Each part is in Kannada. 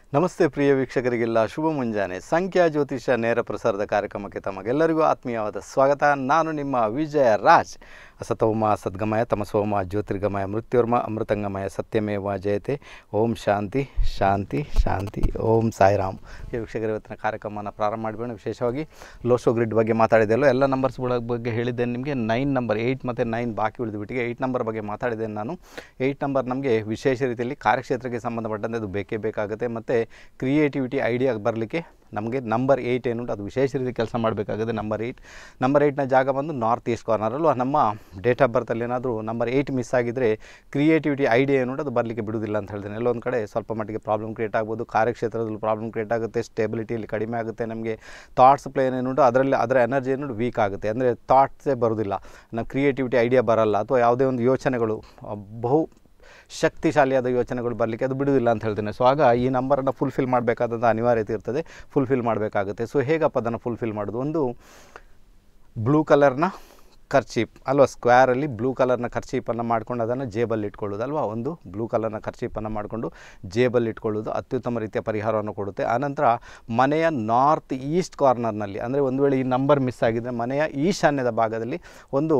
ನಮಸ್ತೆ ಪ್ರಿಯ ವೀಕ್ಷಕರಿಗೆಲ್ಲ ಶುಭ ಮುಂಜಾನೆ ಸಂಖ್ಯಾ ಜ್ಯೋತಿಷ ನೇರ ಪ್ರಸಾರದ ಕಾರ್ಯಕ್ರಮಕ್ಕೆ ತಮಗೆಲ್ಲರಿಗೂ ಆತ್ಮೀಯವಾದ ಸ್ವಾಗತ ನಾನು ನಿಮ್ಮ ವಿಜಯ ರಾಜ್ ಅಸತೋಮ ಸದ್ಗಮಯ ತಮಸೋಮ ಜ್ಯೋತಿರ್ಗಮಯ ಮೃತ್ಯುರ್ಮ ಅಮೃತಂಗಮಯ ಸತ್ಯಮೇವ ಜಯತೆ ಓಂ ಶಾಂತಿ ಶಾಂತಿ ಶಾಂತಿ ಓಂ ಸಾಯಿರಾಮ್ ಈ ವೀಕ್ಷಕರ ಇವತ್ತಿನ ಕಾರ್ಯಕ್ರಮನ ಪ್ರಾರಂಭ ಮಾಡಿಬಿಡೋಣ ವಿಶೇಷವಾಗಿ ಲೋಶೋ ಗ್ರಿಡ್ ಬಗ್ಗೆ ಮಾತಾಡಿದೆಯಲ್ಲ ಎಲ್ಲ ನಂಬರ್ಸ್ಗಳ ಬಗ್ಗೆ ಹೇಳಿದ್ದೇನೆ ನಿಮಗೆ ನೈನ್ ನಂಬರ್ ಏಯ್ಟ್ ಮತ್ತು ನೈನ್ ಬಾಕಿ ಉಳಿದುಬಿಟ್ಟಿಗೆ ಏಯ್ಟ್ ನಂಬರ್ ಬಗ್ಗೆ ಮಾತಾಡಿದ್ದೇನೆ ನಾನು ಏಯ್ಟ್ ನಂಬರ್ ನಮಗೆ ವಿಶೇಷ ರೀತಿಯಲ್ಲಿ ಕಾರ್ಯಕ್ಷೇತ್ರಕ್ಕೆ ಸಂಬಂಧಪಟ್ಟಂತೆ ಅದು ಬೇಕೇ ಬೇಕಾಗುತ್ತೆ ಮತ್ತು ಕ್ರಿಯೇಟಿವಿಟಿ ಐಡಿಯಾ ಬರಲಿಕ್ಕೆ ನಮಗೆ ನಂಬರ್ ಏಯ್ಟ್ ಏನುಂಟು ಅದು ವಿಶೇಷ ರೀತಿ ಕೆಲಸ ಮಾಡಬೇಕಾಗುತ್ತೆ ನಂಬರ್ ಏಯ್ಟ್ ನಂಬರ್ ಏಯ್ಟ್ನ ಜಾಗ ಬಂದು ನಾರ್ತ್ ಈಸ್ಟ್ ಕಾರ್ನರಲ್ಲೂ ನಮ್ಮ ಡೇಟ್ ಆಫ್ ಬರ್ತಲ್ಲಿ ಏನಾದರೂ ನಂಬರ್ ಏಯ್ಟ್ ಮಿಸ್ ಆಗಿದ್ದರೆ ಕ್ರಿಯೇಟಿವಿಟಿ ಐಡಿಯಾ ಏನುಂಟು ಅದು ಬರಲಿಕ್ಕೆ ಬಿಡುವುದಿಲ್ಲ ಅಂತ ಹೇಳ್ತೇನೆ ಎಲ್ಲೊಂದು ಕಡೆ ಸ್ವಲ್ಪ ಮಟ್ಟಿಗೆ ಪ್ರಾಬ್ಲಮ್ ಕ್ರಿಯೇಟ್ ಆಗ್ಬೋದು ಕಾರ್ಯಕ್ಷೇತ್ರದಲ್ಲಿ ಪ್ರಾಬ್ಲಮ್ ಕ್ರಿಯೇಟ್ ಆಗುತ್ತೆ ಸ್ಟೆಬಿಲಿಟಿಯಲ್ಲಿ ಕಡಿಮೆ ಆಗುತ್ತೆ ನಮಗೆ ಥಾಟ್ಸ್ ಪ್ಲೇನ್ ಏನುಂಟು ಅದರಲ್ಲಿ ಅದರ ಎನರ್ಜಿ ಏನುಂಟು ವೀಕ್ ಆಗುತ್ತೆ ಅಂದರೆ ಥಾಟ್ಸೇ ಬರೋದಿಲ್ಲ ನಮ್ಮ ಕ್ರಿಯೇಟಿವಿಟಿ ಐಡಿಯಾ ಬರಲ್ಲ ಅಥವಾ ಯಾವುದೇ ಒಂದು ಯೋಚನೆಗಳು ಆ, ಬಹು ಶಕ್ತಿಶಾಲಿಯಾದ ಯೋಚನೆಗಳು ಬರಲಿಕ್ಕೆ ಅದು ಬಿಡುವುದಿಲ್ಲ ಅಂತ ಹೇಳ್ತೇನೆ ಸೊ ಆಗ ಈ ನಂಬರನ್ನು ಫುಲ್ಫಿಲ್ ಮಾಡಬೇಕಾದಂಥ ಅನಿವಾರ್ಯತೆ ಇರ್ತದೆ ಫುಲ್ಫಿಲ್ ಮಾಡಬೇಕಾಗುತ್ತೆ ಸೊ ಹೇಗಪ್ಪ ಅದನ್ನು ಫುಲ್ಫಿಲ್ ಮಾಡೋದು ಒಂದು ಬ್ಲೂ ಕಲರ್ನ ಖರ್ಚೀಪ್ ಅಲ್ವಾ ಸ್ಕ್ವೇರಲ್ಲಿ ಬ್ಲೂ ಕಲರ್ನ ಖರ್ಚೀಪನ್ನು ಮಾಡ್ಕೊಂಡು ಅದನ್ನು ಜೇಬಲ್ಲಿ ಇಟ್ಕೊಳ್ಳೋದು ಅಲ್ವಾ ಒಂದು ಬ್ಲೂ ಕಲರ್ನ ಖರ್ಚೀಪನ್ನು ಮಾಡಿಕೊಂಡು ಜೇಬಲ್ಲಿ ಇಟ್ಕೊಳ್ಳೋದು ಅತ್ಯುತ್ತಮ ರೀತಿಯ ಪರಿಹಾರವನ್ನು ಕೊಡುತ್ತೆ ಆನಂತರ ಮನೆಯ ನಾರ್ತ್ ಈಸ್ಟ್ ಕಾರ್ನರ್ನಲ್ಲಿ ಅಂದರೆ ಒಂದು ವೇಳೆ ಈ ನಂಬರ್ ಮಿಸ್ ಆಗಿದ್ದರೆ ಮನೆಯ ಈಶಾನ್ಯದ ಭಾಗದಲ್ಲಿ ಒಂದು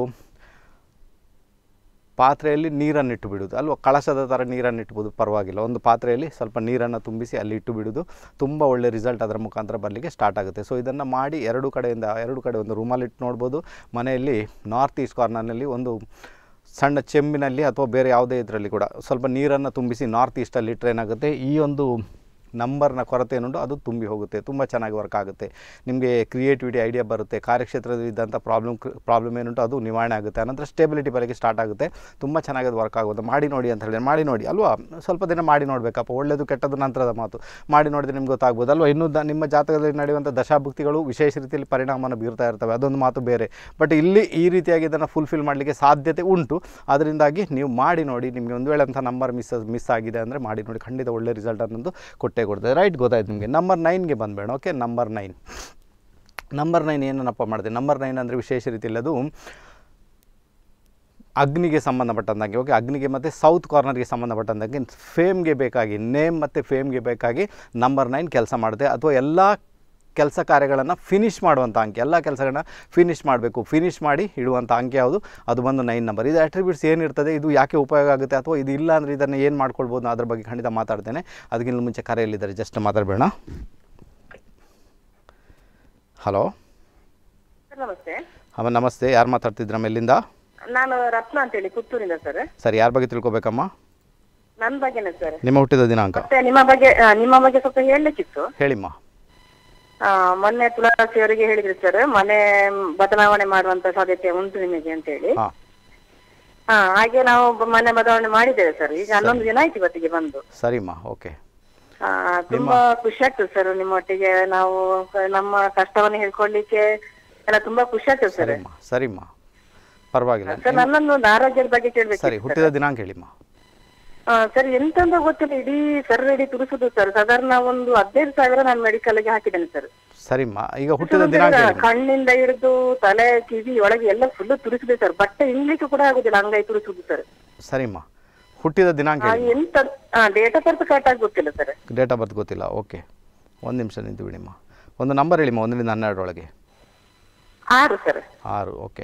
ಪಾತ್ರೆಯಲ್ಲಿ ನೀರನ್ನು ಇಟ್ಟು ಬಿಡೋದು ಅಲ್ವಾ ಕಳಶದ ಥರ ನೀರನ್ನು ಇಟ್ಬೋದು ಪರವಾಗಿಲ್ಲ ಒಂದು ಪಾತ್ರೆಯಲ್ಲಿ ಸ್ವಲ್ಪ ನೀರನ್ನು ತುಂಬಿಸಿ ಅಲ್ಲಿ ಇಟ್ಟು ಬಿಡೋದು ತುಂಬ ಒಳ್ಳೆ ರಿಸಲ್ಟ್ ಅದರ ಮುಖಾಂತರ ಬರಲಿಕ್ಕೆ ಸ್ಟಾರ್ಟ್ ಆಗುತ್ತೆ ಸೊ ಇದನ್ನು ಮಾಡಿ ಎರಡು ಕಡೆಯಿಂದ ಎರಡು ಕಡೆ ಒಂದು ರೂಮಲ್ಲಿ ಇಟ್ಟು ನೋಡ್ಬೋದು ಮನೆಯಲ್ಲಿ ನಾರ್ತ್ ಈಸ್ಟ್ ಕಾರ್ನರ್ನಲ್ಲಿ ಒಂದು ಸಣ್ಣ ಚೆಂಬಿನಲ್ಲಿ ಅಥವಾ ಬೇರೆ ಯಾವುದೇ ಇದರಲ್ಲಿ ಕೂಡ ಸ್ವಲ್ಪ ನೀರನ್ನು ತುಂಬಿಸಿ ನಾರ್ತ್ ಈಸ್ಟಲ್ಲಿ ಇಟ್ಟರೆ ಏನಾಗುತ್ತೆ ಈ ಒಂದು ನಂಬರ್ನ ಕೊರತೆ ಏನುಂಟು ಅದು ತುಂಬಿ ಹೋಗುತ್ತೆ ತುಂಬ ಚೆನ್ನಾಗಿ ವರ್ಕ್ ಆಗುತ್ತೆ ನಿಮಗೆ ಕ್ರಿಯೇಟಿವಿಟಿ ಐಡಿಯಾ ಬರುತ್ತೆ ಕಾರ್ಯಕ್ಷೇತ್ರದಲ್ಲಿ ಇದ್ದಂಥ ಪ್ರಾಬ್ಲಮ್ ಪ್ರಾಬ್ಲಮ್ ಏನುಂಟು ಅದು ನಿವಾರಣೆ ಆಗುತ್ತೆ ಆನಂತರ ಸ್ಟೇಬಿಲಿಟಿ ಬರೋಕ್ಕೆ ಸ್ಟಾರ್ಟ್ ಆಗುತ್ತೆ ತುಂಬ ಚೆನ್ನಾಗಿ ಅದು ವರ್ಕ್ ಆಗುತ್ತೆ ಮಾಡಿ ನೋಡಿ ಅಂತ ಹೇಳಿ ಮಾಡಿ ನೋಡಿ ಅಲ್ವಾ ಸ್ವಲ್ಪ ದಿನ ಮಾಡಿ ನೋಡಬೇಕಪ್ಪ ಒಳ್ಳೆಯದು ಕೆಟ್ಟದ್ದು ನಂತರದ ಮಾತು ಮಾಡಿ ನೋಡಿದ್ರೆ ನಿಮ್ಗೆ ಗೊತ್ತಾಗ್ಬೋದು ಅಲ್ವಾ ಇನ್ನೂ ದ ನಿಮ್ಮ ಜಾತಕದಲ್ಲಿ ನಡೆಯುವಂಥ ದಶಾಭುಕ್ತಿಗಳು ವಿಶೇಷ ರೀತಿಯಲ್ಲಿ ಪರಿಣಾಮನ ಬೀರ್ತಾ ಇರ್ತವೆ ಅದೊಂದು ಮಾತು ಬೇರೆ ಬಟ್ ಇಲ್ಲಿ ಈ ರೀತಿಯಾಗಿ ಇದನ್ನು ಫುಲ್ಫಿಲ್ ಮಾಡಲಿಕ್ಕೆ ಸಾಧ್ಯತೆ ಉಂಟು ಅದರಿಂದಾಗಿ ನೀವು ಮಾಡಿ ನೋಡಿ ನಿಮಗೆ ಒಂದು ವೇಳೆ ಅಂಥ ನಂಬರ್ ಮಿಸ್ ಮಿಸ್ ಆಗಿದೆ ಅಂದರೆ ಮಾಡಿ ನೋಡಿ ಖಂಡಿತ ಒಳ್ಳೆ ರಿಸಲ್ಟ್ ಅನ್ನೋದು ಕೊಟ್ಟೇ ಕೊಡ್ತದೆ ರೈಟ್ ಗೊತ್ತಾಯ್ತು ನಿಮಗೆ ನಂಬರ್ ನೈನ್ಗೆ ಬಂದಬೇಡ okay number nine number nine ಏನನ್ನಪ್ಪ ಮಾಡಿದೆ ನಂಬರ್ ನೈನ್ ಅಂದರೆ ವಿಶೇಷ ರೀತಿಯಲ್ಲಿ ಅದು ಅಗ್ನಿಗೆ ಸಂಬಂಧಪಟ್ಟಂಗೆ ಓಕೆ ಅಗ್ನಿಗೆ ಮತ್ತು ಸೌತ್ ಕಾರ್ನರ್ಗೆ ಸಂಬಂಧಪಟ್ಟಂಗೆ ಫೇಮ್ಗೆ ಬೇಕಾಗಿ ನೇಮ್ ಮತ್ತು ಫೇಮ್ಗೆ ಬೇಕಾಗಿ ನಂಬರ್ ನೈನ್ ಕೆಲಸ ಮಾಡುತ್ತೆ ಅಥವಾ ಎಲ್ಲ ಕೆಲಸ ಕಾರ್ಯಗಳನ್ನು ಫಿನಿಷ್ ಮಾಡುವಂಥ ಅಂಕೆ ಎಲ್ಲ ಕೆಲಸಗಳನ್ನ ಫಿನಿಷ್ ಮಾಡಬೇಕು ಫಿನಿಷ್ ಮಾಡಿ ಇಡುವಂಥ ಅಂಕೆ ಯಾವುದು ಅದು ಬಂದು ನೈನ್ ನಂಬರ್ ಇದು ಅಟ್ರಿಬ್ಯೂಟ್ಸ್ ಏನಿರ್ತದೆ ಇದು ಯಾಕೆ ಉಪಯೋಗ ಆಗುತ್ತೆ ಅಥವಾ ಇದು ಇಲ್ಲ ಅಂದರೆ ಇದನ್ನು ಏನು ಮಾಡ್ಕೊಳ್ಬೋದು ಅದ್ರ ಬಗ್ಗೆ ಖಂಡಿತ ಮಾತಾಡ್ತೇನೆ ಅದಕ್ಕಿಂತ ಮುಂಚೆ ಕರೆಯಲ್ಲಿದ್ದಾರೆ ಜಸ್ಟ್ ಮಾತಾಡಬೇಡ ಹಲೋ ಸರ್ ನಮಸ್ತೆ ಅಮ್ಮ ನಮಸ್ತೆ ಯಾರು ಮಾತಾಡ್ತಿದ್ರ ಮೇಲಿಂದ ನಾನು ರತ್ನ ಅಂತೇಳಿ ಪುತ್ತೂರಿಂದ ಸರ್ ಸರ್ ಯಾರ ಬಗ್ಗೆ ತಿಳ್ಕೊಬೇಕಮ್ಮ ನನ್ನ ಬಗ್ಗೆನೇ ಸರ್ ನಿಮ್ಮ ಹುಟ್ಟಿದ ದಿನಾಂಕ ಮತ್ತೆ ನಿಮ್ಮ ಬಗ್ಗೆ ಆ, ನಿಮ್ಮ ಬಗ್ಗೆ ಸ್ವಲ್ಪ ಹೇಳಲಿಕ್ಕಿತ್ತು ಹೇಳಿಮ್ಮ ಆ, ಮೊನ್ನೆ ತುಳಸಿ ಅವರಿಗೆ ಹೇಳಿದ್ರು ಸರ್ ಮನೆ ಬದಲಾವಣೆ ಮಾಡುವಂತ ಸಾಧ್ಯತೆ ಉಂಟು ನಿಮಗೆ ಅಂತ ಹೇಳಿ ಹಾಂ ಹಾ ಹಾಗೆ ನಾವು ಬ- ಮನೆ ಬದಲಾವಣೆ ಮಾಡಿದ್ದೇವೆ ಸರ್ ಈಗ ಹನ್ನೊಂದು ದಿನ ಆಯ್ತು ಇವತ್ತಿಗೆ ಬಂದು ಸರಿಮ್ಮ ಓಕೆ ಆ, ತುಂಬಾ ಖುಷಿ ಆಗ್ತದೆ ಸರ್ ನಿಮ್ಮೊಟ್ಟಿಗೆ ನಾವು ಕ- ನಮ್ಮ ಕಷ್ಟವನ್ನು ಹೇಳ್ಕೊಳ್ಲಿಕ್ಕೆ ಎಲ್ಲ ತುಂಬಾ ಖುಷಿ ಆಗ್ತದೆ ಸರ್ ಸರಿಮ್ಮ ಸರಿಮ್ಮ ಪರವಾಗಿಲ್ಲ ಸರ್ ನನ್ನನ್ನು ಒಂದು ಆರೋಗ್ಯದ ಬಗ್ಗೆ ಕೇಳ್ಬೇಕು ಸರಿ ಹುಟ್ಟಿದ ದಿನಾಂಕ ಹೇಳಿಮ್ಮ ಆ, ಸರ್ ಎಂತಂತ ಗೊತ್ತಿಲ್ಲ ಇಡೀ ಸರ್ ಇಡೀ ತುರಿಸುದು ಸರ್ ಸಾಧಾರಣ ಒಂದು ಹದಿನೈದು ಸಾವಿರ ನಾನು ಮೆಡಿಕಲ್ಗೆ ಹಾಕಿದ್ದೇನೆ ಸರ್ ಸರಿಮ್ಮ ಈಗ ಹುಟ್ಟಿದ ದಿನಾಂಕ ಹೇಳಿಮ್ಮ ಕಣ್ಣಿಂದ ಹಿಡಿದು ತಲೆ ಕಿವಿ ಒಳಗೆ ಎಲ್ಲ ಫುಲ್ ತುರಿಸಿದೆ ಸರ್ ಬಟ್ಟೆ ಇಂಗ್ಲಿಕ್ಕೆ ಕೂಡ ಆಗುದಿಲ್ಲ ಅಂಗೈ ತುರಿಸುದು ಸರ್ ಸರಿಮ್ಮ ಹುಟ್ಟಿದ ದಿನಾಂಕ ಆ, ಹೇಳಿ ಎಂತ ಡೇಟ್ ಆಫ್ ಬರ್ತ್ ಕರೆಕ್ಟ್ ಆಗಿ ಗೊತ್ತಿಲ್ಲ ಸರ್ ಡೇಟ್ ಆಫ್ ಬರ್ತ್ ಗೊತ್ತಿಲ್ಲ ಓಕೆ ಒಂದು ನಿಮಿಷ ನಿಂತು ಬಿಡಿಮ್ಮ ಒಂದು ನಂಬರ್ ಹೇಳಿಮ್ಮ ಒಂದರಿಂದ ಹನ್ನೆರಡರೊಳಗೆ ಆರು ಸರ್ ಆರು ಓಕೆ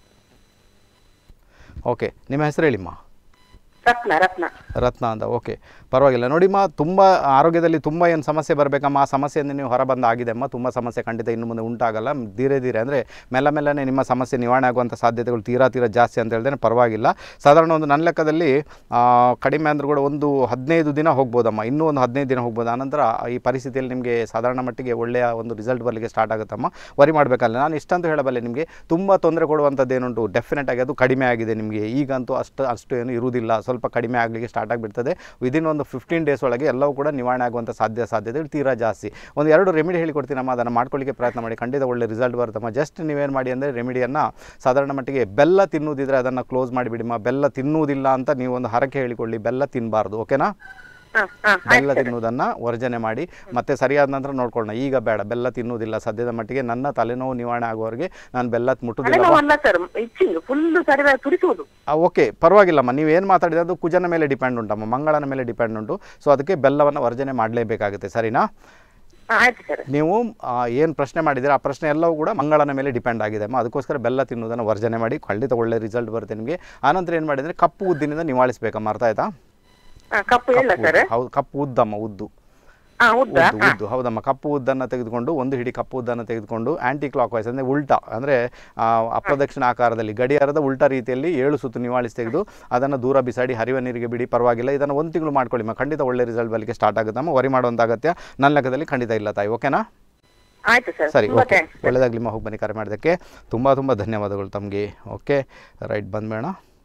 ಓಕೆ ನಿಮ್ಮ ಹೆಸರು ಹೇಳಿಮ್ಮ ರತ್ನ ರತ್ನ ರತ್ನ ಅಂತ ಓಕೆ ಪರವಾಗಿಲ್ಲ ನೋಡಿಮ್ಮ ತುಂಬ ಆರೋಗ್ಯದಲ್ಲಿ ತುಂಬ ಏನು ಸಮಸ್ಯೆ ಬರಬೇಕಮ್ಮ ಆ ಸಮಸ್ಯೆಯಿಂದ ನೀವು ಹೊರಬಂದ ಆಗಿದೆ ಅಮ್ಮ ತುಂಬ ಸಮಸ್ಯೆ ಖಂಡಿತ ಇನ್ನು ಮುಂದೆ ಉಂಟಾಗಲ್ಲ ಧೀರೆ ಧೀರೆ ಅಂದರೆ ಮೆಲ್ಲ ಮೆಲ್ಲನೆ ನಿಮ್ಮ ಸಮಸ್ಯೆ ನಿವಾರಣೆ ಆಗುವಂಥ ಸಾಧ್ಯತೆಗಳು ತೀರಾ ತೀರಾ ಜಾಸ್ತಿ ಅಂತ ಹೇಳಿದ್ರೆ ಪರವಾಗಿಲ್ಲ ಸಾಧಾರಣ ಒಂದು ನನ್ನ ಲೆಕ್ಕದಲ್ಲಿ ಆ, ಕಡಿಮೆ ಅಂದರೂ ಕೂಡ ಒಂದು ಹದಿನೈದು ದಿನ ಹೋಗ್ಬೋದಮ್ಮ ಇನ್ನೂ ಒಂದು ಹದಿನೈದು ದಿನ ಹೋಗ್ಬೋದು ಆನಂತರ ಈ ಪರಿಸ್ಥಿತಿಯಲ್ಲಿ ನಿಮಗೆ ಸಾಧಾರಣ ಮಟ್ಟಿಗೆ ಒಳ್ಳೆಯ ಒಂದು ರಿಸಲ್ಟ್ ಬರಲಿಕ್ಕೆ ಸ್ಟಾರ್ಟ್ ಆಗುತ್ತಮ್ಮ ವರಿ ಮಾಡಬೇಕಲ್ಲ ನಾನು ಇಷ್ಟಂತೂ ಹೇಳಬಲ್ಲೆ ನಿಮಗೆ ತುಂಬ ತೊಂದರೆ ಕೊಡುವಂಥದ್ದು ಏನುಂಟು ಡೆಫಿನೆಟ್ ಆಗಿ ಅದು ಕಡಿಮೆ ಆಗಿದೆ ನಿಮಗೆ ಈಗಂತೂ ಅಷ್ಟು ಅಷ್ಟು ಏನು ಇರುವುದಿಲ್ಲ ಸ್ವಲ್ಪ ಕಡಿಮೆ ಆಗಲಿಕ್ಕೆ ಸ್ಟಾರ್ಟ್ ಆಗಿಬಿಡ್ತದೆ ವಿದಿನ್ ಒಂದು ಫಿಫ್ಟೀನ್ ಡೇಸ್ ಒಳಗೆ ಎಲ್ಲವೂ ಕೂಡ ನಿವಾರಣೆ ಆಗುವಂಥ ಸಾಧ್ಯ ಸಾಧ್ಯತೆಗಳು ತೀರಾ ಜಾಸ್ತಿ ಒಂದು ಎರಡು ರೆಮಿಡಿ ಹೇಳಿಕೊಡ್ತೀನಮ್ಮ ಅದನ್ನು ಮಾಡ್ಕೊಳ್ಳಿಕ್ಕೆ ಪ್ರಯತ್ನ ಮಾಡಿ ಖಂಡಿತ ಒಳ್ಳೆ ರಿಸಲ್ಟ್ ಬರುತ್ತಮ್ಮ ಜಸ್ಟ್ ನೀವೇನು ಮಾಡಿ ಅಂದರೆ ರೆಮಿಡಿಯನ್ನು ಸಾಧಾರಣ ಮಟ್ಟಿಗೆ ಬೆಲ್ಲ ತಿನ್ನುವುದಿದ್ರೆ ಅದನ್ನು ಕ್ಲೋಸ್ ಮಾಡಿಬಿಡಿಮ್ಮ ಬೆಲ್ಲ ತಿನ್ನುವುದಿಲ್ಲ ಅಂತ ನೀವು ಒಂದು ಹರಕೆ ಹೇಳಿಕೊಳ್ಳಿ ಬೆಲ್ಲ ತಿನ್ನಬಾರ್ದು ಓಕೆನಾ ಹಾ ಹಾ ಬೆಲ್ಲ ತಿನ್ನುವುದನ್ನು ವರ್ಜನೆ ಮಾಡಿ ಮತ್ತೆ ಸರಿಯಾದ ನಂತರ ನೋಡ್ಕೊಳ್ಳೋಣ ಈಗ ಬೇಡ ಬೆಲ್ಲ ತಿನ್ನುವುದಿಲ್ಲ ಸದ್ಯದ ಮಟ್ಟಿಗೆ ನನ್ನ ತಲೆನೋವು ನಿವಾರಣೆ ಆಗುವವರೆಗೆ ನಾನು ಬೆಲ್ಲ ಮುಟ್ಟುವುದಿಲ್ಲ ತಲೆನೋವಲ್ಲ ಸರ್ ಇಚ್ಚಿಂಗ್ ಫುಲ್ ಸರಿ ತುರಿಸುವುದು ಓಕೆ ಪರವಾಗಿಲ್ಲಮ್ಮ ನೀವು ಏನು ಮಾತಾಡಿದ್ರೆ ಅದು ಕುಜನ ಮೇಲೆ ಡಿಪೆಂಡ್ ಉಂಟಮ್ಮ ಮಂಗಳನ ಮೇಲೆ ಡಿಪೆಂಡ್ ಉಂಟು ಸೊ ಅದಕ್ಕೆ ಬೆಲ್ಲವನ್ನು ವರ್ಜನೆ ಮಾಡಲೇಬೇಕಾಗುತ್ತೆ ಸರಿನಾ ಹಾ, ಆಯ್ತು ಸರ್ ನೀವು ಏನು ಪ್ರಶ್ನೆ ಮಾಡಿದ್ದೀರಾ ಆ ಪ್ರಶ್ನೆ ಎಲ್ಲವೂ ಕೂಡ ಮಂಗಳನ ಮೇಲೆ ಡಿಪೆಂಡ್ ಆಗಿದೆ ಅಮ್ಮ ಅದಕ್ಕೋಸ್ಕರ ಬೆಲ್ಲ ತಿನ್ನುವುದನ್ನು ವರ್ಜನೆ ಮಾಡಿ ಖಂಡಿತ ಒಳ್ಳೆ ರಿಸಲ್ಟ್ ಬರುತ್ತೆ ನಿಮಗೆ ಆನಂತರ ಏನು ಮಾಡಿದರೆ ಕಪ್ಪು ಉದ್ದಿನಿಂದ ನಿವಾಳಿಸ್ಬೇಕಮ್ಮ ಅರ್ಥ ಆಯ್ತಾ ಹಾ, ಕಪ್ಪು ಇಲ್ಲ ಸರ್ ಹೌದು ಕಪ್ಪು ಉದ್ದಮ್ಮ ಉದ್ದು ಹಾ ಉದ್ದ ಉದ್ದು ಉದ್ದು ಹೌದಮ್ಮ ಕಪ್ಪು ಉದ್ದನ್ನು ತೆಗೆದುಕೊಂಡು ಒಂದು ಹಿಡಿ ಕಪ್ಪು ಉದ್ದನ್ನು ತೆಗೆದುಕೊಂಡು ಆಂಟಿ ಕ್ಲಾಕ್ ವೈಸ್ ಅಂದರೆ ಉಲ್ಟಾ ಅಂದರೆ ಅಪ್ರದಕ್ಷಿಣ ಆಕಾರದಲ್ಲಿ ಗಡಿಯಾರದ ಉಲ್ಟಾ ರೀತಿಯಲ್ಲಿ ಏಳು ಸುತ್ತು ನಿವಾಳಿಸಿ ತೆಗೆದು ಅದನ್ನು ದೂರ ಬಿಸಾಡಿ ಹರಿವ ನೀರಿಗೆ ಬಿಡಿ ಪರವಾಗಿಲ್ಲ ಇದನ್ನು ಒಂದು ತಿಂಗಳು ಮಾಡ್ಕೊಳ್ಳಿ ಮ ಖಂಡಿತ ಒಳ್ಳೆ ರಿಸಲ್ಟ್ ಬರಲಿಕ್ಕೆ ಸ್ಟಾರ್ಟ್ ಆಗುತ್ತಮ್ಮ ವರಿ ಮಾಡುವಂಥ ಅಗತ್ಯ ನನ್ನ ಲೆಕ್ಕದಲ್ಲಿ ಖಂಡಿತ ಇಲ್ಲ ತಾಯಿ ಓಕೆನಾ ಆಯ್ತು ಸರ್ ಸರಿ ತುಂಬಾ ಓಕೆ ಥ್ಯಾಂಕ್ಸ್ ಒಳ್ಳೆದಾಗಲಿ ಹೋಗಿ ಬನ್ನಿ ಕರೆ ಮಾಡೋದಕ್ಕೆ ತುಂಬ ತುಂಬ ಧನ್ಯವಾದಗಳು ತಮಗೆ ಓಕೆ ರೈಟ್ ಬಂದ್ಬೇಡ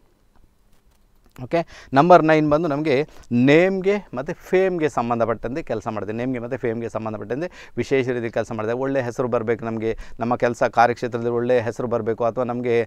ಓಕೆ ನಂಬರ್ ನೈನ್ ಬಂದು ನಮಗೆ ನೇಮ್ಗೆ ಮತ್ತು ಫೇಮ್ಗೆ ಸಂಬಂಧಪಟ್ಟಂತೆ ಕೆಲಸ ಮಾಡಿದೆ ನೇಮ್ಗೆ ಮತ್ತು ಫೇಮ್ಗೆ ಸಂಬಂಧಪಟ್ಟಂತೆ ವಿಶೇಷ ರೀತಿ ಕೆಲಸ ಮಾಡಿದೆ ಒಳ್ಳೆ ಹೆಸರು ಬರಬೇಕು ನಮಗೆ ನಮ್ಮ ಕೆಲಸ ಕಾರ್ಯಕ್ಷೇತ್ರದಲ್ಲಿ ಒಳ್ಳೆ ಹೆಸರು ಬರಬೇಕು ಅಥವಾ ನಮಗೆ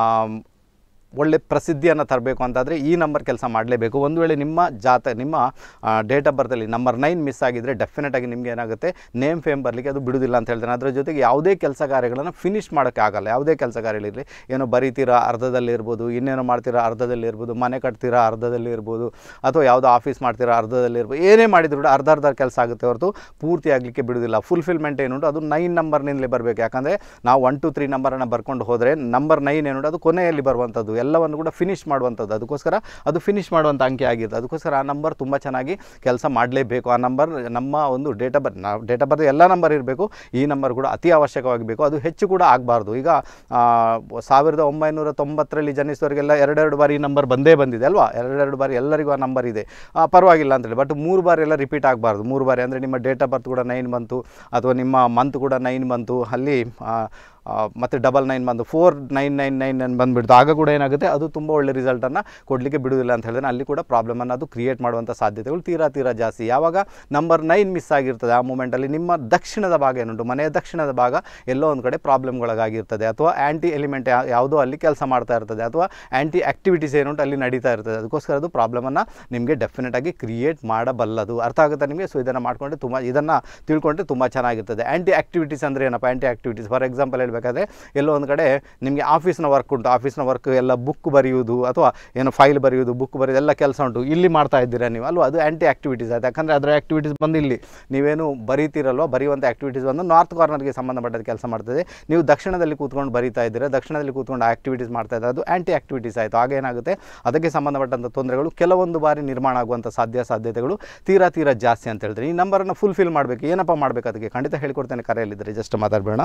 ಒಳ್ಳೆ ಪ್ರಸಿದ್ಧಿಯನ್ನು ತರಬೇಕು ಅಂತಾದರೆ ಈ ನಂಬರ್ ಕೆಲಸ ಮಾಡಲೇಬೇಕು ಒಂದು ವೇಳೆ ನಿಮ್ಮ ಜಾತ ನಿಮ್ಮ ಡೇಟ್ ಆಫ್ ಬರ್ತಲ್ಲಿ ನಂಬರ್ ನೈನ್ ಮಿಸ್ ಆಗಿದ್ದರೆ ಡೆಫಿನೆಟಾಗಿ ನಿಮ್ಗೆ ಏನಾಗುತ್ತೆ ನೇಮ್ ಫೇಮ್ ಬರಲಿಕ್ಕೆ ಅದು ಬಿಡುವುದಿಲ್ಲ ಅಂತ ಹೇಳ್ತೇನೆ ಅದರ ಜೊತೆಗೆ ಯಾವುದೇ ಕೆಲಸ ಕಾರ್ಯಗಳನ್ನು ಫಿನಿಷ್ ಮಾಡೋಕ್ಕೆ ಆಗಲ್ಲ ಯಾವುದೇ ಕೆಲಸ ಕಾರ್ಯಗಳಿರಲಿ ಏನೋ ಬರೀತೀರಾ ಅರ್ಧದಲ್ಲಿ ಇರ್ಬೋದು ಇನ್ನೇನೋ ಮಾಡ್ತೀರಾ ಅರ್ಧದಲ್ಲಿ ಇರ್ಬೋದು ಮನೆ ಕಟ್ತೀರಾ ಅರ್ಧದಲ್ಲಿ ಇರ್ಬೋದು ಅಥವಾ ಯಾವುದೋ ಆಫೀಸ್ ಮಾಡ್ತೀರಾ ಅರ್ಧದಲ್ಲಿ ಇರ್ಬೋದು ಏನೇ ಮಾಡಿದ್ರು ಕೂಡ ಅರ್ಧ ಅರ್ಧ ಕೆಲಸ ಆಗುತ್ತೆ ಹೊರತು ಪೂರ್ತಿ ಆಗಲಿಕ್ಕೆ ಬಿಡುವುದಿಲ್ಲ ಫುಲ್ಫಿಲ್ಮೆಂಟ್ ಏನುಂಟು ಅದು ನೈನ್ ನಂಬರ್ನಿಂದಲೇ ಬರಬೇಕು ಯಾಕಂದರೆ ನಾವು ಒನ್ ಟು ತ್ರೀ ನಂಬರನ್ನು ಬರ್ಕೊಂಡು ಹೋದರೆ ನಂಬರ್ ನೈನ್ ಏನುಂಟು ಅದು ಕೊನೆಯಲ್ಲಿ ಬರುವಂಥದ್ದು ಎಲ್ಲವನ್ನು ಕೂಡ ಫಿನಿಶ್ ಮಾಡುವಂಥದ್ದು ಅದಕ್ಕೋಸ್ಕರ ಅದು ಫಿನಿಶ್ ಮಾಡುವಂಥ ಅಂಕೆ ಆಗಿರುತ್ತೆ ಅದಕ್ಕೋಸ್ಕರ ಆ ನಂಬರ್ ತುಂಬ ಚೆನ್ನಾಗಿ ಕೆಲಸ ಮಾಡಲೇಬೇಕು ಆ ನಂಬರ್ ನಮ್ಮ ಒಂದು ಡೇಟ್ ಆಫ್ ಬರ್ತ್ ನಾವು ಡೇಟ್ ಆಫ್ ಬರ್ತ್ ಎಲ್ಲ ನಂಬರ್ ಇರಬೇಕು ಈ ನಂಬರ್ ಕೂಡ ಅತಿ ಅವಶ್ಯಕವಾಗಿ ಬೇಕು ಅದು ಹೆಚ್ಚು ಕೂಡ ಆಗಬಾರ್ದು ಈಗ ಆ, ಸಾವಿರದ ಒಂಬೈನೂರ ತೊಂಬತ್ತರಲ್ಲಿ ಜನಿಸಿದವರಿಗೆಲ್ಲ ಎರಡೆರಡು ಬಾರಿ ಈ ನಂಬರ್ ಬಂದೇ ಬಂದಿದೆ ಅಲ್ವಾ ಎರಡೆರಡು ಬಾರಿ ಎಲ್ಲರಿಗೂ ಆ ನಂಬರ್ ಇದೆ ಆ, ಪರವಾಗಿಲ್ಲ ಅಂತೇಳಿ ಬಟ್ ಮೂರು ಬಾರಿ ಎಲ್ಲ ರಿಪೀಟ್ ಆಗಬಾರ್ದು ಮೂರು ಬಾರಿ ಅಂದರೆ ನಿಮ್ಮ ಡೇಟ್ ಆಫ್ ಬರ್ತ್ ಕೂಡ ನೈನ್ ಬಂತು ಅಥವಾ ನಿಮ್ಮ ಮಂತ್ ಕೂಡ ನೈನ್ ಬಂತು ಅಲ್ಲಿ ಆ, ಆ, ಮತ್ತು ಡಬಲ್ ನೈನ್ ಬಂದು four nine nine nine nine ಬಂದುಬಿಡ್ತು ಆಗ ಕೂಡ ಏನಾಗುತ್ತೆ ಅದು ತುಂಬ ಒಳ್ಳೆ ರಿಸಲ್ಟನ್ನು ಕೊಡಲಿಕ್ಕೆ ಬಿಡುವುದಿಲ್ಲ ಅಂತ ಹೇಳಿದ್ರೆ ಅಲ್ಲಿ ಕೂಡ ಪ್ರಾಬ್ಲಮನ್ನು ಅದು ಕ್ರಿಯೇಟ್ ಮಾಡುವಂಥ ಸಾಧ್ಯತೆಗಳು ತೀರಾ ತೀರಾ ಜಾಸ್ತಿ ಯಾವಾಗ ನಂಬರ್ ನೈನ್ ಮಿಸ್ ಆಗಿರ್ತದೆ ಆ ಮೂಮೆಂಟಲ್ಲಿ ನಿಮ್ಮ ದಕ್ಷಿಣದ ಭಾಗ ಏನುಂಟು ಮನೆಯ ದಕ್ಷಿಣದ ಭಾಗ ಎಲ್ಲೋ ಒಂದು ಕಡೆ ಪ್ರಾಬ್ಲಮ್ಗಳಾಗಿರ್ತದೆ ಅಥವಾ ಆ್ಯಂಟಿ ಎಲಿಮೆಂಟ್ ಯಾವುದೋ ಅಲ್ಲಿ ಕೆಲಸ ಮಾಡ್ತಾ ಇರ್ತದೆ ಅಥವಾ ಆ್ಯಂಟಿ ಆ್ಯಕ್ಟಿವಿಟೀಸ್ ಏನುಂಟು ಅಲ್ಲಿ ನಡೀತಾ ಇರ್ತದೆ ಅದಕ್ಕೋಸ್ಕರ ಅದು ಪ್ರಾಬ್ಲಮನ್ನು ನಿಮಗೆ ಡೆಫಿನೆಟಾಗಿ ಕ್ರಿಯೇಟ್ ಮಾಡಬಲ್ಲದು ಅರ್ಥ ಆಗುತ್ತೆ ನಿಮಗೆ ಸೊ ಇದನ್ನು ಮಾಡಿಕೊಂಡ್ರೆ ತುಂಬ ಇದನ್ನು ತಿಳ್ಕೊಂಡ್ರೆ ತುಂಬ ಚೆನ್ನಾಗಿರ್ತದೆ ಆ್ಯಂಟಿ ಆ್ಯಕ್ಟಿವಿಟೀಸ್ ಅಂದರೆ ಏನಪ್ಪ ಆ್ಯಂಟಿ ಆ್ಯಕ್ಟಿವಿಟೀಸ್ ಫಾರ್ ಎಕ್ಸಾಂಪಲ್ ಹೇಳಬೇಕಾದ್ರೆ ಎಲ್ಲೋ ಒಂದು ಕಡೆ ನಿಮಗೆ ಆಫೀಸ್ನ ವರ್ಕ್ ಉಂಟು ಆಫೀಸ್ನ ವರ್ಕ್ ಎಲ್ಲ ಬುಕ್ ಬರೆಯುವುದು ಅಥವಾ ಏನು ಫೈಲ್ ಬರೆಯುವುದು ಬುಕ್ ಬರೆಯೋದು ಎಲ್ಲ ಕೆಲಸ ಉಂಟು ಇಲ್ಲಿ ಮಾಡ್ತಾ ಇದ್ದೀರಾ ನೀವು ಅಲ್ವಾ ಅದು ಆ್ಯಂಟಿ ಆ್ಯಕ್ಟಿವಿಟೀಸ್ ಆಯ್ತು ಯಾಕಂದರೆ ಅದರ ಆ್ಯಕ್ಟಿವಿಟೀಸ್ ಬಂದು ಇಲ್ಲಿ ನೀವೇನು ಬರೀತಿರಲ್ವ ಬರೆಯುವಂಥ ಆ್ಯಕ್ಟಿವಿಟೀಸ್ ಬಂದು ನಾರ್ತ್ ಕಾರ್ನರ್ಗೆ ಸಂಬಂಧಪಟ್ಟದ ಕೆಲಸ ಮಾಡ್ತದೆ ನೀವು ದಕ್ಷಿಣದಲ್ಲಿ ಕೂತ್ಕೊಂಡು ಬರೀತಾ ಇದ್ದೀರಾ ದಕ್ಷಿಣದಲ್ಲಿ ಕೂತ್ಕೊಂಡು ಆ್ಯಕ್ಟಿವಿಟೀಸ್ ಮಾಡ್ತಾ ಇದ್ದಾರೆ ಅದು ಆ್ಯಂಟಿ ಆ್ಯಕ್ಟಿವಿಟೀಸ್ ಆಯಿತು ಆಗ ಏನಾಗುತ್ತೆ ಅದಕ್ಕೆ ಸಂಬಂಧಪಟ್ಟಂಥ ತೊಂದರೆಗಳು ಕೆಲವೊಂದು ಬಾರಿ ನಿರ್ಮಾಣ ಆಗುವಂಥ ಸಾಧ್ಯ ಸಾಧ್ಯತೆಗಳು ತೀರಾ ತೀರಾ ಜಾಸ್ತಿ ಅಂತ ಹೇಳ್ತಾರೆ ಈ ನಂಬರನ್ನು ಫುಲ್ಫಿಲ್ ಮಾಡಬೇಕು ಏನಪ್ಪ ಮಾಡಬೇಕು ಅದಕ್ಕೆ ಖಂಡಿತ ಹೇಳ್ಕೊಡ್ತೇನೆ ಕರೆಯಲ್ಲಿದ್ದರೆ ಜಸ್ಟ್ ಮಾತಾಡಬೇಡ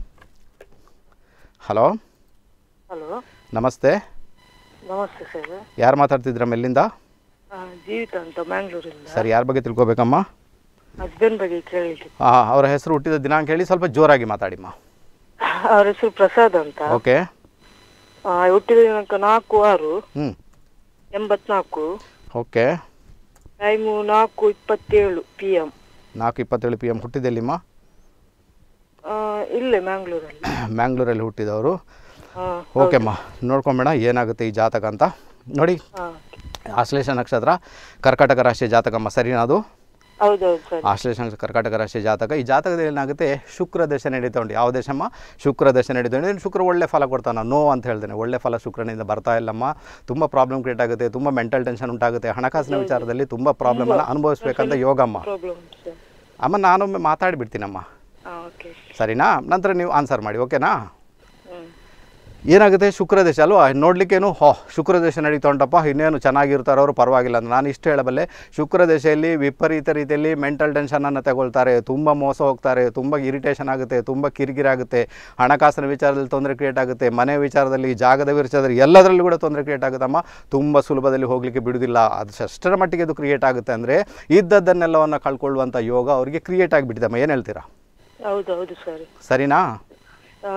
ಹಲೋ ಹಲೋ ನಮಸ್ತೆ ನಮಸ್ತೆ ಸರ್ ಯಾರು ಮಾತಾಡ್ತಿದ್ರ ಎಲ್ಲಿಂದ ಜೀವಿತ ಅಂತ ಮ್ಯಾಂಗ್ಳೂರಿಂದ ಸರ್ ಯಾರ ಬಗ್ಗೆ ತಿಳ್ಕೊಬೇಕಮ್ಮ ಹಸ್ಬೆಂಡ್ ಬಗ್ಗೆ ಕೇಳಿದ್ರು ಹಾಂ ಅವರ ಹೆಸರು ಹುಟ್ಟಿದ ದಿನಾಂಕ ಹೇಳಿ ಸ್ವಲ್ಪ ಜೋರಾಗಿ ಮಾತಾಡಿಮ್ಮ ಅವ್ರ ಹೆಸರು ಪ್ರಸಾದ್ ಅಂತ ಓಕೆ ಆ, ಹುಟ್ಟಿದ ದಿನಾಂಕ ನಾಲ್ಕು ಆರು ಹ್ಞೂ ಎಂಬತ್ನಾಲ್ಕು ಓಕೆ ಟೈಮು ನಾಲ್ಕು ಇಪ್ಪತ್ತೇಳು ಪಿ ಎಮ್ ನಾಲ್ಕು ಇಪ್ಪತ್ತೇಳು ಪಿ ಎಮ್ ಹುಟ್ಟಿದೆಲ್ಲಿಮ್ಮ ಇಲ್ಲೇ ಮ್ಯಾಂಗ್ಳೂರಲ್ಲಿ ಮ್ಯಾಂಗ್ಳೂರಲ್ಲಿ ಹುಟ್ಟಿದವರು ಆ, ಓಕೆಮ್ಮ ನೋಡ್ಕೊಂಬೇಡ ಏನಾಗುತ್ತೆ ಈ ಜಾತಕ ಅಂತ ನೋಡಿ ಆ, ಆಶ್ಲೇಷ ನಕ್ಷತ್ರ ಕರ್ಕಾಟಕ ರಾಶಿಯ ಜಾತಕಮ್ಮ ಸರಿನಾ ಅದು ಹೌದೌದು ಸರ್ ಆಶ್ಲೇಷ ನಕ್ಷತ್ರ ಕರ್ಕಾಟಕ ರಾಶಿಯ ಜಾತಕ ಈ ಜಾತಕದಲ್ಲಿ ಏನಾಗುತ್ತೆ ಶುಕ್ರ ದಶ ನಡೀತಾ ಉಂಟು ಯಾವ ದೇಶಮ್ಮ ಶುಕ್ರ ದಶ ನಡೀತಾ ಉಂಟು ಶುಕ್ರ ಒಳ್ಳೆ ಫಲ ಕೊಡ್ತಾನೆ ನೋ ಅಂತ ಹೇಳ್ತೇನೆ ಒಳ್ಳೆ ಫಲ ಶುಕ್ರನಿಂದ ಬರ್ತಾ ಇಲ್ಲಮ್ಮ ತುಂಬ ಪ್ರಾಬ್ಲಮ್ ಕ್ರಿಯೇಟ್ ಆಗುತ್ತೆ ತುಂಬ ಮೆಂಟಲ್ ಟೆನ್ಷನ್ ಉಂಟಾಗುತ್ತೆ ಹಣಕಾಸಿನ ವಿಚಾರದಲ್ಲಿ ತುಂಬ ಪ್ರಾಬ್ಲಮನ್ನು ಅನುಭವಿಸ್ಬೇಕಂತ ಯೋಗಮ್ಮ ಪ್ರಾಬ್ಲಮ್ ಸರ್ ಅಮ್ಮ ನಾನೊಮ್ಮೆ ಮಾತಾಡಿಬಿಡ್ತೀನಮ್ಮ ಓಕೆ ಸರಿನಾ ನಂತರ ನೀವು ಆನ್ಸರ್ ಮಾಡಿ ಓಕೆನಾ ಹ್ಞೂ ಏನಾಗುತ್ತೆ ಶುಕ್ರ ದೇಶ ಅಲ್ವಾ ನೋಡ್ಲಿಕ್ಕೇನು ಹೋ ಶುಕ್ರ ದೇಶ ನಡೀತಾ ಉಂಟಪ್ಪ ಇನ್ನೇನು ಚೆನ್ನಾಗಿರ್ತಾರೆ ಅವರು ಪರವಾಗಿಲ್ಲ ಅಂತ ನಾನು ಇಷ್ಟು ಹೇಳಬಲ್ಲೆ ಶುಕ್ರ ದೇಶದಲ್ಲಿ ವಿಪರೀತ ರೀತಿಯಲ್ಲಿ ಮೆಂಟಲ್ ಟೆನ್ಷನನ್ನು ತಗೊಳ್ತಾರೆ ತುಂಬ ಮೋಸ ಹೋಗ್ತಾರೆ ತುಂಬ ಇರಿಟೇಷನ್ ಆಗುತ್ತೆ ತುಂಬ ಕಿರಿಕಿರಾಗುತ್ತೆ ಹಣಕಾಸಿನ ವಿಚಾರದಲ್ಲಿ ತೊಂದರೆ ಕ್ರಿಯೇಟ್ ಆಗುತ್ತೆ ಮನೆ ವಿಚಾರದಲ್ಲಿ ಜಾಗದ ವಿಚಾರದಲ್ಲಿ ಎಲ್ಲದರಲ್ಲೂ ಕೂಡ ತೊಂದರೆ ಕ್ರಿಯೇಟ್ ಆಗುತ್ತಮ್ಮ ತುಂಬ ಸುಲಭದಲ್ಲಿ ಹೋಗಲಿಕ್ಕೆ ಬಿಡುವುದಿಲ್ಲ ಅದು ಅಷ್ಟರ ಮಟ್ಟಿಗೆ ಅದು ಕ್ರಿಯೇಟ್ ಆಗುತ್ತೆ ಅಂದರೆ ಇದ್ದದ್ದನ್ನೆಲ್ಲವನ್ನು ಕಳ್ಕೊಳ್ಳುವಂಥ ಯೋಗ ಅವರಿಗೆ ಕ್ರಿಯೇಟ್ ಆಗಿಬಿಟ್ಟಿದಮ್ಮ ಏನು ಹೇಳ್ತೀರಾ ಹೌದು ಹೌದು ಸರ್ ಸರಿನಾ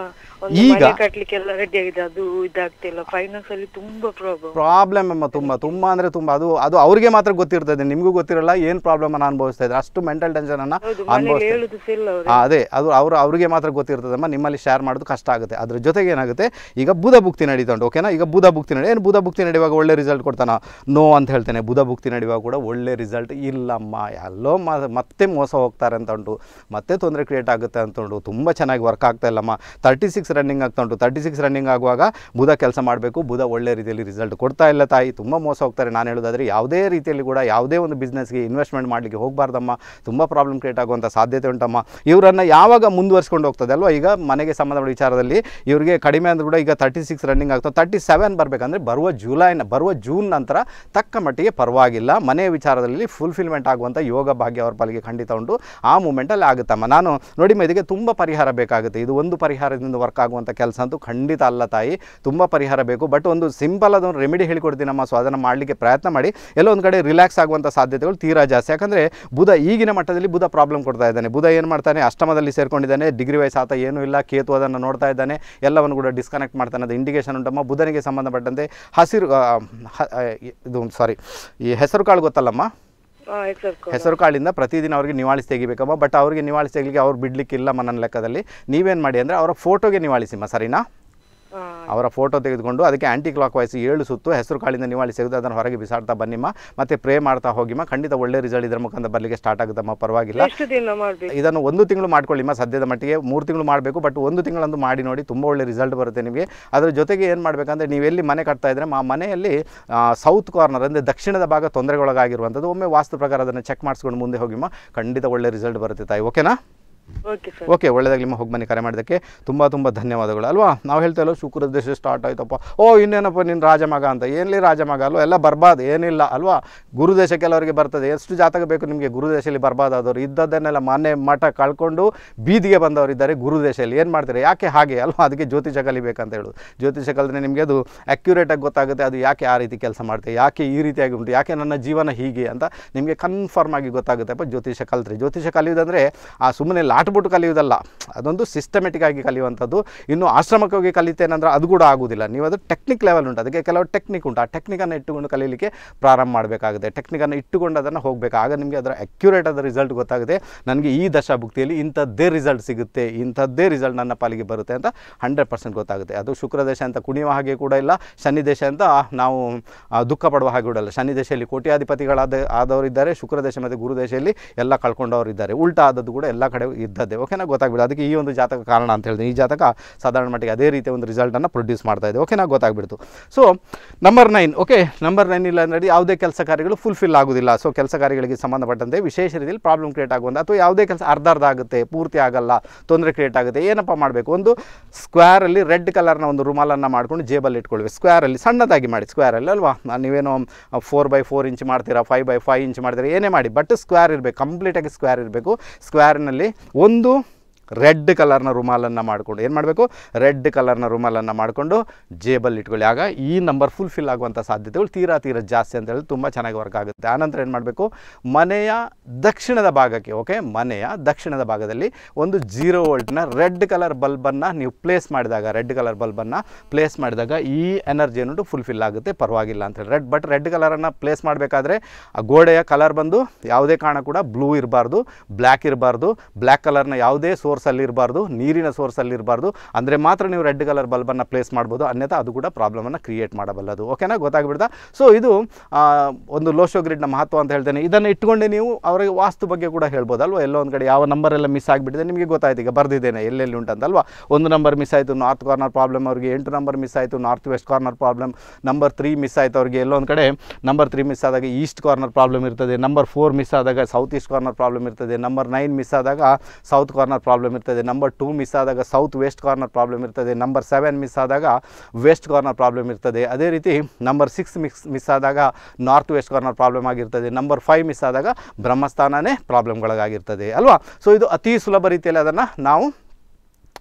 ಒಂದು ಈಗ ಮನೆ ಕಟ್ಲಿಕ್ಕೆಲ್ಲ ರೆಡಿ ಆಗಿದೆ ಅದು ಇದಾಗ್ತಿಲ್ಲ ಫೈನಾನ್ಸ್ ಅಲ್ಲಿ ತುಂಬಾ ಪ್ರಾಬ್ಲಮ್ ಪ್ರಾಬ್ಲಮ್ ಅಮ್ಮ ತುಂಬ ತುಂಬ ಅಂದರೆ ತುಂಬ ಅದು ಅದು ಅವ್ರಿಗೆ ಮಾತ್ರ ಗೊತ್ತಿರ್ತದೆ ನಿಮಗೂ ಗೊತ್ತಿರಲ್ಲ ಏನು ಪ್ರಾಬ್ಲಮನ್ನು ಅನುಭವಿಸ್ತಾ ಇದ್ದಾರೆ ಅಷ್ಟು ಮೆಂಟಲ್ ಟೆನ್ಷನನ್ನು ಹೌದು ಮನೇಲಿ ಅನುಭವಿಸ್ತಾ ಹೇಳುದು ಸಹ ಇಲ್ಲ ಅವ್ರು ಆ, ಅದೇ ಅದು ಅವರು ಅವರಿಗೆ ಮಾತ್ರ ಗೊತ್ತಿರ್ತದಮ್ಮ ನಿಮ್ಮಲ್ಲಿ ಶೇರ್ ಮಾಡೋದು ಕಷ್ಟ ಆಗುತ್ತೆ ಅದ್ರ ಜೊತೆಗೆ ಏನಾಗುತ್ತೆ ಈಗ ಬುಧ ಭುಕ್ತಿ ನಡೀತಾ ಉಂಟು ಓಕೆನಾ ಈಗ ಬುಧ ಭುಕ್ತಿ ನಡಿ ಏನು ಬುಧ ಭುಕ್ತಿ ನಡೆಯುವಾಗ ಒಳ್ಳೆ ರಿಸಲ್ಟ್ ಕೊಡ್ತಾನ ನೋ ಅಂತ ಹೇಳ್ತೇನೆ ಬುಧ ಭುಕ್ತಿ ನಡೆಯುವಾಗ ಕೂಡ ಒಳ್ಳೆ ರಿಸಲ್ಟ್ ಇಲ್ಲಮ್ಮ ಎಲ್ಲೋ ಮ- ಮತ್ತೆ ಮೋಸ ಹೋಗ್ತಾರೆ ಅಂತ ಉಂಟು ಮತ್ತೆ ತೊಂದರೆ ಕ್ರಿಯೇಟ್ ಆಗುತ್ತೆ ಅಂತ ಉಂಟು ತುಂಬ ಚೆನ್ನಾಗಿ ವರ್ಕ್ ಆಗ್ತಾ ಇಲ್ಲಮ್ಮ ತರ್ಟಿ ಸಿಕ್ಸ್ ರನ್ನಿಂಗ್ ಆಗ್ತಾ ಉಂಟು ತರ್ಟಿ ಸಿಕ್ಸ್ ರನ್ನಿಂಗ್ ಆಗುವಾಗ ಬುಧ ಕೆಲಸ ಮಾಡಬೇಕು ಬುಧ ಒಳ್ಳೆ ರೀತಿಯಲ್ಲಿ ರಿಸಲ್ಟ್ ಕೊಡ್ತಾ ಇಲ್ಲ ತಾಯಿ ತುಂಬ ಮೋಸ ಹೋಗ್ತಾರೆ ನಾನು ಹೇಳೋದಾದ್ರೆ ಯಾವುದೇ ರೀತಿಯಲ್ಲಿ ಕೂಡ ಯಾವುದೇ ಒಂದು ಬಿಸ್ನೆಸ್ಗೆ ಇನ್ವೆಸ್ಟ್ಮೆಂಟ್ ಮಾಡಲಿಕ್ಕೆ ಹೋಗಬಾರ್ದಮ್ಮ ತುಂಬ ಪ್ರಾಬ್ಲಮ್ ಕ್ರಿಯೇಟ್ ಆಗುವಂಥ ಸಾಧ್ಯತೆ ಉಂಟಮ್ಮ ಇವರನ್ನು ಯಾವಾಗ ಮುಂದುವರ್ಸ್ಕೊಂಡು ಹೋಗ್ತದೆ ಅಲ್ವಾ ಈಗ ಮನೆಗೆ ಸಂಬಂಧಪಟ್ಟ ವಿಚಾರದಲ್ಲಿ ಇವರಿಗೆ ಕಡಿಮೆ ಅಂದ್ರೂ ಕೂಡ ಈಗ ತರ್ಟಿ ಸಿಕ್ಸ್ ರನ್ನಿಂಗ್ ಆಗ್ತದೆ ತರ್ಟಿ ಸೆವೆನ್ ಬರಬೇಕಂದ್ರೆ ಬರುವ ಜುಲೈನ ಬರುವ ಜೂನ್ ನಂತರ ತಕ್ಕ ಮಟ್ಟಿಗೆ ಪರವಾಗಿಲ್ಲ ಮನೆ ವಿಚಾರದಲ್ಲಿ ಫುಲ್ಫಿಲ್ಮೆಂಟ್ ಆಗುವಂಥ ಯೋಗ ಭಾಗ್ಯ ಅವ್ರ ಪಾಲಿಗೆ ಖಂಡಿತ ಉಂಟು ಆ ಮೂಮೆಂಟಲ್ಲಿ ಆಗುತ್ತಮ್ಮ ನಾನು ನೋಡಿ ಇದಕ್ಕೆ ತುಂಬ ಪರಿಹಾರ ಬೇಕಾಗುತ್ತೆ ಇದು ಒಂದು ಪರಿಹಾರದಿಂದ ವರ್ಕ್ ಆಗುವಂಥ ಕೆಲಸ ಅಂತೂ ಖಂಡಿತ ಅಲ್ಲ ತಾಯಿ ತುಂಬ ಪರಿಹಾರ ಬೇಕು ಬಟ್ ಒಂದು ಸಿಂಪಲ್ ಅದೊಂದು ರೆಮಿಡಿ ಹೇಳಿಕೊಡ್ತೀನಮ್ಮ ಸೊ ಅದನ್ನು ಮಾಡಲಿಕ್ಕೆ ಪ್ರಯತ್ನ ಮಾಡಿ ಎಲ್ಲೋ ಒಂದು ಕಡೆ ರಿಲ್ಯಾಕ್ಸ್ ಆಗುವಂಥ ಸಾಧ್ಯತೆಗಳು ತೀರಾ ಜಾಸ್ತಿ ಯಾಕಂದರೆ ಬುಧ ಈಗಿನ ಮಟ್ಟದಲ್ಲಿ ಬುಧ ಪ್ರಾಬ್ಲಮ್ ಕೊಡ್ತಾ ಇದ್ದಾನೆ ಬುಧ ಏನು ಮಾಡ್ತಾನೆ ಅಷ್ಟಮದಲ್ಲಿ ಸೇರ್ಕೊಂಡಿದ್ದಾನೆ ಡಿಗ್ರಿ ವಯಸ್ಸು ಆತ ಏನೂ ಇಲ್ಲ ಕೇತು ಅದನ್ನು ನೋಡ್ತಾ ಇದ್ದಾನೆ ಎಲ್ಲವನ್ನು ಕೂಡ ಡಿಸ್ಕನೆಕ್ಟ್ ಮಾಡ್ತಾನೆ ಅದು ಇಂಡಿಕೇಶನ್ ಉಂಟಮ್ಮ ಬುಧನಿಗೆ ಸಂಬಂಧಪಟ್ಟಂತೆ ಹಸಿರು ಆ, ಹ- ಆ, ಇದು ಸಾರಿ ಈ ಹೆಸರು ಕಾಳು ಗೊತ್ತಲ್ಲಮ್ಮ ಹಾ ಎಕ್ಸರ್ ಹೆಸರು ಕಾಳಿಂದ ಪ್ರತಿದಿನ ಅವ್ರಿಗೆ ನಿವಾಳಿಸಿ ತೆಗಿಬೇಕಮ್ಮ ಬಟ್ ಅವ್ರಿಗೆ ನಿವಾಳಿಸಿ ತೆಗಿಲಿಕ್ಕೆ ಅವ್ರು ಬಿಡ್ಲಿಕ್ಕಿಲ್ಲಮ್ಮ ನನ್ನ ಲೆಕ್ಕದಲ್ಲಿ ನೀವೇನು ಮಾಡಿ ಅಂದರೆ ಅವರ ಫೋಟೋಗೆ ನಿವಾಳಿಸಿಮ್ಮ ಸರಿನಾ ಹಾ ಅವರ ಫೋಟೋ ತೆಗೆದುಕೊಂಡು ಅದಕ್ಕೆ ಆ್ಯಂಟಿ ಕ್ಲಾಕ್ ವೈಸ್ ಏಳು ಸುತ್ತು ಹೆಸರು ಕಾಳಿಂದ ನಿವಾಳಿಸಿ ತೆಗೆದು ಅದನ್ನು ಹೊರಗೆ ಬಿಸಾಡ್ತಾ ಬನ್ನಿಮ್ಮ ಮತ್ತೆ ಪ್ರೇ ಮಾಡ್ತಾ ಹೋಗಿಮ್ಮ ಖಂಡಿತ ಒಳ್ಳೆ ರಿಸಲ್ಟ್ ಇದರ ಮುಖಾಂತರ ಬರಲಿಕ್ಕೆ ಸ್ಟಾರ್ಟ್ ಆಗುತ್ತಮ್ಮ ಪರವಾಗಿಲ್ಲ ಎಷ್ಟು ದಿನ ಮಾಡ್ಬೇಕು ಇದನ್ನು ಒಂದು ತಿಂಗಳು ಮಾಡ್ಕೊಳ್ಳಿಮ್ಮ ಸದ್ಯದ ಮಟ್ಟಿಗೆ ಮೂರು ತಿಂಗಳು ಮಾಡಬೇಕು ಬಟ್ ಒಂದು ತಿಂಗಳಂದು ಮಾಡಿ ನೋಡಿ ತುಂಬ ಒಳ್ಳೆ ರಿಸಲ್ಟ್ ಬರುತ್ತೆ ನಿಮಗೆ ಅದರ ಜೊತೆಗೆ ಏನು ಮಾಡಬೇಕಂದ್ರೆ ನೀವು ಎಲ್ಲಿ ಮನೆ ಕಟ್ತಾ ಇದ್ರೆ ಆ ಮನೆಯಲ್ಲಿ ಸೌತ್ ಕಾರ್ನರ್ ಅಂದರೆ ದಕ್ಷಿಣದ ಭಾಗ ತೊಂದರೆಗೊಳಗಾಗಿರುವಂಥದ್ದು ಒಮ್ಮೆ ವಾಸ್ತು ಪ್ರಕಾರ ಅದನ್ನು ಚೆಕ್ ಮಾಡಿಸ್ಕೊಂಡು ಮುಂದೆ ಹೋಗಿಮ್ಮ ಖಂಡಿತ ಒಳ್ಳೆ ರಿಸಲ್ಟ್ ಬರುತ್ತೆ ತಾಯಿ ಓಕೆನಾ ಓಕೆ ಸರ್ ಓಕೆ ಒಳ್ಳೆದಾಗಲಿ ನಿಮ್ಮ ಹೋಗಿ ಬನ್ನಿ ಕರೆ ಮಾಡಿದ್ದಕ್ಕೆ ತುಂಬ ತುಂಬ ಧನ್ಯವಾದಗಳು ಅಲ್ವಾ ನಾವು ಹೇಳ್ತಾ ಇಲ್ಲ ಶುಕ್ರ ದೇಶ ಸ್ಟಾರ್ಟ್ ಆಯ್ತಪ್ಪ ಓ ಇನ್ನೇನಪ್ಪ ನಿನ್ನ ರಾಜಮಗ ಅಂತ ಏನ್ಲಿ ರಾಜಮಗ ಅಲ್ವಾ ಎಲ್ಲ ಬರ್ಬಾದ್ ಏನಿಲ್ಲ ಅಲ್ವಾ ಗುರುದೇಶ ಕೆಲವರಿಗೆ ಬರ್ತದೆ ಎಷ್ಟು ಜಾತಕ ಬೇಕು ನಿಮಗೆ ಗುರುದೇಶದಲ್ಲಿ ಬರ್ಬಾದಾದವರು ಇದ್ದದ್ದನ್ನೆಲ್ಲ ಮನೆ ಮಠ ಕಳ್ಕೊಂಡು ಬೀದಿಗೆ ಬಂದವರು ಇದ್ದಾರೆ ಗುರುದೇಶದಲ್ಲಿ ಏನು ಮಾಡ್ತಾರೆ ಯಾಕೆ ಹಾಗೆ ಅಲ್ವಾ ಅದಕ್ಕೆ ಜ್ಯೋತಿಷ ಕಲಿಬೇಕಂತ ಹೇಳೋದು ಜ್ಯೋತಿಷ ಕಲಿದ್ರೆ ನಿಮಗೆ ಅದು ಆ್ಯಕ್ಯುರೇಟಾಗಿ ಗೊತ್ತಾಗುತ್ತೆ ಅದು ಯಾಕೆ ಆ ರೀತಿ ಕೆಲಸ ಮಾಡ್ತೆ ಯಾಕೆ ಈ ರೀತಿಯಾಗಿ ಉಂಟು ಯಾಕೆ ನನ್ನ ಜೀವನ ಹೀಗೆ ಅಂತ ನಿಮಗೆ ಕನ್ಫರ್ಮ್ ಆಗಿ ಗೊತ್ತಾಗುತ್ತೆ ಅಪ್ಪ ಜ್ಯೋತಿಷ ಕಲಿತ್ರೆ ಜ್ಯೋತಿಷ ಕಲಿಯೋದಂದರೆ ಆ ಸುಮ್ಮನೆ ಲಾಟ್ಬಿಟ್ಟು ಕಲಿಯೋದಲ್ಲ ಅದೊಂದು ಸಿಸ್ಟಮೆಟಿಕ್ ಆಗಿ ಕಲಿಯುವಂಥದ್ದು ಇನ್ನು ಆಶ್ರಮಕ್ಕೆ ಹೋಗಿ ಕಲಿತೇನೆಂದ್ರೆ ಅದು ಕೂಡ ಆಗೋದಿಲ್ಲ ನೀವು ಅದು ಟೆಕ್ನಿಕ್ ಲೆವೆಲ್ ಉಂಟು ಅದಕ್ಕೆ ಕೆಲವು ಟೆಕ್ನಿಕ್ ಉಂಟು ಆ ಟೆಕ್ನಿಕನ್ನು ಇಟ್ಟುಕೊಂಡು ಕಲೀಲಿಕ್ಕೆ ಪ್ರಾರಂಭ ಮಾಡಬೇಕಾಗುತ್ತೆ ಟೆಕ್ನಿಕನ್ನು ಇಟ್ಟುಕೊಂಡು ಅದನ್ನು ಹೋಗಬೇಕು ಆಗ ನಿಮಗೆ ಅದರ ಅಕ್ಯುರೇಟ್ ಆದ ರಿಸಲ್ಟ್ ಗೊತ್ತಾಗುತ್ತೆ ನನಗೆ ಈ ದಶಾಭುಕ್ತಿಯಲ್ಲಿ ಇಂಥದ್ದೇ ರಿಸಲ್ಟ್ ಸಿಗುತ್ತೆ ಇಂಥದ್ದೇ ರಿಸಲ್ಟ್ ನನ್ನ ಪಾಲಿಗೆ ಬರುತ್ತೆ ಅಂತ ಹಂಡ್ರೆಡ್ ಪರ್ಸೆಂಟ್ ಗೊತ್ತಾಗುತ್ತೆ ಅದು ಶುಕ್ರ ದೇಶ ಅಂತ ಕುಣಿಯುವ ಹಾಗೆ ಕೂಡ ಇಲ್ಲ ಶನಿ ದೇಶ ಅಂತ ನಾವು ಆ, ದುಃಖ ಪಡುವ ಹಾಗೆ ಕೂಡ ಇಲ್ಲ ಶನಿ ದೇಶದಲ್ಲಿ ಕೋಟ್ಯಾಧಿಪತಿಗಳಾದ ಆದವರಿದ್ದಾರೆ ಶುಕ್ರ ದೇಶ ಮತ್ತು ಗುರು ದೇಶದಲ್ಲಿ ಎಲ್ಲ ಕಳ್ಕೊಂಡವರು ಇದ್ದಾರೆ ಉಲ್ಟಾ ಆದದ್ದು ಕೂಡ ಎಲ್ಲ ಕಡೆ ಇದ್ದದ್ದೇ ಓಕೆನಾ ಗೊತ್ತಾಗ್ಬಿಡು ಅದಕ್ಕೆ ಈ ಒಂದು ಜಾತಕ ಕಾರಣ ಅಂತ ಹೇಳಿದೆ ಈ ಜಾತಕ ಸಾಧಾರಣ ಮಟ್ಟಿಗೆ ಅದೇ ರೀತಿಯ ಒಂದು ರಿಸಲ್ಟನ್ನು ಪ್ರೊಡ್ಯೂಸ್ ಮಾಡ್ತಾ ಇದೆ ಓಕೆನಾ ಗೊತ್ತಾಗ್ಬಿಡ್ತು so number nine okay number nine ಇಲ್ಲ ಅಂದರೆ ಯಾವುದೇ ಕೆಲಸ ಕಾರ್ಯಗಳು ಫುಲ್ಫಿಲ್ ಆಗೋದಿಲ್ಲ ಸೊ ಕೆಲಸ ಕಾರ್ಯಗಳಿಗೆ ಸಂಬಂಧಪಟ್ಟಂತೆ ವಿಶೇಷ ರೀತಿಯಲ್ಲಿ ಪ್ರಾಬ್ಲಮ್ ಕ್ರಿಯೇಟ್ ಆಗುವಂಥ ಅಥವಾ ಯಾವುದೇ ಕೆಲಸ ಅರ್ಧ ಅರ್ಧ ಆಗುತ್ತೆ ಪೂರ್ತಿ ಆಗಲ್ಲ ತೊಂದರೆ ಕ್ರಿಯೇಟ್ ಆಗುತ್ತೆ ಏನಪ್ಪ ಮಾಡಬೇಕು ಒಂದು ಸ್ಕ್ವೇರಲ್ಲಿ ರೆಡ್ ಕಲರ್ನ ಒಂದು ರುಮಾಲನ್ನು ಮಾಡ್ಕೊಂಡು ಜೇಬಲ್ಲಿ ಇಟ್ಕೊಳ್ಬೇಕು ಸ್ಕ್ವೇರಲ್ಲಿ ಸಣ್ಣದಾಗಿ ಮಾಡಿ ಸ್ಕ್ವೇರಲ್ಲಿ ಅಲ್ವಾ ನಾನ್ ನೀವೇನೋ ಫೋರ್ ಬೈ ಫೋರ್ ಇಂಚ್ ಮಾಡ್ತೀರಾ ಫೈವ್ ಬೈ ಫೈವ್ ಇಂಚ್ ಮಾಡ್ತೀರಾ ಏನೇ ಮಾಡಿ ಬಟ್ ಸ್ಕ್ವೇರ್ ಇರಬೇಕು ಕಂಪ್ಲೀಟಾಗಿ ಸ್ಕ್ವೇರ್ ಇರಬೇಕು ಸ್ಕ್ವೇರ್ನಲ್ಲಿ ಒಂದು ರೆಡ್ ಕಲರ್ನ ರುಮಾಲನ್ನು ಮಾಡಿಕೊಂಡು ಏನು ಮಾಡಬೇಕು ರೆಡ್ ಕಲರ್ನ ರುಮಾಲನ್ನು ಮಾಡಿಕೊಂಡು ಜೇಬಲ್ಲಿ ಇಟ್ಕೊಳ್ಳಿ ಆಗ ಈ ನಂಬರ್ ಫುಲ್ಫಿಲ್ ಆಗುವಂಥ ಸಾಧ್ಯತೆಗಳು ತೀರಾ ತೀರಾ ಜಾಸ್ತಿ ಅಂತ ಹೇಳಿ ತುಂಬ ಚೆನ್ನಾಗಿ ವರ್ಕ್ ಆಗುತ್ತೆ ಆನಂತರ ಏನು ಮಾಡಬೇಕು ಮನೆಯ ದಕ್ಷಿಣದ ಭಾಗಕ್ಕೆ ಓಕೆ ಮನೆಯ ದಕ್ಷಿಣದ ಭಾಗದಲ್ಲಿ ಒಂದು ಜೀರೋ ವೋಲ್ಟ್ನ ರೆಡ್ ಕಲರ್ ಬಲ್ಬನ್ನು ನೀವು ಪ್ಲೇಸ್ ಮಾಡಿದಾಗ ರೆಡ್ ಕಲರ್ ಬಲ್ಬನ್ನು ಪ್ಲೇಸ್ ಮಾಡಿದಾಗ ಈ ಎನರ್ಜಿ ಅನ್ನೋದು ಫುಲ್ಫಿಲ್ ಆಗುತ್ತೆ ಪರವಾಗಿಲ್ಲ ಅಂತ ಹೇಳಿ ರೆಡ್ ಬಟ್ ರೆಡ್ ಕಲರನ್ನು ಪ್ಲೇಸ್ ಮಾಡಬೇಕಾದ್ರೆ ಆ ಗೋಡೆಯ ಕಲರ್ ಬಂದು ಯಾವುದೇ ಕಾರಣ ಕೂಡ ಬ್ಲೂ ಇರಬಾರ್ದು ಬ್ಲ್ಯಾಕ್ ಇರಬಾರ್ದು ಬ್ಲ್ಯಾಕ್ ಕಲರ್ನ ಯಾವುದೇ ಸೋರ್ಸಲ್ಲಿ ಇರಬಾರ್ದು ನೀರಿನ ಸೋರ್ಸಲ್ಲಿ ಇರಬಾರ್ದು ಅಂದರೆ ಮಾತ್ರ ನೀವು ರೆಡ್ ಕಲರ್ ಬಲ್ಬನ್ನು ಪ್ಲೇಸ್ ಮಾಡ್ಬೋದು ಅನ್ಯथा ಅದು ಕೂಡ ಪ್ರಾಬ್ಲಮನ್ನು ಕ್ರಿಯೇಟ್ ಮಾಡಬಲ್ಲದು ಓಕೆನಾ ಗೊತ್ತಾಗ್ಬಿಡ್ತಾ ಸೊ ಇದು ಆ, ಒಂದು ಲೋಶೋ ಗ್ರಿಡ್ನ ಮಹತ್ವ ಅಂತ ಹೇಳ್ತೇನೆ ಇದನ್ನು ಇಟ್ಕೊಂಡೆ ನೀವು ಅವರಿಗೆ ವಾಸ್ತು ಬಗ್ಗೆ ಕೂಡ ಹೇಳ್ಬೋದು ಅಲ್ವಾ ಎಲ್ಲೋ ಒಂದು ಕಡೆ ಯಾವ ನಂಬರ್ ಎಲ್ಲ ಮಿಸ್ ಆಗಿಬಿಟ್ಟಿದೆ ನಿಮಗೆ ಗೊತ್ತಾಯ್ತು ಈಗ ಬರ್ದಿದ್ದೇನೆ ಎಲ್ಲೆಲ್ಲಿ ಉಂಟಂತಲ್ವಾ ಒಂದು ನಂಬರ್ ಮಿಸ್ ಆಯಿತು ನಾರ್ತ್ ಕಾರ್ನರ್ ಪ್ರಾಬ್ಲಮ್ ಅವ್ರಿಗೆ ಎಂಟು ನಂಬರ್ ಮಿಸ್ ಆಯಿತು north west corner problem number three miss ಆಯಿತು ಅವ್ರಿಗೆ ಎಲ್ಲೋ ಒಂದು ಕಡೆ ನಂಬರ್ ತ್ರೀ ಮಿಸ್ ಆದಾಗ ಈಸ್ಟ್ ಕಾರ್ನರ್ ಪ್ರಾಬ್ಲಮ್ ಇರ್ತದೆ ನಂಬರ್ ಫೋರ್ ಮಿಸ್ ಆದಾಗ ಸೌತ್ ಈಸ್ಟ್ ಕಾರ್ನರ್ ಪ್ರಾಬ್ಲಮ್ ಇರ್ತದೆ ನಂಬರ್ ನೈನ್ ಮಿಸ್ ಆದಾಗ ಸೌತ್ ಕಾರ್ನರ್ ಪ್ರಾಬ್ಲಮ್ ಇರ್ತದೆ ನಂಬರ್ ಟೂ ಮಿಸ್ ಆದಾಗ ಸೌತ್ ವೆಸ್ಟ್ ಕಾರ್ನರ್ ಪ್ರಾಬ್ಲಮ್ ಇರ್ತದೆ ನಂಬರ್ ಸೆವೆನ್ ಮಿಸ್ ಆದಾಗ ವೆಸ್ಟ್ ಕಾರ್ನರ್ ಪ್ರಾಬ್ಲಮ್ ಇರ್ತದೆ ಅದೇ ರೀತಿ ನಂಬರ್ ಸಿಕ್ಸ್ ಮಿಕ್ಸ್ ಮಿಸ್ ಆದಾಗ ನಾರ್ತ್ ವೆಸ್ಟ್ ಕಾರ್ನರ್ ಪ್ರಾಬ್ಲಮ್ ಆಗಿರ್ತದೆ ನಂಬರ್ ಫೈವ್ ಮಿಸ್ ಆದಾಗ ಬ್ರಹ್ಮಸ್ಥಾನನೇ ಪ್ರಾಬ್ಲಮ್ಗಳಾಗಿರ್ತದೆ ಅಲ್ವಾ ಸೊ ಇದು ಅತಿ ಸುಲಭ ರೀತಿಯಲ್ಲಿ ಅದನ್ನು ನಾವು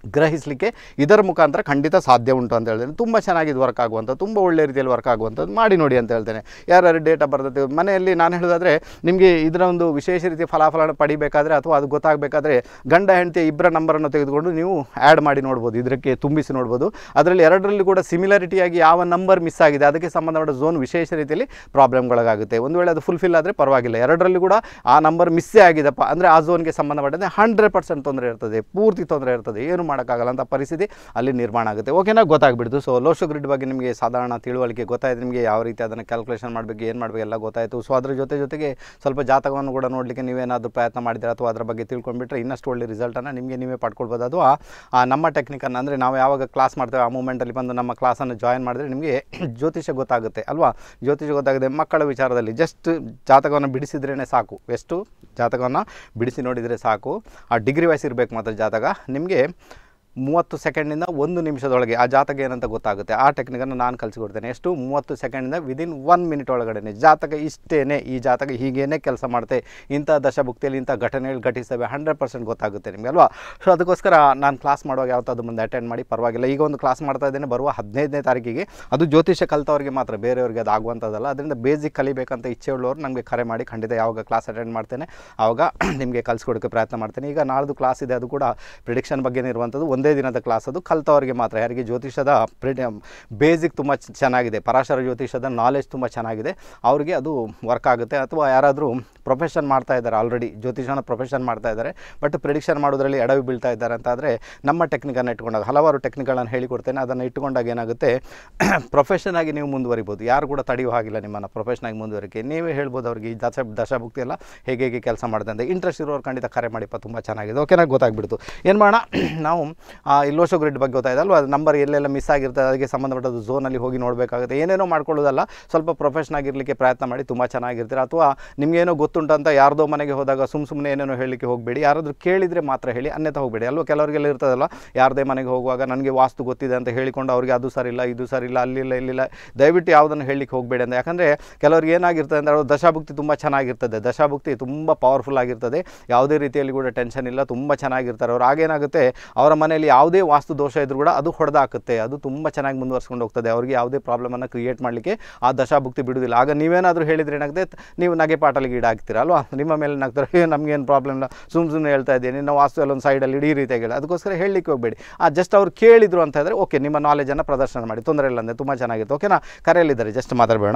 ಗ್ರಹಿಸಲಿಕ್ಕೆ ಇದರ ಮುಖಾಂತರ ಖಂಡಿತ ಸಾಧ್ಯ ಉಂಟು ಅಂತ ಹೇಳ್ತೇನೆ ತುಂಬ ಚೆನ್ನಾಗಿ ಇದು ವರ್ಕ್ ಆಗುವಂಥ ತುಂಬ ಒಳ್ಳೆ ರೀತಿಯಲ್ಲಿ ವರ್ಕ್ ಆಗುವಂಥದ್ದು ಮಾಡಿ ನೋಡಿ ಅಂತ ಹೇಳ್ತೇನೆ ಯಾರ್ಯಾರು ಡೇಟಾ ಬರ್ತದೆ ಮನೆಯಲ್ಲಿ ನಾನು ಹೇಳೋದಾದರೆ ನಿಮಗೆ ಇದರ ಒಂದು ವಿಶೇಷ ರೀತಿಯ ಫಲಾಫಲ ಪಡಿಬೇಕಾದ್ರೆ ಅಥವಾ ಅದು ಗೊತ್ತಾಗಬೇಕಾದ್ರೆ ಗಂಡ ಹೆಂಡತಿ ಇಬ್ಬರ ನಂಬರನ್ನು ತೆಗೆದುಕೊಂಡು ನೀವು ಆ್ಯಡ್ ಮಾಡಿ ನೋಡ್ಬೋದು ಇದಕ್ಕೆ ತುಂಬಿಸಿ ನೋಡ್ಬೋದು ಅದರಲ್ಲಿ ಎರಡರಲ್ಲಿ ಕೂಡ ಸಿಮಿಲಾರಿಟಿಯಾಗಿ ಯಾವ ನಂಬರ್ ಮಿಸ್ ಆಗಿದೆ ಅದಕ್ಕೆ ಸಂಬಂಧಪಟ್ಟ ಝೋನ್ ವಿಶೇಷ ರೀತಿಯಲ್ಲಿ ಪ್ರಾಬ್ಲಮ್ಗಳಾಗುತ್ತೆ ಒಂದು ವೇಳೆ ಅದು ಫುಲ್ಫಿಲ್ ಆದರೆ ಪರವಾಗಿಲ್ಲ ಎರಡರಲ್ಲಿ ಕೂಡ ಆ ನಂಬರ್ ಮಿಸ್ಸೇ ಆಗಿದೆಪ್ಪ ಅಂದರೆ ಆ ಝೋನ್ಗೆ ಸಂಬಂಧಪಟ್ಟಂತೆ ಹಂಡ್ರೆಡ್ ಪರ್ಸೆಂಟ್ ತೊಂದರೆ ಇರ್ತದೆ ಪೂರ್ತಿ ತೊಂದರೆ ಇರ್ತದೆ ಏನು ಮಾಡೋಕ್ಕಾಗಲ್ಲ ಅಂತ ಪರಿಸ್ಥಿತಿ ಅಲ್ಲಿ ನಿರ್ಮಾಣ ಆಗುತ್ತೆ ಓಕೆನಾ ಗೊತ್ತಾಗ್ಬಿಡ್ತು ಸೊ ಲೋಶೋ ಗ್ರಿಡ್ ಬಗ್ಗೆ ನಿಮಗೆ ಸಾಧಾರಣ ತಿಳುವಳಿಕೆ ಗೊತ್ತಾಯ್ತು ನಿಮಗೆ ಯಾವ ರೀತಿ ಅದನ್ನು ಕ್ಯಾಲ್ಕುಲೇಷನ್ ಮಾಡಬೇಕು ಏನು ಮಾಡಬೇಕು ಎಲ್ಲ ಗೊತ್ತಾಯಿತು ಸೊ ಅದ್ರ ಜೊತೆ ಜೊತೆಗೆ ಸ್ವಲ್ಪ ಜಾತಕವನ್ನು ಕೂಡ ನೋಡಲಿಕ್ಕೆ ನೀವೇನಾದರೂ ಪ್ರಯತ್ನ ಮಾಡಿದ್ರೆ ಅಥವಾ ಅದರ ಬಗ್ಗೆ ತಿಳ್ಕೊಂಡ್ಬಿಟ್ರೆ ಇನ್ನಷ್ಟು ಒಳ್ಳೆ ರಿಸಲ್ಟನ್ನು ನಿಮಗೆ ನೀವೇ ಪಡ್ಕೊಳ್ಬೋದು ಅಥವಾ ಆ ನಮ್ಮ ಟೆಕ್ನಿಕನ್ನು ಅಂದರೆ ನಾವು ಯಾವಾಗ ಕ್ಲಾಸ್ ಮಾಡ್ತೇವೆ ಆ ಮೂಮೆಂಟಲ್ಲಿ ಬಂದು ನಮ್ಮ ಕ್ಲಾಸನ್ನು ಜಾಯಿನ್ ಮಾಡಿದ್ರೆ ನಿಮಗೆ ಜ್ಯೋತಿಷ್ಯ ಗೊತ್ತಾಗುತ್ತೆ ಅಲ್ವಾ ಜ್ಯೋತಿಷ್ಯ ಗೊತ್ತಾಗುತ್ತೆ ಮಕ್ಕಳ ವಿಚಾರದಲ್ಲಿ ಜಸ್ಟ್ ಜಾತಕವನ್ನು ಬಿಡಿಸಿದ್ರೇ ಸಾಕು ಎಷ್ಟು ಜಾತಕವನ್ನು ಬಿಡಿಸಿ ನೋಡಿದರೆ ಸಾಕು ಆ ಡಿಗ್ರಿ ವಯಸ್ಸು ಇರಬೇಕು ಮಾತ್ರ ಜಾತಕ ನಿಮಗೆ ಮೂವತ್ತು ಸೆಕೆಂಡಿಂದ ಒಂದು ನಿಮಿಷದೊಳಗೆ ಆ ಜಾತಕ ಏನಂತ ಗೊತ್ತಾಗುತ್ತೆ ಆ ಟೆಕ್ನಿಕನ್ನು ನಾನು ಕಲಿಸಿಕೊಡ್ತೇನೆ ಎಷ್ಟು ಮೂವತ್ತು ಸೆಕೆಂಡಿಂದ ವಿದಿನ್ ಒನ್ ಮಿನಿಟ್ ಒಳಗಡೆ ಜಾತಕ ಇಷ್ಟೇನೆ ಈ ಜಾತಕ ಹೀಗೇನೆ ಕೆಲಸ ಮಾಡುತ್ತೆ ಇಂಥ ದಶಭುಕ್ತಿಯಲ್ಲಿ ಇಂಥ ಘಟನೆಗಳು ಘಟಿಸ್ತವೆ ಹಂಡ್ರೆಡ್ ಪರ್ಸೆಂಟ್ ಗೊತ್ತಾಗುತ್ತೆ ನಿಮಗೆ ಅಲ್ವಾ ಸೊ ಅದಕ್ಕೋಸ್ಕರ ನಾನು ಕ್ಲಾಸ್ ಮಾಡುವಾಗ ಯಾವತ್ತಾದ್ರು ಮುಂದೆ ಅಟೆಂಡ್ ಮಾಡಿ ಪರವಾಗಿಲ್ಲ ಈಗ ಒಂದು ಕ್ಲಾಸ್ ಮಾಡ್ತಾ ಇದ್ದೇನೆ ಬರುವ ಹದಿನೈದನೇ ತಾರೀಕಿಗೆ ಅದು ಜ್ಯೋತಿಷ್ಯ ಕಲಿತವ್ರಿಗೆ ಮಾತ್ರ ಬೇರೆಯವ್ರಿಗೆ ಅದು ಆಗುವಂಥದ್ದಲ್ಲ ಅದರಿಂದ ಬೇಸಿಕ್ ಕಲಿಬೇಕಂತ ಇಚ್ಛೆ ಉಳ್ಳವರು ನನಗೆ ಕರೆ ಮಾಡಿ ಖಂಡಿತ ಯಾವಾಗ ಕ್ಲಾಸ್ ಅಟೆಂಡ್ ಮಾಡ್ತೇನೆ ಆವಾಗ ನಿಮಗೆ ಕಲಿಸ್ಕೊಡೋಕ್ಕೆ ಪ್ರಯತ್ನ ಮಾಡ್ತೇನೆ ಈಗ ನಾಳ್ದು ಕ್ಲಾಸ್ ಇದೆ ಅದು ಕೂಡ ಪ್ರಿಡಿಕ್ಷನ್ ಬಗ್ಗೆ ಇರುವಂಥದ್ದು ಒಂದೇ ದಿನದ ಕ್ಲಾಸ್ ಅದು ಕಲಿತವರಿಗೆ ಮಾತ್ರ ಯಾರಿಗೆ ಜ್ಯೋತಿಷದ ಪ್ರಿಡಿ ಬೇಸಿಕ್ ತುಂಬ ಚ- ಚೆನ್ನಾಗಿದೆ ಪರಾಶರ ಜ್ಯೋತಿಷದ ನಾಲೆಜ್ ತುಂಬ ಚೆನ್ನಾಗಿದೆ ಅವರಿಗೆ ಅದು ವರ್ಕ್ ಆಗುತ್ತೆ ಅಥವಾ ಯಾರಾದರೂ ಪ್ರೊಫೆಷನ್ ಮಾಡ್ತಾ ಇದ್ದಾರೆ ಆಲ್ರೆಡಿ ಜ್ಯೋತಿಷನ ಪ್ರೊಫೆಷನ್ ಮಾಡ್ತಾ ಇದ್ದಾರೆ ಬಟ್ ಪ್ರಿಡಿಕ್ಷನ್ ಮಾಡೋದ್ರಲ್ಲಿ ಎಡವಿ ಬೀಳ್ತಾ ಇದ್ದಾರೆ ಅಂತ ಆದರೆ ನಮ್ಮ ಟೆಕ್ನಿಕನ್ನು ಇಟ್ಕೊಂಡಾಗ ಹಲವಾರು ಟೆಕ್ನಿಕ್ಗಳನ್ನು ಹೇಳಿಕೊಡ್ತೇನೆ ಅದನ್ನು ಇಟ್ಟುಕೊಂಡಾಗ ಏನಾಗುತ್ತೆ ಪ್ರೊಫೆಷನ್ ಆಗಿ ನೀವು ಮುಂದುವರಿಬೋದು ಯಾರು ಕೂಡ ತಡೆಯುವ ಹಾಗಿಲ್ಲ ನಿಮ್ಮನ್ನು ಪ್ರೊಫೆಷನ್ ಆಗಿ ಮುಂದುವರಿಕೆ ನೀವೇ ಹೇಳ್ಬೋದು ಅವ್ರಿಗೆ ಈ ದಶ ದಶಭುಕ್ತಿ ಎಲ್ಲ ಹೇಗೆ ಹೇಗೆ ಕೆಲಸ ಮಾಡುತ್ತೆ ಅಂತ ಇಂಟ್ರೆಸ್ಟ್ ಇರೋರು ಖಂಡಿತ ಕರೆ ಮಾಡಿಪ್ಪ ತುಂಬ ಚೆನ್ನಾಗಿದೆ ಓಕೆನಾ ಗೊತ್ತಾಗ್ಬಿಡ್ತು ಏನು ಮಾಡೋಣ ನಾವು ಆ, ಈ ಲೋಶೋ ಗ್ರಿಡ್ ಬಗ್ಗೆ ಗೊತ್ತಾಯ್ತು ಅಲ್ವಾ ಅದು ನಂಬರ್ ಎಲ್ಲೆಲ್ಲ ಮಿಸ್ ಆಗಿರ್ತದೆ ಅದಕ್ಕೆ ಸಂಬಂಧಪಟ್ಟದ್ದು ಝೋನಲ್ಲಿ ಹೋಗಿ ನೋಡಬೇಕಾಗುತ್ತೆ ಏನೇನೋ ಮಾಡ್ಕೊಳ್ಳೋದಲ್ಲ ಸ್ವಲ್ಪ ಪ್ರೊಫೆಷನ್ ಆಗಿರಲಿಕ್ಕೆ ಪ್ರಯತ್ನ ಮಾಡಿ ತುಂಬ ಚೆನ್ನಾಗಿರ್ತೀರ ಅಥವಾ ನಿಮಗೇನೋ ಗೊತ್ತುಂಟು ಅಂತ ಯಾರ್ದೋ ಮನೆಗೆ ಹೋದಾಗ ಸುಮ್ಮ ಸುಮ್ಮನೆ ಏನೇನೋ ಹೇಳಲಿಕ್ಕೆ ಹೋಗಬೇಡಿ ಯಾರಾದರೂ ಕೇಳಿದರೆ ಮಾತ್ರ ಹೇಳಿ ಅನ್ಯಥ ಹೋಗಬೇಡಿ ಅಲ್ವಾ ಕೆಲವರಿಗೆಲ್ಲ ಇರ್ತದಲ್ಲ ಯಾರದೇ ಮನೆಗೆ ಹೋಗುವಾಗ ನನಗೆ ವಾಸ್ತು ಗೊತ್ತಿದೆ ಅಂತ ಹೇಳಿಕೊಂಡು ಅವರಿಗೆ ಅದು ಸರಿಯಿಲ್ಲ ಇದು ಸರಿಯಿಲ್ಲ ಅಲ್ಲಿಲ್ಲ ಇಲ್ಲಿಲ್ಲ ದಯವಿಟ್ಟು ಯಾವುದನ್ನು ಹೇಳಲಿಕ್ಕೆ ಹೋಗಬೇಡಿ ಅಂತ ಯಾಕಂದರೆ ಕೆಲವ್ರಿಗೆ ಏನಾಗಿರ್ತದೆ ಅಂದರೆ ಅವ್ರ ದಶಾಭುಕ್ತಿ ತುಂಬ ಚೆನ್ನಾಗಿರ್ತದೆ ದಶಾಭುಕ್ತಿ ತುಂಬ ಪವರ್ಫುಲ್ ಆಗಿರ್ತದೆ ಯಾವುದೇ ರೀತಿಯಲ್ಲಿ ಕೂಡ ಟೆನ್ಷನ್ ಇಲ್ಲ ತುಂಬ ಚೆನ್ನಾಗಿರ್ತಾರೆ ಅವ್ರು ಆಗೇನಾಗುತ್ತೆ ಅವರ ಮನೆಯಲ್ಲಿ ಯಾವುದೇ ವಾಸ್ತು ದೋಷ ಇದ್ರೂ ಕೂಡ ಅದು ಹೊಡೆದಾಕುತ್ತೆ ಅದು ತುಂಬ ಚೆನ್ನಾಗಿ ಮುಂದುವರ್ಸ್ಕೊಂಡು ಹೋಗ್ತದೆ ಅವರಿಗೆ ಯಾವುದೇ ಪ್ರಾಬ್ಲಮನ್ನು ಕ್ರಿಯೇಟ್ ಮಾಡಲಿಕ್ಕೆ ಆ ದಶಾಭುಕ್ತಿ ಬಿಡುವುದಿಲ್ಲ ಆಗ ನೀವೇನಾದರೂ ಹೇಳಿದ್ರೆ ಏನಾಗುತ್ತೆ ನೀವು ನಗೆ ಪಾಟಲಿಗೆ ಈಡಾಗ್ತೀರ ಅಲ್ವಾ ನಿಮ್ಮ ಮೇಲೆ ಏನಾಗ್ತಾರೆ "ಏ, ನಮಗೇನು ಪ್ರಾಬ್ಲಮ್ ಇಲ್ಲ ಸುಮ್ಮ ಸುಮ್ಮನೆ ಹೇಳ್ತಾ ಇದ್ದೀನಿ ನಿನ್ನ ವಾಸ್ತು ಎಲ್ಲ ಒಂದು ಸೈಡಲ್ಲಿ ಇಡೀ ರೀತಿಯಾಗಿ ಹೇಳಿ ಅದಕ್ಕೋಸ್ಕರ ಹೇಳಲಿಕ್ಕೆ ಹೋಗಬೇಡಿ ಆ ಜಸ್ಟ್ ಅವ್ರು ಕೇಳಿದ್ರು ಅಂತ ಹೇಳಿದ್ರೆ ಓಕೆ ನಿಮ್ಮ ನಾಲೆಜನ್ನು ಪ್ರದರ್ಶನ ಮಾಡಿ ತೊಂದರೆ ಇಲ್ಲ ಅಂದರೆ ತುಂಬ ಚೆನ್ನಾಗಿತ್ತು ಓಕೆನಾ ಕರೆಯಲ್ಲಿದ್ದಾರೆ ಜಸ್ಟ್ ಮಾತಾಡಬೇಡ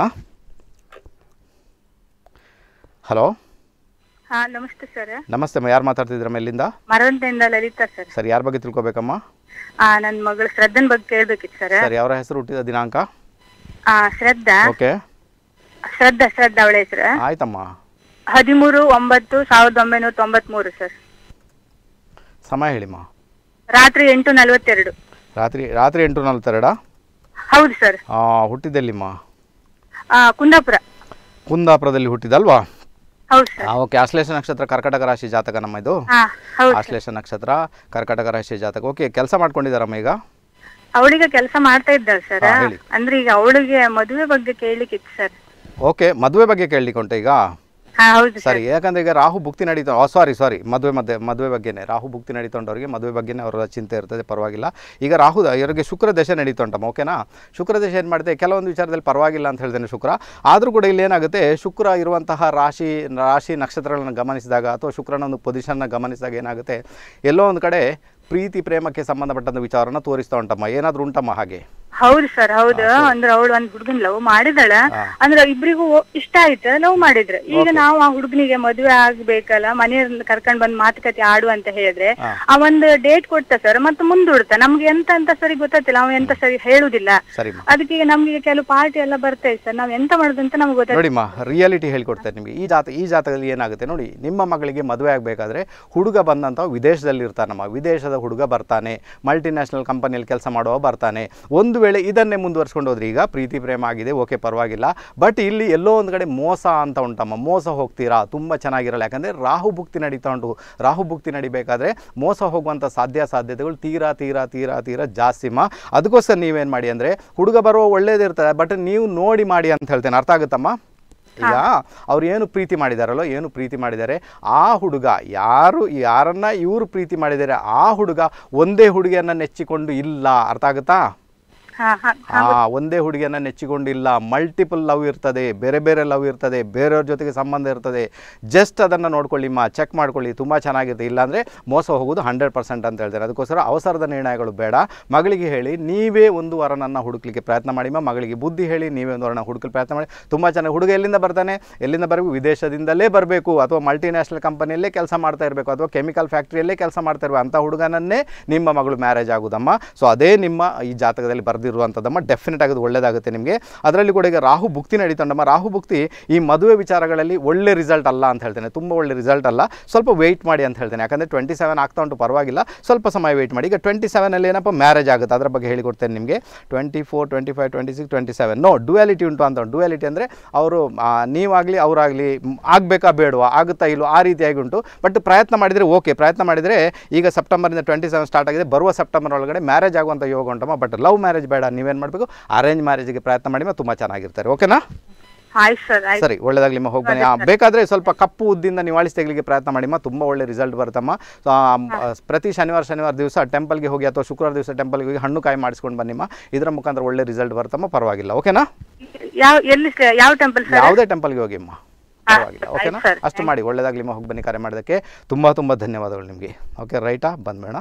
ಹಲೋ ಹಾ ನಮಸ್ತೆ ಸರ್ ನಮಸ್ತೆ ಅಮ್ಮ ಯಾರು ಮಾತಾಡ್ತಿದ್ದೀರಮ್ಮ ಎಲ್ಲಿಂದ ಮರವಂತೆಯಿಂದ ಲಲಿತಾ ಸರ್ ಸರ್ ಯಾರ ಬಗ್ಗೆ ತಿಳ್ಕೊಬೇಕಮ್ಮ ಆ ನನ್ನ ಮಗಳು ಶ್ರದ್ಧನ್ ಬಗ್ಗೆ ಕೇಳ್ಬೇಕಿತ್ತು ಸರ್ ಸರ್ ಅವರ ಹೆಸರು ಹುಟ್ಟಿದ ದಿನಾಂಕ ಆ ಶ್ರದ್ಧಾ ಓಕೆ ಶ್ರದ್ಧಾ ಶ್ರದ್ಧಾ ಅವಳ ಹೆಸರು ಆಯ್ತಮ್ಮ ಹದಿಮೂರು ಒಂಬತ್ತು ಸಾವಿರದ ಒಂಬೈನೂರ ತೊಂಬತ್ಮೂರು ಸರ್ ಸಮಯ ಹೇಳಿಮ್ಮ ರಾತ್ರಿ ಎಂಟು ನಲವತ್ತೆರಡು ರಾತ್ರಿ ರಾತ್ರಿ ಎಂಟು ನಲ್ವತ್ತೆರಡ ಹೌದು ಸರ್ ಹುಟ್ಟಿದ್ದೆಲ್ಲಿಮ್ಮ ಆ ಕುಂದಾಪುರ ಕುಂದಾಪುರದಲ್ಲಿ ಹುಟ್ಟಿದಲ್ವಾ ಹೌದು ಸರ್ ಓಕೆ ಆಶ್ಲೇಷ ನಕ್ಷತ್ರ ಕರ್ಕಟಕ ರಾಶಿ ಜಾತಕ ನಮ್ಮ ಇದು ಹಾ ಹೌದು ಸರ್ ಆಶ್ಲೇಷ ನಕ್ಷತ್ರ ಕರ್ಕಟಕ ರಾಶಿ ಜಾತಕ ಓಕೆ ಕೆಲಸ ಮಾಡ್ಕೊಂಡಿದ್ದಾರಮ್ಮ ಈಗ ಅವಳಿಗೆ ಕೆಲಸ ಮಾಡ್ತಾ ಇದ್ದಾಳೆ ಸರ್ ಹಾ, ಹೇಳಿ. ಅಂದ್ರೆ ಈಗ ಅವಳಿಗೆ ಮದುವೆ ಬಗ್ಗೆ ಕೇಳಲಿಕ್ಕಿತ್ತು ಸರ್ ಓಕೆ ಮದುವೆ ಬಗ್ಗೆ ಕೇಳಲಿಕ್ಕೆ ಉಂಟು ಈಗ ಹಾ ಹೌದು ಸರ್ ಸರಿ ಯಾಕಂದ್ರೆ ಈಗ ರಾಹು ಭುಕ್ತಿ ನಡೀತಾ ಓ ಸಾರಿ ಸಾರಿ ಮದುವೆ ಮಧ್ಯೆ ಮದುವೆ ಬಗ್ಗೆನೇ ರಾಹು ಭುಕ್ತಿ ನಡೀತೊಂಡವರಿಗೆ ಮದುವೆ ಬಗ್ಗೆನೇ ಅವರ ಚಿಂತೆ ಇರ್ತದೆ ಪರವಾಗಿಲ್ಲ ಈಗ ರಾಹು ಇವರಿಗೆ ಶುಕ್ರ ದಶೆ ನಡೀತುಂಟಮ್ಮ ಓಕೆನಾ ಶುಕ್ರ ದಶೆ ಏನು ಮಾಡುತ್ತೆ ಕೆಲವೊಂದು ವಿಚಾರದಲ್ಲಿ ಪರವಾಗಿಲ್ಲ ಅಂತ ಹೇಳ್ತೇನೆ ಶುಕ್ರ ಆದರೂ ಕೂಡ ಇಲ್ಲಿ ಏನಾಗುತ್ತೆ ಶುಕ್ರ ಇರುವಂತಹ ರಾಶಿ ರಾಶಿ ನಕ್ಷತ್ರಗಳನ್ನು ಗಮನಿಸಿದಾಗ ಅಥವಾ ಶುಕ್ರನ ಒಂದು ಪೊಸಿಷನ್ನ ಗಮನಿಸಿದಾಗ ಏನಾಗುತ್ತೆ ಎಲ್ಲೋ ಒಂದು ಕಡೆ ಪ್ರೀತಿ ಪ್ರೇಮಕ್ಕೆ ಸಂಬಂಧಪಟ್ಟಂಥ ವಿಚಾರನ ತೋರಿಸ್ತಾ ಉಂಟಮ್ಮ ಏನಾದರೂ ಉಂಟಮ್ಮ ಹಾಗೆ ಹೌದು ಸರ್ ಹೌದು ಅಂದ್ರೆ ಅವಳು ಒಂದ್ ಹುಡುಗನ್ ಲವ್ ಮಾಡಿದಾಳ ಹಾ. ಅಂದ್ರೆ ಇಬ್ರಿಗೂ ಒ- ಇಷ್ಟ ಆಯ್ತು ಲವ್ ಮಾಡಿದ್ರು ಈಗ ನಾವು ಆ ಹುಡುಗನಿಗೆ ಮದುವೆ ಆಗ್ಬೇಕಲ್ಲ ಮನೆಯವ್ರನ್ನ ಕರ್ಕೊಂಡ್ ಬಂದ್ ಮಾತುಕತೆ ಆಡು ಅಂತ ಹೇಳಿದ್ರೆ ಹಾ. ಆ ಒಂದು ಡೇಟ್ ಕೊಡ್ತಾ ಸರ್ ಮತ್ತೆ ಮುಂದೂಡ್ತಾ ನಮ್ಗೆ ಎಂತ ಅಂತ ಸರಿ ಗೊತ್ತಾಗ್ತಿಲ್ಲ ಅವ ಎಂತ ಸರಿ ಹೇಳುದಿಲ್ಲ ಸರಿಮ್ಮ ಅದಕ್ಕೆ ಈಗ ನಮ್ಗೆ ಈಗ ಕೆಲವು ಪಾರ್ಟಿ ಎಲ್ಲ ಬರ್ತಾ ಇದೆ ಸರ್ ನಾವ್ ಎಂತ ಮಾಡುದು ಅಂತ ನಮ್ಗೆ ಗೊತ್ತಾಗ್ತಿಲ್ಲ ನೋಡಿಮ್ಮ ರಿಯಾಲಿಟಿ ಹೇಳ್ಕೊಡ್ತೇನೆ ನಿಮಗೆ ಈ ಜಾತ ಈ ಜಾತಕದಲ್ಲಿ ಏನಾಗುತ್ತೆ ನೋಡಿ ನಿಮ್ಮ ಮಗಳಿಗೆ ಮದುವೆ ಆಗಬೇಕಾದ್ರೆ ಹುಡುಗ ಬಂದಂಥ ವಿದೇಶದಲ್ಲಿ ಇರ್ತಾನಮ್ಮ ವಿದೇಶದ ಹುಡುಗ ಬರ್ತಾನೆ ಮಲ್ಟಿನ್ಯಾಷನಲ್ ಕಂಪನಿಯಲ್ಲಿ ಕೆಲಸ ಮಾಡುವ ಬರ್ತಾನೆ ಒಂದು ವೇಳೆ ಇದನ್ನೇ ಮುಂದುವರ್ಸ್ಕೊಂಡು ಹೋದ್ರೆ ಈಗ ಪ್ರೀತಿ ಪ್ರೇಮ ಆಗಿದೆ ಓಕೆ ಪರವಾಗಿಲ್ಲ ಬಟ್ ಇಲ್ಲಿ ಎಲ್ಲೋ ಒಂದು ಕಡೆ ಮೋಸ ಅಂತ ಉಂಟಮ್ಮ ಮೋಸ ಹೋಗ್ತೀರಾ ತುಂಬ ಚೆನ್ನಾಗಿರಲ್ಲ ಯಾಕಂದರೆ ರಾಹು ಭುಕ್ತಿ ನಡೀತಾ ಉಂಟು ರಾಹು ಭುಕ್ತಿ ನಡಿಬೇಕಾದ್ರೆ ಮೋಸ ಹೋಗುವಂಥ ಸಾಧ್ಯ ಸಾಧ್ಯತೆಗಳು ತೀರಾ ತೀರಾ ತೀರಾ ತೀರಾ ಜಾಸ್ತಿಮ್ಮ ಅದಕ್ಕೋಸ್ಕರ ನೀವೇನು ಮಾಡಿ ಅಂದರೆ ಹುಡುಗ ಬರುವ ಒಳ್ಳೇದಿರ್ತದೆ ಬಟ್ ನೀವು ನೋಡಿ ಮಾಡಿ ಅಂತ ಹೇಳ್ತೇನೆ ಅರ್ಥ ಆಗುತ್ತಮ್ಮ ಈಗ ಅವ್ರು ಏನು ಪ್ರೀತಿ ಮಾಡಿದಾರಲ್ಲೋ ಏನು ಪ್ರೀತಿ ಮಾಡಿದ್ದಾರೆ ಆ ಹುಡುಗ ಯಾರು ಯಾರನ್ನ ಇವರು ಪ್ರೀತಿ ಮಾಡಿದ್ದಾರೆ ಆ ಹುಡುಗ ಒಂದೇ ಹುಡುಗಿಯನ್ನ ನೆಚ್ಚಿಕೊಂಡು ಇಲ್ಲ ಅರ್ಥ ಆಗುತ್ತಾ ಹಾ ಹಾ ಆ ಒಂದೇ ಹುಡುಗಿಯನ್ನ ನೆಚ್ಚಿಕೊಂಡಿಲ್ಲ ಮಲ್ಟಿಪಲ್ ಲವ್ ಇರ್ತದೆ ಬೇರೆ ಬೇರೆ ಲವ್ ಇರ್ತದೆ ಬೇರೆಯವ್ರ ಜೊತೆಗೆ ಸಂಬಂಧ ಇರ್ತದೆ ಜಸ್ಟ್ ಅದನ್ನು ನೋಡ್ಕೊಳ್ಳಿಮ್ಮ ಚೆಕ್ ಮಾಡ್ಕೊಳ್ಳಿ ತುಂಬ ಚೆನ್ನಾಗಿರುತ್ತೆ ಇಲ್ಲಾಂದರೆ ಮೋಸ ಹೋಗೋದು ಹಂಡ್ರೆಡ್ ಪರ್ಸೆಂಟ್ ಅಂತ ಹೇಳ್ತಾರೆ ಅದಕ್ಕೋಸ್ಕರ ಅವಸರದ ನಿರ್ಣಯಗಳು ಬೇಡ ಮಗಳಿಗೆ ಹೇಳಿ ನೀವೇ ಒಂದು ವರನನ್ನು ಹುಡುಕ್ಲಿಕ್ಕೆ ಪ್ರಯತ್ನ ಮಾಡಿಮ್ಮ ಮಗಳಿಗೆ ಬುದ್ಧಿ ಹೇಳಿ ನೀವೇ ಒಂದು ವರನ ಹುಡುಕಲು ಪ್ರಯತ್ನ ಮಾಡಿ ತುಂಬ ಚೆನ್ನಾಗಿ ಹುಡುಗ ಎಲ್ಲಿಂದ ಬರ್ತಾನೆ ಎಲ್ಲಿಂದ ಬರಬೇಕು ವಿದೇಶದಿಂದಲೇ ಬರಬೇಕು ಅಥವಾ ಮಲ್ಟಿನ್ಯಾಷನಲ್ ಕಂಪನಿಯಲ್ಲೇ ಕೆಲಸ ಮಾಡ್ತಾ ಇರಬೇಕು ಅಥವಾ ಕೆಮಿಕಲ್ ಫ್ಯಾಕ್ಟ್ರಿಯಲ್ಲೇ ಕೆಲಸ ಮಾಡ್ತಾ ಇರಬೇಕು ಅಂಥ ಹುಡುಗನನ್ನೇ ನಿಮ್ಮ ಮಗಳು ಮ್ಯಾರೇಜ್ ಆಗೋದಮ್ಮ ಸೊ ಅದೇ ನಿಮ್ಮ ಈ ಜಾತಕದಲ್ಲಿ ಬರೆದಿರುವಂಥದ್ದಮ್ಮ ಡೆಫಿನೆಟ್ ಆಗೋದು ಒಳ್ಳೆಯದಾಗುತ್ತೆ ನಿಮಗೆ ಅದರಲ್ಲಿ ಕೂಡ ಈಗ ರಾಹು ಭುಕ್ತಿ ನಡೀತಂಡಮ್ಮ ರಾಹು ಭುಕ್ತಿ ಈ ಮದುವೆ ವಿಚಾರಗಳಲ್ಲಿ ಒಳ್ಳೆ ರಿಸಲ್ಟ್ ಅಲ್ಲ ಅಂತ ಹೇಳ್ತೇನೆ ತುಂಬ ಒಳ್ಳೆ ರಿಸಲ್ಟ್ ಅಲ್ಲ ಸ್ವಲ್ಪ ವೆಯ್ಟ್ ಮಾಡಿ ಅಂತ ಹೇಳ್ತೇನೆ ಯಾಕಂದರೆ ಟ್ವೆಂಟಿ ಸೆವೆನ್ ಆಗ್ತಾ ಉಂಟು ಪರವಾಗಿಲ್ಲ ಸ್ವಲ್ಪ ಸಮಯ ವೆಯ್ಟ್ ಮಾಡಿ ಈಗ ಟ್ವೆಂಟಿ ಸೆವೆನಲ್ಲಿ ಏನಪ್ಪ ಮ್ಯಾರೇಜ್ ಆಗುತ್ತೆ ಅದರ ಬಗ್ಗೆ ಹೇಳಿಕೊಡ್ತೇನೆ ನಿಮಗೆ twenty four twenty five twenty six twenty seven no duality ಉಂಟು ಅಂತ ಡುಯಾಲಿಟಿ ಅಂದರೆ ಅವರು ನೀವಾಗಲಿ ಅವರಾಗಲಿ ಆಗಬೇಕಾ ಬೇಡವಾ ಆಗುತ್ತಾ ಇಲ್ಲೋ ಆ ರೀತಿಯಾಗಿ ಉಂಟು ಬಟ್ ಪ್ರಯತ್ನ ಮಾಡಿದರೆ ಓಕೆ ಪ್ರಯತ್ನ ಮಾಡಿದರೆ ಈಗ ಸೆಪ್ಟೆಂಬರಿಂದ ಟ್ವೆಂಟಿ ಸೆವೆನ್ ಸ್ಟಾರ್ಟ್ ಆಗಿದೆ ಬರುವ ಸೆಪ್ಟೆಂಬರ್ ಒಳಗಡೆ ಮ್ಯಾರೇಜ್ ಆಗುವಂಥ ಯೋಗ ಉಂಟಮ್ಮ ಬಟ್ ಲವ್ ಮ್ಯಾರೇಜ್ ಬೇಡ ನೀವೇನು ಮಾಡಬೇಕು ಅರೇಂಜ್ ಮ್ಯಾರೇಜ್ಗೆ ಪ್ರಯತ್ನ ಮಾಡಿ ತುಂಬ ಚೆನ್ನಾಗಿರ್ತಾರೆ ಓಕೆನಾ ಆಯ್ತು ಸರ್ ಆಯ್ತು ಸರಿ ಒಳ್ಳೆದಾಗ್ಲಿ ನಿಮ್ಮ ಹೋಗಿ ಬನ್ನಿ ಆ, ಬೇಕಾದ್ರೆ ಸ್ವಲ್ಪ ಕಪ್ಪು ಉದ್ದಿಂದ ನಿವಾಳಿಸಿ ತೆಗಲಿಕ್ಕೆ ಪ್ರಯತ್ನ ಮಾಡಿಮ್ಮ ತುಂಬ ಒಳ್ಳೆ ರಿಸಲ್ಟ್ ಬರುತ್ತಮ್ಮ ಸೊ, ಆ, ಆ, ಪ್ರತಿ ಶನಿವಾರ ಶನಿವಾರ ದಿವಸ ಟೆಂಪಲ್ಗೆ ಹೋಗಿ ಅಥವಾ ಶುಕ್ರವಾರ ದಿವಸ ಟೆಂಪಲ್ಗೆ ಹೋಗಿ ಹಣ್ಣು ಕಾಯಿ ಮಾಡಿಸ್ಕೊಂಡು ಬನ್ನಿಮ್ಮ ಇದರ ಮುಖಾಂತರ ಒಳ್ಳೆ ರಿಸಲ್ಟ್ ಬರುತ್ತಮ್ಮ ಪರವಾಗಿಲ್ಲ ಓಕೆನಾ ಯಾವ ಎಲ್ಲಿ ಸ- ಯಾವ ಟೆಂಪಲ್ ಸರ್ ಯಾವುದೇ ಟೆಂಪಲ್ಗೆ ಹೋಗಿ ಅಮ್ಮ ಪರವಾಗಿಲ್ಲ ಆಯ್ತು ಓಕೆನಾ ಸರ್, ಅಷ್ಟು ಮಾಡಿ ಒಳ್ಳೆದಾಗ್ಲಿ ನಿಮ್ಮ ಹೋಗಿ ಬನ್ನಿ ಕರೆ ಮಾಡೋದಕ್ಕೆ ತುಂಬ ತುಂಬ ಧನ್ಯವಾದಗಳು ನಿಮಗೆ ಓಕೆ ರೈಟಾ ಬಂದ್ಬೇಡ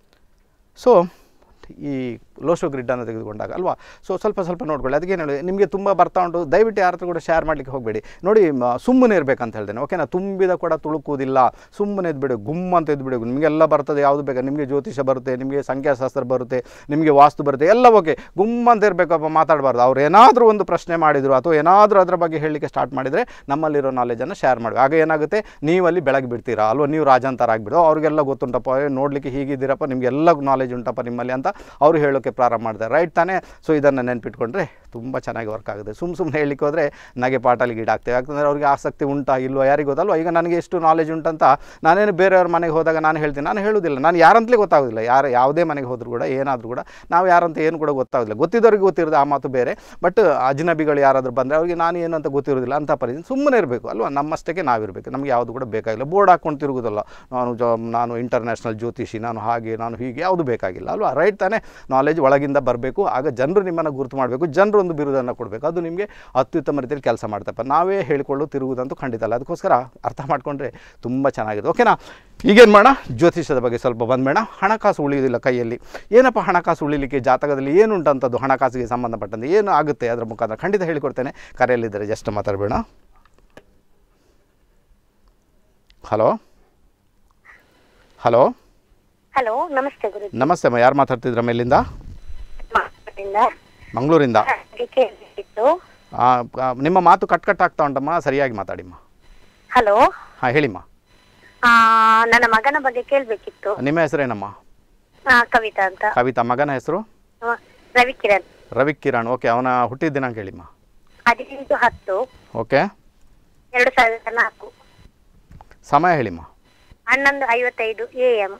ಸೊ ಈ ಲೋಶೋ ಗ್ರಿಡ್ಡನ್ನು ತೆಗೆದುಕೊಂಡಾಗ ಅಲ್ವಾ ಸೊ ಸ್ವಲ್ಪ ಸ್ವಲ್ಪ ನೋಡ್ಕೊಳ್ಳಿ ಅದಕ್ಕೆ ಏನು ಹೇಳಿ ನಿಮಗೆ ತುಂಬ ಬರ್ತಾ ಉಂಟು ದಯವಿಟ್ಟು ಯಾರ ಹತ್ರ ಕೂಡ ಶೇರ್ ಮಾಡಲಿಕ್ಕೆ ಹೋಗಬೇಡಿ ನೋಡಿ ಮ- ಸುಮ್ಮನೆ ಇರಬೇಕಂತ ಹೇಳ್ತೇನೆ ಓಕೆನಾ ತುಂಬಿದ ಕೂಡ ತುಳುಕುವುದಿಲ್ಲ ಸುಮ್ಮನೆ ಎದ್ಬಿಡಿ ಗುಮ್ ಅಂತ ಎದ್ಬಿಡಿ ನಿಮಗೆಲ್ಲ ಬರ್ತದೆ ಯಾವುದು ಬೇಕಾ ನಿಮಗೆ ಜ್ಯೋತಿಷ ಬರುತ್ತೆ ನಿಮಗೆ ಸಂಖ್ಯಾಶಾಸ್ತ್ರ ಬರುತ್ತೆ ನಿಮಗೆ ವಾಸ್ತು ಬರುತ್ತೆ ಎಲ್ಲ ಓಕೆ ಗುಮ್ ಅಂತ ಇರಬೇಕಪ್ಪ ಮಾತಾಡಬಾರ್ದು ಅವ್ರು ಏನಾದರೂ ಒಂದು ಪ್ರಶ್ನೆ ಮಾಡಿದರು ಅಥವಾ ಏನಾದರೂ ಅದರ ಬಗ್ಗೆ ಹೇಳಲಿಕ್ಕೆ ಸ್ಟಾರ್ಟ್ ಮಾಡಿದರೆ ನಮ್ಮಲ್ಲಿರೋ ನಾಲೆಜನ್ನು ಶೇರ್ ಮಾಡಿ ಆಗ ಏನಾಗುತ್ತೆ ನೀವಲ್ಲಿ ಬೆಳಗ್ಗೆ ಬಿಡ್ತೀರಾ ಅಲ್ವಾ ನೀವು ರಾಜಾಂತರ ಆಗಿಬಿಡು ಅವ್ರಿಗೆಲ್ಲ ಗೊತ್ತುಂಟಪ್ಪ ಏ, ನೋಡ್ಲಿಕ್ಕೆ ಹೀಗಿದ್ದೀರಪ್ಪ ನಿಮಗೆಲ್ಲ ನಾಲೆಜ್ ಉಂಟಪ್ಪ ನಿಮ್ಮಲ್ಲಿ ಅಂತ ಅವರು ಹೇಳೋಕ್ಕೆ ಪ್ರಾರಂಭ ಮಾಡ್ತಾರೆ ರೈಟ್ ತಾನೇ ಸೊ ಇದನ್ನು ನೆನ್ಪಿಟ್ಕೊಂಡ್ರೆ ತುಂಬ ಚೆನ್ನಾಗಿ ವರ್ಕ್ ಆಗುತ್ತೆ ಸುಮ್ಮ ಸುಮ್ಮನೆ ಹೇಳಲಿಕ್ಕೆ ಹೋದರೆ ನಗೆ ಪಾಟಲ್ಲಿ ಗೀಡಾಗ್ತೇವೆ ಯಾಕಂದರೆ ಅವ್ರಿಗೆ ಆಸಕ್ತಿ ಉಂಟಾ ಇಲ್ವೋ ಯಾರಿಗೆ ಗೊತ್ತಲ್ವ ಈಗ ನನಗೆ ಎಷ್ಟು ನಾಲೆಜ್ ಉಂಟಂತ ನಾನೇನು ಬೇರೆಯವ್ರ ಮನೆಗೆ ಹೋದಾಗ ನಾನು ಹೇಳ್ತೀನಿ ನಾನು ಹೇಳೋದಿಲ್ಲ ನಾನು ಯಾರಂತಲೇ ಗೊತ್ತಾಗೋದಿಲ್ಲ ಯಾರು ಯಾವುದೇ ಮನೆಗೆ ಹೋದರೂ ಕೂಡ ಏನಾದರೂ ಕೂಡ ನಾವು ಯಾರಂತ ಏನು ಕೂಡ ಗೊತ್ತಾಗೋದಿಲ್ಲ ಗೊತ್ತಿದ್ದವ್ರಿಗೆ ಗೊತ್ತಿರೋದು ಆ ಮಾತು ಬೇರೆ ಬಟ್ ಅಜ್ನಬಿಗಳು ಯಾರಾದರೂ ಬಂದರೆ ಅವ್ರಿಗೆ ನಾನು ಏನು ಅಂತ ಗೊತ್ತಿರೋದಿಲ್ಲ ಅಂತ ಪರಿಸ್ಥಿತಿ ಸುಮ್ಮನೆ ಇರಬೇಕು ಅಲ್ವಾ ನಮ್ಮಷ್ಟಕ್ಕೆ ನಾವಿರಬೇಕು ನಮಗೆ ಯಾವುದು ಕೂಡ ಬೇಕಾಗಿಲ್ಲ ಬೋರ್ಡ್ ಹಾಕ್ಕೊಂಡು ತಿರುಗೋದಲ್ಲ ನಾನು ಜ ನಾನು ಇಂಟರ್ನ್ಯಾಷನಲ್ ಜ್ಯೋತಿಷಿ ನಾನು ಹಾಗೆ ನಾನು ಹೀಗೆ ಯಾವುದು ಬೇಕಾಗಿಲ್ಲ ಅಲ್ವಾ ರೈಟ್ ತಾನೇ ನಾಲೆಜ್ ಒಳಗಿಂದ ಬರಬೇಕು ಆಗ ಜನರು ನಿಮ್ಮನ್ನು ಗುರುತು ಮಾಡಬೇಕು ಜನರು ಒಂದು ಬಿರುದನ್ನು ಕೊಡಬೇಕು ಅದು ನಿಮಗೆ ಅತ್ಯುತ್ತಮ ರೀತಿಯಲ್ಲಿ ಕೆಲಸ ಮಾಡ್ತಪ್ಪ ನಾವೇ ಹೇಳಿಕೊಳ್ಳು ತಿರುಗುವುದಂತೂ ಖಂಡಿತ ಅಲ್ಲ ಅದಕ್ಕೋಸ್ಕರ ಅರ್ಥ ಮಾಡ್ಕೊಂಡ್ರೆ ತುಂಬ ಚೆನ್ನಾಗಿದೆ ಓಕೆನಾ ಈಗೇನು ಮಾಡೋಣ ಜ್ಯೋತಿಷದ ಬಗ್ಗೆ ಸ್ವಲ್ಪ ಬಂದ್ಬೇಡ ಹಣಕಾಸು ಉಳಿಯೋದಿಲ್ಲ ಕೈಯಲ್ಲಿ ಏನಪ್ಪ ಹಣಕಾಸು ಉಳಿಲಿಕ್ಕೆ ಜಾತಕದಲ್ಲಿ ಏನುಂಟಂಥದ್ದು ಹಣಕಾಸಿಗೆ ಸಂಬಂಧಪಟ್ಟಂತೆ ಏನು ಆಗುತ್ತೆ ಅದರ ಮುಖಾಂತರ ಖಂಡಿತ ಹೇಳಿಕೊಡ್ತೇನೆ ಕರೆಯಲ್ಲಿದ್ದರೆ ಜಸ್ಟ್ ಮಾತಾಡಬೇಡ ಹಲೋ ಹಲೋ ಹಲೋ ನಮಸ್ತೆ ಗುರು ನಮಸ್ತೆ ಅಮ್ಮ ಯಾರು ಮಾತಾಡ್ತಿದ್ರ ಮೇಲಿಂದ ಮಾತಾಡ್ತಿಲ್ಲ. ಮಂಗಳೂರಿಂದ ಹಾಗೆ ಕೇಳ್ಬೇಕಿತ್ತು ಆ, ಆ, ನಿಮ್ಮ ಮಾತು ಕಟ್ ಕಟ್ ಆಗ್ತಾ ಉಂಟಮ್ಮ ಸರಿಯಾಗಿ ಮಾತಾಡಿಮ್ಮ ಹಲೋ ಹಾಂ ಹೇಳಿಮ್ಮ ಆ, ನನ್ನ ಮಗನ ಬಗ್ಗೆ ಕೇಳ್ಬೇಕಿತ್ತು ನಿಮ್ಮ ಹೆಸರೇನಮ್ಮ ಆ, ಕವಿತಾ ಅಂತ ಕವಿತಾ ಮಗನ ಹೆಸರು ಆ, ರವಿ ಕಿರಣ್ ರವಿ ಕಿರಣ್ ಓಕೆ ಅವನ ಹುಟ್ಟಿದ ದಿನಾಂಕ ಹೇಳಿಮ್ಮ ಹದಿನೆಂಟು ಹತ್ತು ಓಕೆ ಎರಡು ಸಾವಿರದ ನಾಲ್ಕು ಸಮಯ ಹೇಳಿಮ್ಮ ಹನ್ನೊಂದು ಐವತ್ತೈದು ಎ ಎಂ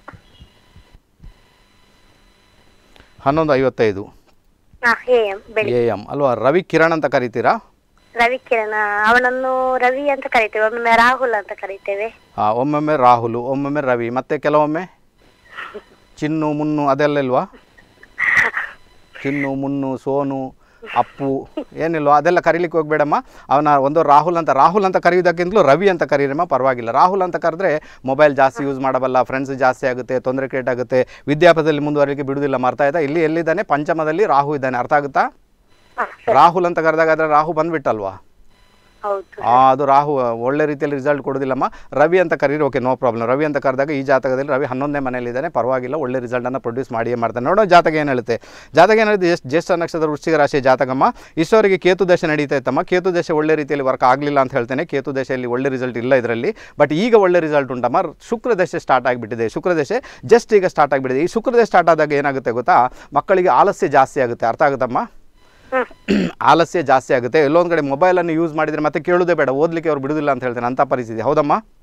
ಹನ್ನೊಂದು ಐವತ್ತೈದು ಎ ಎಂ ಬೆಳಿ ಎ ಎಮ್ ಅಲ್ವಾ ರವಿ ಕಿರಣ್ ಅಂತ ಕರಿತೀರಾ ರವಿ ಕಿರಣ್ ಅವನನ್ನು ರವಿ ಅಂತ ಕರಿತೇವೆ ಒಮ್ಮೊಮ್ಮೆ ರಾಹುಲ್ ಅಂತ ಕರಿತೇವೆ ಆ, ಒಮ್ಮೊಮ್ಮೆ ರಾಹುಲು ಒಮ್ಮೊಮ್ಮೆ ರವಿ ಮತ್ತೆ ಕೆಲವೊಮ್ಮೆ ಚಿನ್ನು ಮುನ್ನು ಅದೆಲ್ಲ ಇಲ್ವಾ ಚಿನ್ನು ಮುನ್ನು ಸೋನು ಅಪ್ಪು ಏನಿಲ್ವಾ ಅದೆಲ್ಲ ಕರೀಲಿಕ್ಕೆ ಹೋಗ್ಬೇಡಮ್ಮ ಅವನ ಒಂದು ರಾಹುಲ್ ಅಂತ ರಾಹುಲ್ ಅಂತ ಕರೆಯೋದಕ್ಕಿಂತಲೂ ರವಿ ಅಂತ ಕರೀರಮ್ಮ ಪರವಾಗಿಲ್ಲ ರಾಹುಲ್ ಅಂತ ಕರೆದ್ರೆ ಮೊಬೈಲ್ ಜಾಸ್ತಿ ಯೂಸ್ ಮಾಡಬಲ್ಲ ಫ್ರೆಂಡ್ಸ್ ಜಾಸ್ತಿ ಆಗುತ್ತೆ ತೊಂದರೆ ಕ್ರಿಯೇಟ್ ಆಗುತ್ತೆ ವಿದ್ಯಾಪಥದಲ್ಲಿ ಮುಂದುವರಲಿಕ್ಕೆ ಬಿಡುವುದಿಲ್ಲ ಮರ್ತಾ ಆಯ್ತಾ ಇಲ್ಲಿ ಎಲ್ಲಿದ್ದಾನೆ ಪಂಚಮದಲ್ಲಿ ರಾಹು ಇದ್ದಾನೆ ಅರ್ಥ ಆಗುತ್ತಾ ಹ, ರಾಹುಲ್ ಅಂತ ಕರೆದಾಗ ಅದರ ರಾಹು ಬಂದ್ಬಿಟ್ಟಲ್ವಾ ಹೌದು ಆ, ಅದು ರಾಹು ಒಳ್ಳೆ ರೀತಿಯಲ್ಲಿ ರಿಸಲ್ಟ್ ಕೊಡೋದಿಲ್ಲಮ್ಮ ರವಿ ಅಂತ ಕರೀರಿ ಓಕೆ ನೋ ಪ್ರಾಬ್ಲಮ್ ರವಿ ಅಂತ ಕರೆದಾಗ ಈ ಜಾತಕದಲ್ಲಿ ರವಿ ಹನ್ನೊಂದನೇ ಮನೆಯಲ್ಲಿದ್ದಾನೆ ಪರವಾಗಿಲ್ಲ ಒಳ್ಳೆ ರಿಸಲ್ಟನ್ನು ಪ್ರೊಡ್ಯೂಸ್ ಮಾಡಿಯೇ ಮಾಡ್ತಾನೆ ನೋಡೋ ಜಾತಕ ಏನು ಹೇಳುತ್ತೆ ಜಾತಕ ಏನು ಹೇಳುತ್ತೆ ಎಷ್ಟು ಜ್ಯೇಷ್ಠ ನಕ್ಷತ್ರ ವೃಶ್ಚಿಕ ರಾಶಿಯ ಜಾತಕಮ್ಮ ಇಷ್ಟವರೆಗೆ ಕೇತು ದಶೆ ನಡೀತಾ ಇತ್ತಮ್ಮ ಕೇತು ದಶೆ ಒಳ್ಳೆ ರೀತಿಯಲ್ಲಿ ವರ್ಕ್ ಆಗಲಿಲ್ಲ ಅಂತ ಹೇಳ್ತೇನೆ ಕೇತು ದಶೆಯಲ್ಲಿ ಒಳ್ಳೆ ರಿಸಲ್ಟ್ ಇಲ್ಲ ಇದರಲ್ಲಿ ಬಟ್ ಈಗ ಒಳ್ಳೆ ರಿಸಲ್ಟ್ ಉಂಟಮ್ಮ ಶುಕ್ರ ದಶೆ ಸ್ಟಾರ್ಟ್ ಆಗಿಬಿಟ್ಟಿದೆ ಶುಕ್ರ ದಶೆ ಜಸ್ಟ್ ಈಗ ಸ್ಟಾರ್ಟ್ ಆಗಿಬಿಟ್ಟಿದೆ ಈ ಶುಕ್ರ ದಶೆ ಸ್ಟಾರ್ಟ್ ಆದಾಗ ಏನಾಗುತ್ತೆ ಗೊತ್ತಾ ಮಕ್ಕಳಿಗೆ ಆಲಸ್ಯ ಜಾಸ್ತಿ ಆಗುತ್ತೆ ಅರ್ಥ ಆಗುತ್ತಮ್ಮ ಆಲಸ್ಯ ಜಾಸ್ತಿ ಆಗುತ್ತೆ ಎಲ್ಲೊಂದು ಕಡೆ ಮೊಬೈಲನ್ನು ಯೂಸ್ ಮಾಡಿದರೆ ಮತ್ತೆ ಕೇಳೋದೇ ಬೇಡ ಓದಲಿಕ್ಕೆ ಅವ್ರು ಬಿಡುದಿಲ್ಲ ಅಂತ ಹೇಳ್ತೇನೆ ಅಂಥ ಪರಿಸ್ಥಿತಿ ಹೌದಮ್ಮ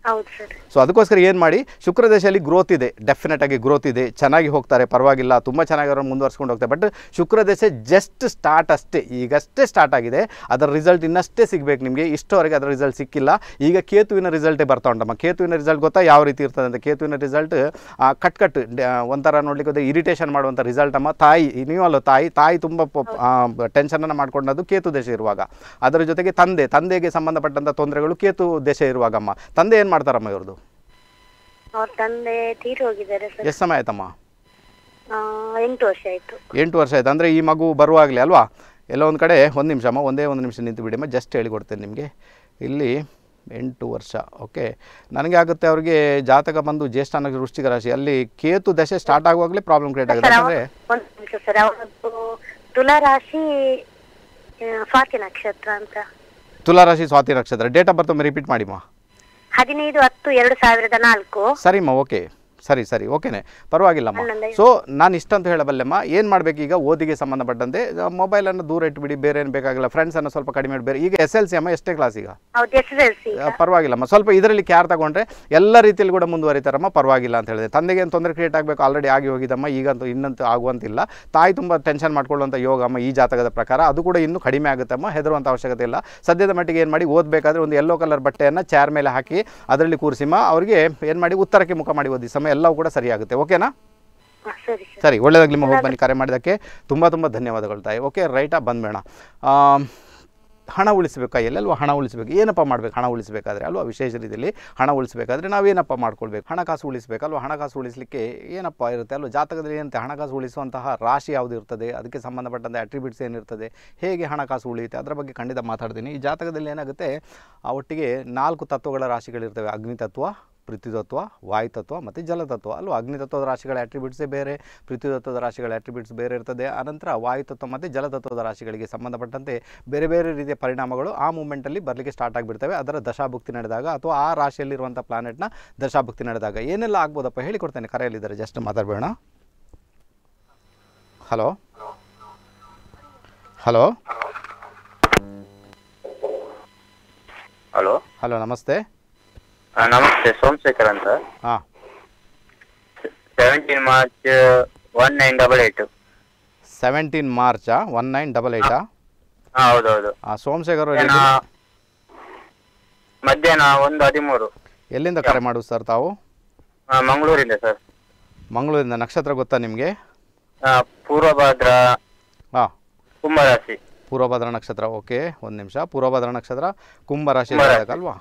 ಹೌದು ಸರ್ ಸೊ ಅದಕ್ಕೋಸ್ಕರ ಏನು ಮಾಡಿ ಶುಕ್ರ ದಶೆಯಲ್ಲಿ ಗ್ರೋತ್ ಇದೆ ಡೆಫಿನೆಟ್ ಆಗಿ ಗ್ರೋತ್ ಇದೆ ಚೆನ್ನಾಗಿ ಹೋಗ್ತಾರೆ ಪರವಾಗಿಲ್ಲ ತುಂಬ ಚೆನ್ನಾಗಿ ಅವ್ರನ್ನ ಮುಂದುವರ್ಸ್ಕೊಂಡು ಹೋಗ್ತಾರೆ ಬಟ್ ಶುಕ್ರ ದಶೆ ಜಸ್ಟ್ ಸ್ಟಾರ್ಟ್ ಅಷ್ಟೇ ಈಗಷ್ಟೇ ಸ್ಟಾರ್ಟ್ ಆಗಿದೆ ಅದರ ರಿಸಲ್ಟ್ ಇನ್ನಷ್ಟೇ ಸಿಗಬೇಕು ನಿಮಗೆ ಇಷ್ಟವರೆಗೆ ಅದರ ರಿಸಲ್ಟ್ ಸಿಕ್ಕಿಲ್ಲ ಈಗ ಕೇತುವಿನ ರಿಸಲ್ಟೇ ಬರ್ತಾ ಉಂಟಮ್ಮ ಕೇತುವಿನ ರಿಸಲ್ಟ್ ಗೊತ್ತಾ ಯಾವ ರೀತಿ ಇರ್ತದೆ ಅಂತ ಕೇತುವಿನ ರಿಸಲ್ಟ್ ಕಟ್ ಕಟ್ ಡ- ಒಂಥರ ನೋಡ್ಲಿಕ್ಕೆ ಹೋದ್ರೆ ಇರಿಟೇಷನ್ ಮಾಡುವಂಥ ರಿಸಲ್ಟ್ ಅಮ್ಮ ತಾಯಿ ನೀವಲ್ಲ ತಾಯಿ ತಾಯಿ ತುಂಬ ಟೆನ್ಷನನ್ನು ಮಾಡ್ಕೊಂಡದ್ದು ಕೇತು ದಶೆ ಇರುವಾಗ ಅದರ ಜೊತೆಗೆ ತಂದೆ ತಂದೆಗೆ ಸಂಬಂಧಪಟ್ಟಂಥ ತೊಂದರೆಗಳು ಕೇತು ದಶೆ ಇರುವಾಗಮ್ಮ ತಂದೆ ಏನು ಮಾಡ್ತಾರಮ್ಮ ಇವ್ರದ್ದು ಅವ್ರ ತಂದೆ ತೀರಿ ಹೋಗಿದ್ದಾರೆ ಸರ್ ಎಷ್ಟು ಸಮಯ ಆಯ್ತಮ್ಮ ಆ, ಎಂಟು ವರ್ಷ ಆಯ್ತು ಎಂಟು ವರ್ಷ ಆಯ್ತು ಅಂದರೆ ಈ ಮಗು ಬರುವಾಗಲೇ ಅಲ್ವಾ ಎಲ್ಲೋ ಒಂದು ಕಡೆ ಒಂದು ನಿಮಿಷ ಅಮ್ಮ ಒಂದೇ ಒಂದು ನಿಮಿಷ ನಿಂತು ಬಿಡಿ ಅಮ್ಮ ಜಸ್ಟ್ ಹೇಳಿಕೊಡ್ತೇನೆ ನಿಮಗೆ ಇಲ್ಲಿ ಎಂಟು ವರ್ಷ ಓಕೆ ನನಗೆ ಆಗುತ್ತೆ ಅವ್ರಿಗೆ ಜಾತಕ ಬಂದು ಜ್ಯೇಷ್ಠ ನಕ್ಷತ್ರ ವೃಶ್ಚಿಕ ರಾಶಿ ಅಲ್ಲಿ ಕೇತು ದಶೆ ಸ್ಟಾರ್ಟ್ ಆಗುವಾಗಲೇ ಪ್ರಾಬ್ಲಮ್ ಕ್ರಿಯೇಟ್ ಆಗುತ್ತೆ ಸರ್ ಯಾಕಂದರೆ ಒಂದು ನಿಮಿಷ ಸರ್ ಅವರದ್ದು ತುಲಾ ರಾಶಿ ಆ, ಸ್ವಾತಿ ನಕ್ಷತ್ರ ಅಂತ ತುಲಾರಾಶಿ ಸ್ವಾತಿ ನಕ್ಷತ್ರ ಡೇಟ್ ಆಫ್ ಬರ್ತ್ ಒಮ್ಮೆ ರಿಪೀಟ್ ಮಾಡಿಮ್ಮ ಹದಿನೈದು ಹತ್ತು ಎರಡು ಸಾವಿರದ ನಾಲ್ಕು ಸರಿಮ್ಮ ಓಕೆ ಸರಿ ಸರಿ ಓಕೆನೆ ಪರವಾಗಿಲ್ಲಮ್ಮ ಹನ್ನೊಂದು ಸೊ ನಾನು ಇಷ್ಟಂತ ಹೇಳಬಲ್ಲೆಮ್ಮ ಏನು ಮಾಡಬೇಕು ಈಗ ಓದಿಗೆ ಸಂಬಂಧಪಟ್ಟಂತೆ ಮೊಬೈಲನ್ನು ದೂರ ಇಟ್ಬಿಡಿ ಬೇರೆ ಏನು ಬೇಕಾಗಿಲ್ಲ ಫ್ರೆಂಡ್ಸನ್ನು ಸ್ವಲ್ಪ ಕಡಿಮೆ ಇಟ್ಟು ಬೇರೆ ಈಗ ಎಸ್ ಎಲ್ ಸಿ ಅಮ್ಮ ಎಷ್ಟೇ ಕ್ಲಾಸ್ ಈಗ ಹೌದು ಎಸ್ ಎಸ್ ಎಲ್ ಸಿ ಆ, ಪರವಾಗಿಲ್ಲಮ್ಮ ಸ್ವಲ್ಪ ಇದರಲ್ಲಿ ಕ್ಯಾರ್ ತಗೊಂಡ್ರೆ ಎಲ್ಲ ರೀತಿಯಲ್ಲಿ ಕೂಡ ಮುಂದುವರಿತಾರಮ್ಮ ಪರವಾಗಿಲ್ಲ ಅಂತ ಹೇಳಿದೆ ತಂದೆಗೆ ಏನು ತೊಂದರೆ ಕ್ರಿಯೇಟ್ ಆಗಬೇಕು ಆಲ್ರೆಡಿ ಆಗಿ ಹೋಗಿದಮ್ಮ ಈಗಂತೂ ಇನ್ನಂತೂ ಆಗುವಂತಿಲ್ಲ ತಾಯಿ ತುಂಬ ಟೆನ್ಷನ್ ಮಾಡ್ಕೊಳ್ಳುವಂಥ ಯೋಗ ಅಮ್ಮ ಈ ಜಾತಕದ ಪ್ರಕಾರ ಅದು ಕೂಡ ಇನ್ನೂ ಕಡಿಮೆ ಆಗುತ್ತಮ್ಮ ಹೆದರುವಂಥ ಅವಶ್ಯಕತೆ ಇಲ್ಲ ಸದ್ಯದ ಮಟ್ಟಿಗೆ ಏನು ಮಾಡಿ ಓದಬೇಕಾದ್ರೆ ಒಂದು ಯೆಲ್ಲೋ ಕಲರ್ ಬಟ್ಟೆಯನ್ನು ಚಾರ್ ಮೇಲೆ ಹಾಕಿ ಅದರಲ್ಲಿ ಕೂರಿಸಿಮ್ಮ ಅವರಿಗೆ ಏನು ಮಾಡಿ ಉತ್ತರಕ್ಕೆ ಮುಖ ಮಾಡಿ ಓದಿಸಮ್ಮ ಎಲ್ಲವೂ ಕೂಡ ಸರಿಯಾಗುತ್ತೆ ಓಕೆನಾ ಹಾ, ಸರಿ ಸರ್ ಸರಿ ಒಳ್ಳೆಯದಾಗಲಿ ಹೋಗಿ ಬನ್ನಿ ಕರೆ ಮಾಡಿದ್ದಕ್ಕೆ ತುಂಬ ತುಂಬ ಧನ್ಯವಾದಗಳು ತಾಯಿ ಓಕೆ ರೈಟಾ ಬಂದ್ಬೇಡ ಹಣ ಉಳಿಸಬೇಕಾ ಎಲ್ಲೆಲ್ವ ಹಣ ಉಳಿಸಬೇಕು ಏನಪ್ಪ ಮಾಡಬೇಕು ಹಣ ಉಳಿಸಬೇಕಾದ್ರೆ ಅಲ್ವಾ ವಿಶೇಷ ರೀತಿಯಲ್ಲಿ ಹಣ ಉಳಿಸಬೇಕಾದ್ರೆ ನಾವೇನಪ್ಪ ಮಾಡ್ಕೊಳ್ಬೇಕು ಹಣಕಾಸು ಉಳಿಸಬೇಕಲ್ವ ಹಣಕಾಸು ಉಳಿಸಲಿಕ್ಕೆ ಏನಪ್ಪ ಇರುತ್ತೆ ಅಲ್ವ ಜಾತಕದಲ್ಲಿ ಏನಂತೆ ಹಣಕಾಸು ಉಳಿಸುವಂತಹ ರಾಶಿ ಯಾವುದು ಇರ್ತದೆ ಅದಕ್ಕೆ ಸಂಬಂಧಪಟ್ಟಂಥ ಅಟ್ರಿಬ್ಯೂಟ್ಸ್ ಏನಿರ್ತದೆ ಹೇಗೆ ಹಣಕಾಸು ಉಳಿಯುತ್ತೆ ಅದರ ಬಗ್ಗೆ ಖಂಡಿತ ಮಾತಾಡ್ತೀನಿ ಈ ಜಾತಕದಲ್ಲಿ ಏನಾಗುತ್ತೆ ಆ ಒಟ್ಟಿಗೆ ನಾಲ್ಕು ತತ್ವಗಳ ರಾಶಿಗಳಿರ್ತವೆ ಅಗ್ನಿ ತತ್ವ ಪೃಥ್ವಿತತ್ವ ವಾಯುತತ್ವ ಮತ್ತು ಜಲತತ್ವ ಅಲ್ವಾ ಅಗ್ನಿತತ್ವದ ರಾಶಿಗಳ ಅಟ್ರಿಬ್ಯೂಟ್ಸೇ ಬೇರೆ ಪೃಥ್ವಿತತ್ವದ ರಾಶಿಗಳ ಅಟ್ರಿಬ್ಯೂಟ್ಸ್ ಬೇರೆ ಇರ್ತದೆ ಅನಂತರ ವಾಯುತತ್ವ ಮತ್ತು ಜಲತತ್ವದ ರಾಶಿಗಳಿಗೆ ಸಂಬಂಧಪಟ್ಟಂತೆ ಬೇರೆ ಬೇರೆ ರೀತಿಯ ಪರಿಣಾಮಗಳು ಆ ಮೂಮೆಂಟಲ್ಲಿ ಬರಲಿಕ್ಕೆ ಸ್ಟಾರ್ಟ್ ಆಗಿಬಿಡ್ತವೆ ಅದರ ದಶಾಭುಕ್ತಿ ನಡೆದಾಗ ಅಥವಾ ಆ ರಾಶಿಯಲ್ಲಿರುವಂಥ ಪ್ಲಾನೆಟ್ನ ದಶಾಭುಕ್ತಿ ನಡೆದಾಗ ಏನೆಲ್ಲ ಆಗ್ಬೋದಪ್ಪ ಹೇಳಿಕೊಡ್ತೇನೆ ಕರೆಯಲ್ಲಿದ್ದಾರೆ ಜಸ್ಟ್ ಮಾತಾಡಬೇಡ ಹಲೋ ಹಲೋ ಹಲೋ ಹಲೋ ನಮಸ್ತೆ ನಮಸ್ತೆ ಸೋಮಶೇಖರ್ ಅಂತ ಹಾಂ seventeen March one nine double eight seventeen ಮಾರ್ಚಾ ಒನ್ ನೈನ್ ಡಬಲ್ ಏಯ್ಟಾ ಹಾ ಹೌದೌದು ಸೋಮಶೇಖರ್ ಅವ್ರು ಮಧ್ಯಾಹ್ನ ಎಲ್ಲಿ- ಮಧ್ಯಾಹ್ನ ಒಂದು ಹದಿಮೂರು ಎಲ್ಲಿಂದ ಕರೆ ಮಾಡುದು ಸರ್ ತಾವು ಆ, ಮಂಗಳೂರಿಂದ ಸರ್ ಮಂಗಳೂರಿಂದ ನಕ್ಷತ್ರ ಗೊತ್ತಾ ನಿಮಗೆ ಆ, ಪೂರ್ವಭಾದ್ರ ಹಾಂ ಕುಂಭರಾಶಿ ಪೂರ್ವಭದ್ರ ನಕ್ಷತ್ರ ಓಕೆ ಒಂದು ನಿಮಿಷ ಪೂರ್ವಭದ್ರ ನಕ್ಷತ್ರ ಕುಂಭರಾಶಿ ಕುಂಭರಾಶಿ. ಜಾತಕ ಅಲ್ವಾ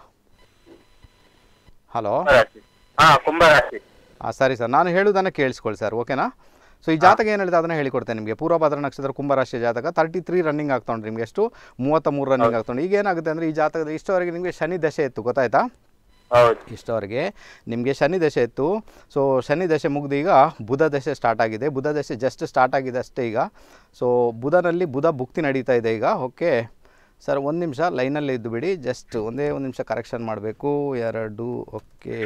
ಹಲೋ ಕುಂಭರಾಶಿ ಹಾ ಕುಂಭರಾಶಿ ಹಾಂ ಸರಿ ಸರ್ ನಾನು ಹೇಳುವುದನ್ನು ಕೇಳಿಸ್ಕೊಳ್ಳಿ ಸರ್ ಓಕೆನಾ ಸೊ ಈ ಜಾತಕ ಏನು ಹೇಳಿದೆ ಅದನ್ನು ಹೇಳಿಕೊಡ್ತೇನೆ ನಿಮಗೆ ಪೂರ್ವಭದ್ರ ನಕ್ಷತ್ರ ಕುಂಭರಾಶಿಯ ಜಾತಕ ತರ್ಟಿ ತ್ರೀ ರನ್ನಿಂಗ್ ಆಗ್ತೊಂಡ್ರಿ ನಿಮಗೆ ಎಷ್ಟು ಮೂವತ್ತ ಮೂರು ರನ್ನಿಂಗ್ ಆಗ್ತೊಂಡು ಈಗ ಏನಾಗುತ್ತೆ ಅಂದರೆ ಈ ಜಾತಕದ ಇಷ್ಟವರೆಗೆ ನಿಮಗೆ ಶನಿ ದಶೆ ಇತ್ತು ಗೊತ್ತಾಯ್ತಾ ಹೌದು ಇಷ್ಟವರೆಗೆ ನಿಮಗೆ ಶನಿ ದಶೆ ಇತ್ತು ಸೊ ಶನಿ ದಶೆ ಮುಗಿದು ಈಗ ಬುಧ ದಶೆ ಸ್ಟಾರ್ಟ್ ಆಗಿದೆ ಬುಧ ದಶೆ ಜಸ್ಟ್ ಸ್ಟಾರ್ಟ್ ಆಗಿದೆ ಅಷ್ಟೇ ಈಗ ಸೊ ಬುಧನಲ್ಲಿ ಬುಧ ಭುಕ್ತಿ ನಡೀತಾ ಇದೆ ಈಗ ಓಕೆ ಸರ್ ಒಂದು ನಿಮಿಷ ಲೈನಲ್ಲಿ ಇದ್ದು ಬಿಡಿ ಜಸ್ಟ್ ಒಂದೇ ಒಂದು ನಿಮಿಷ ಕರೆಕ್ಷನ್ ಮಾಡಬೇಕು ಎರಡು ಓಕೆ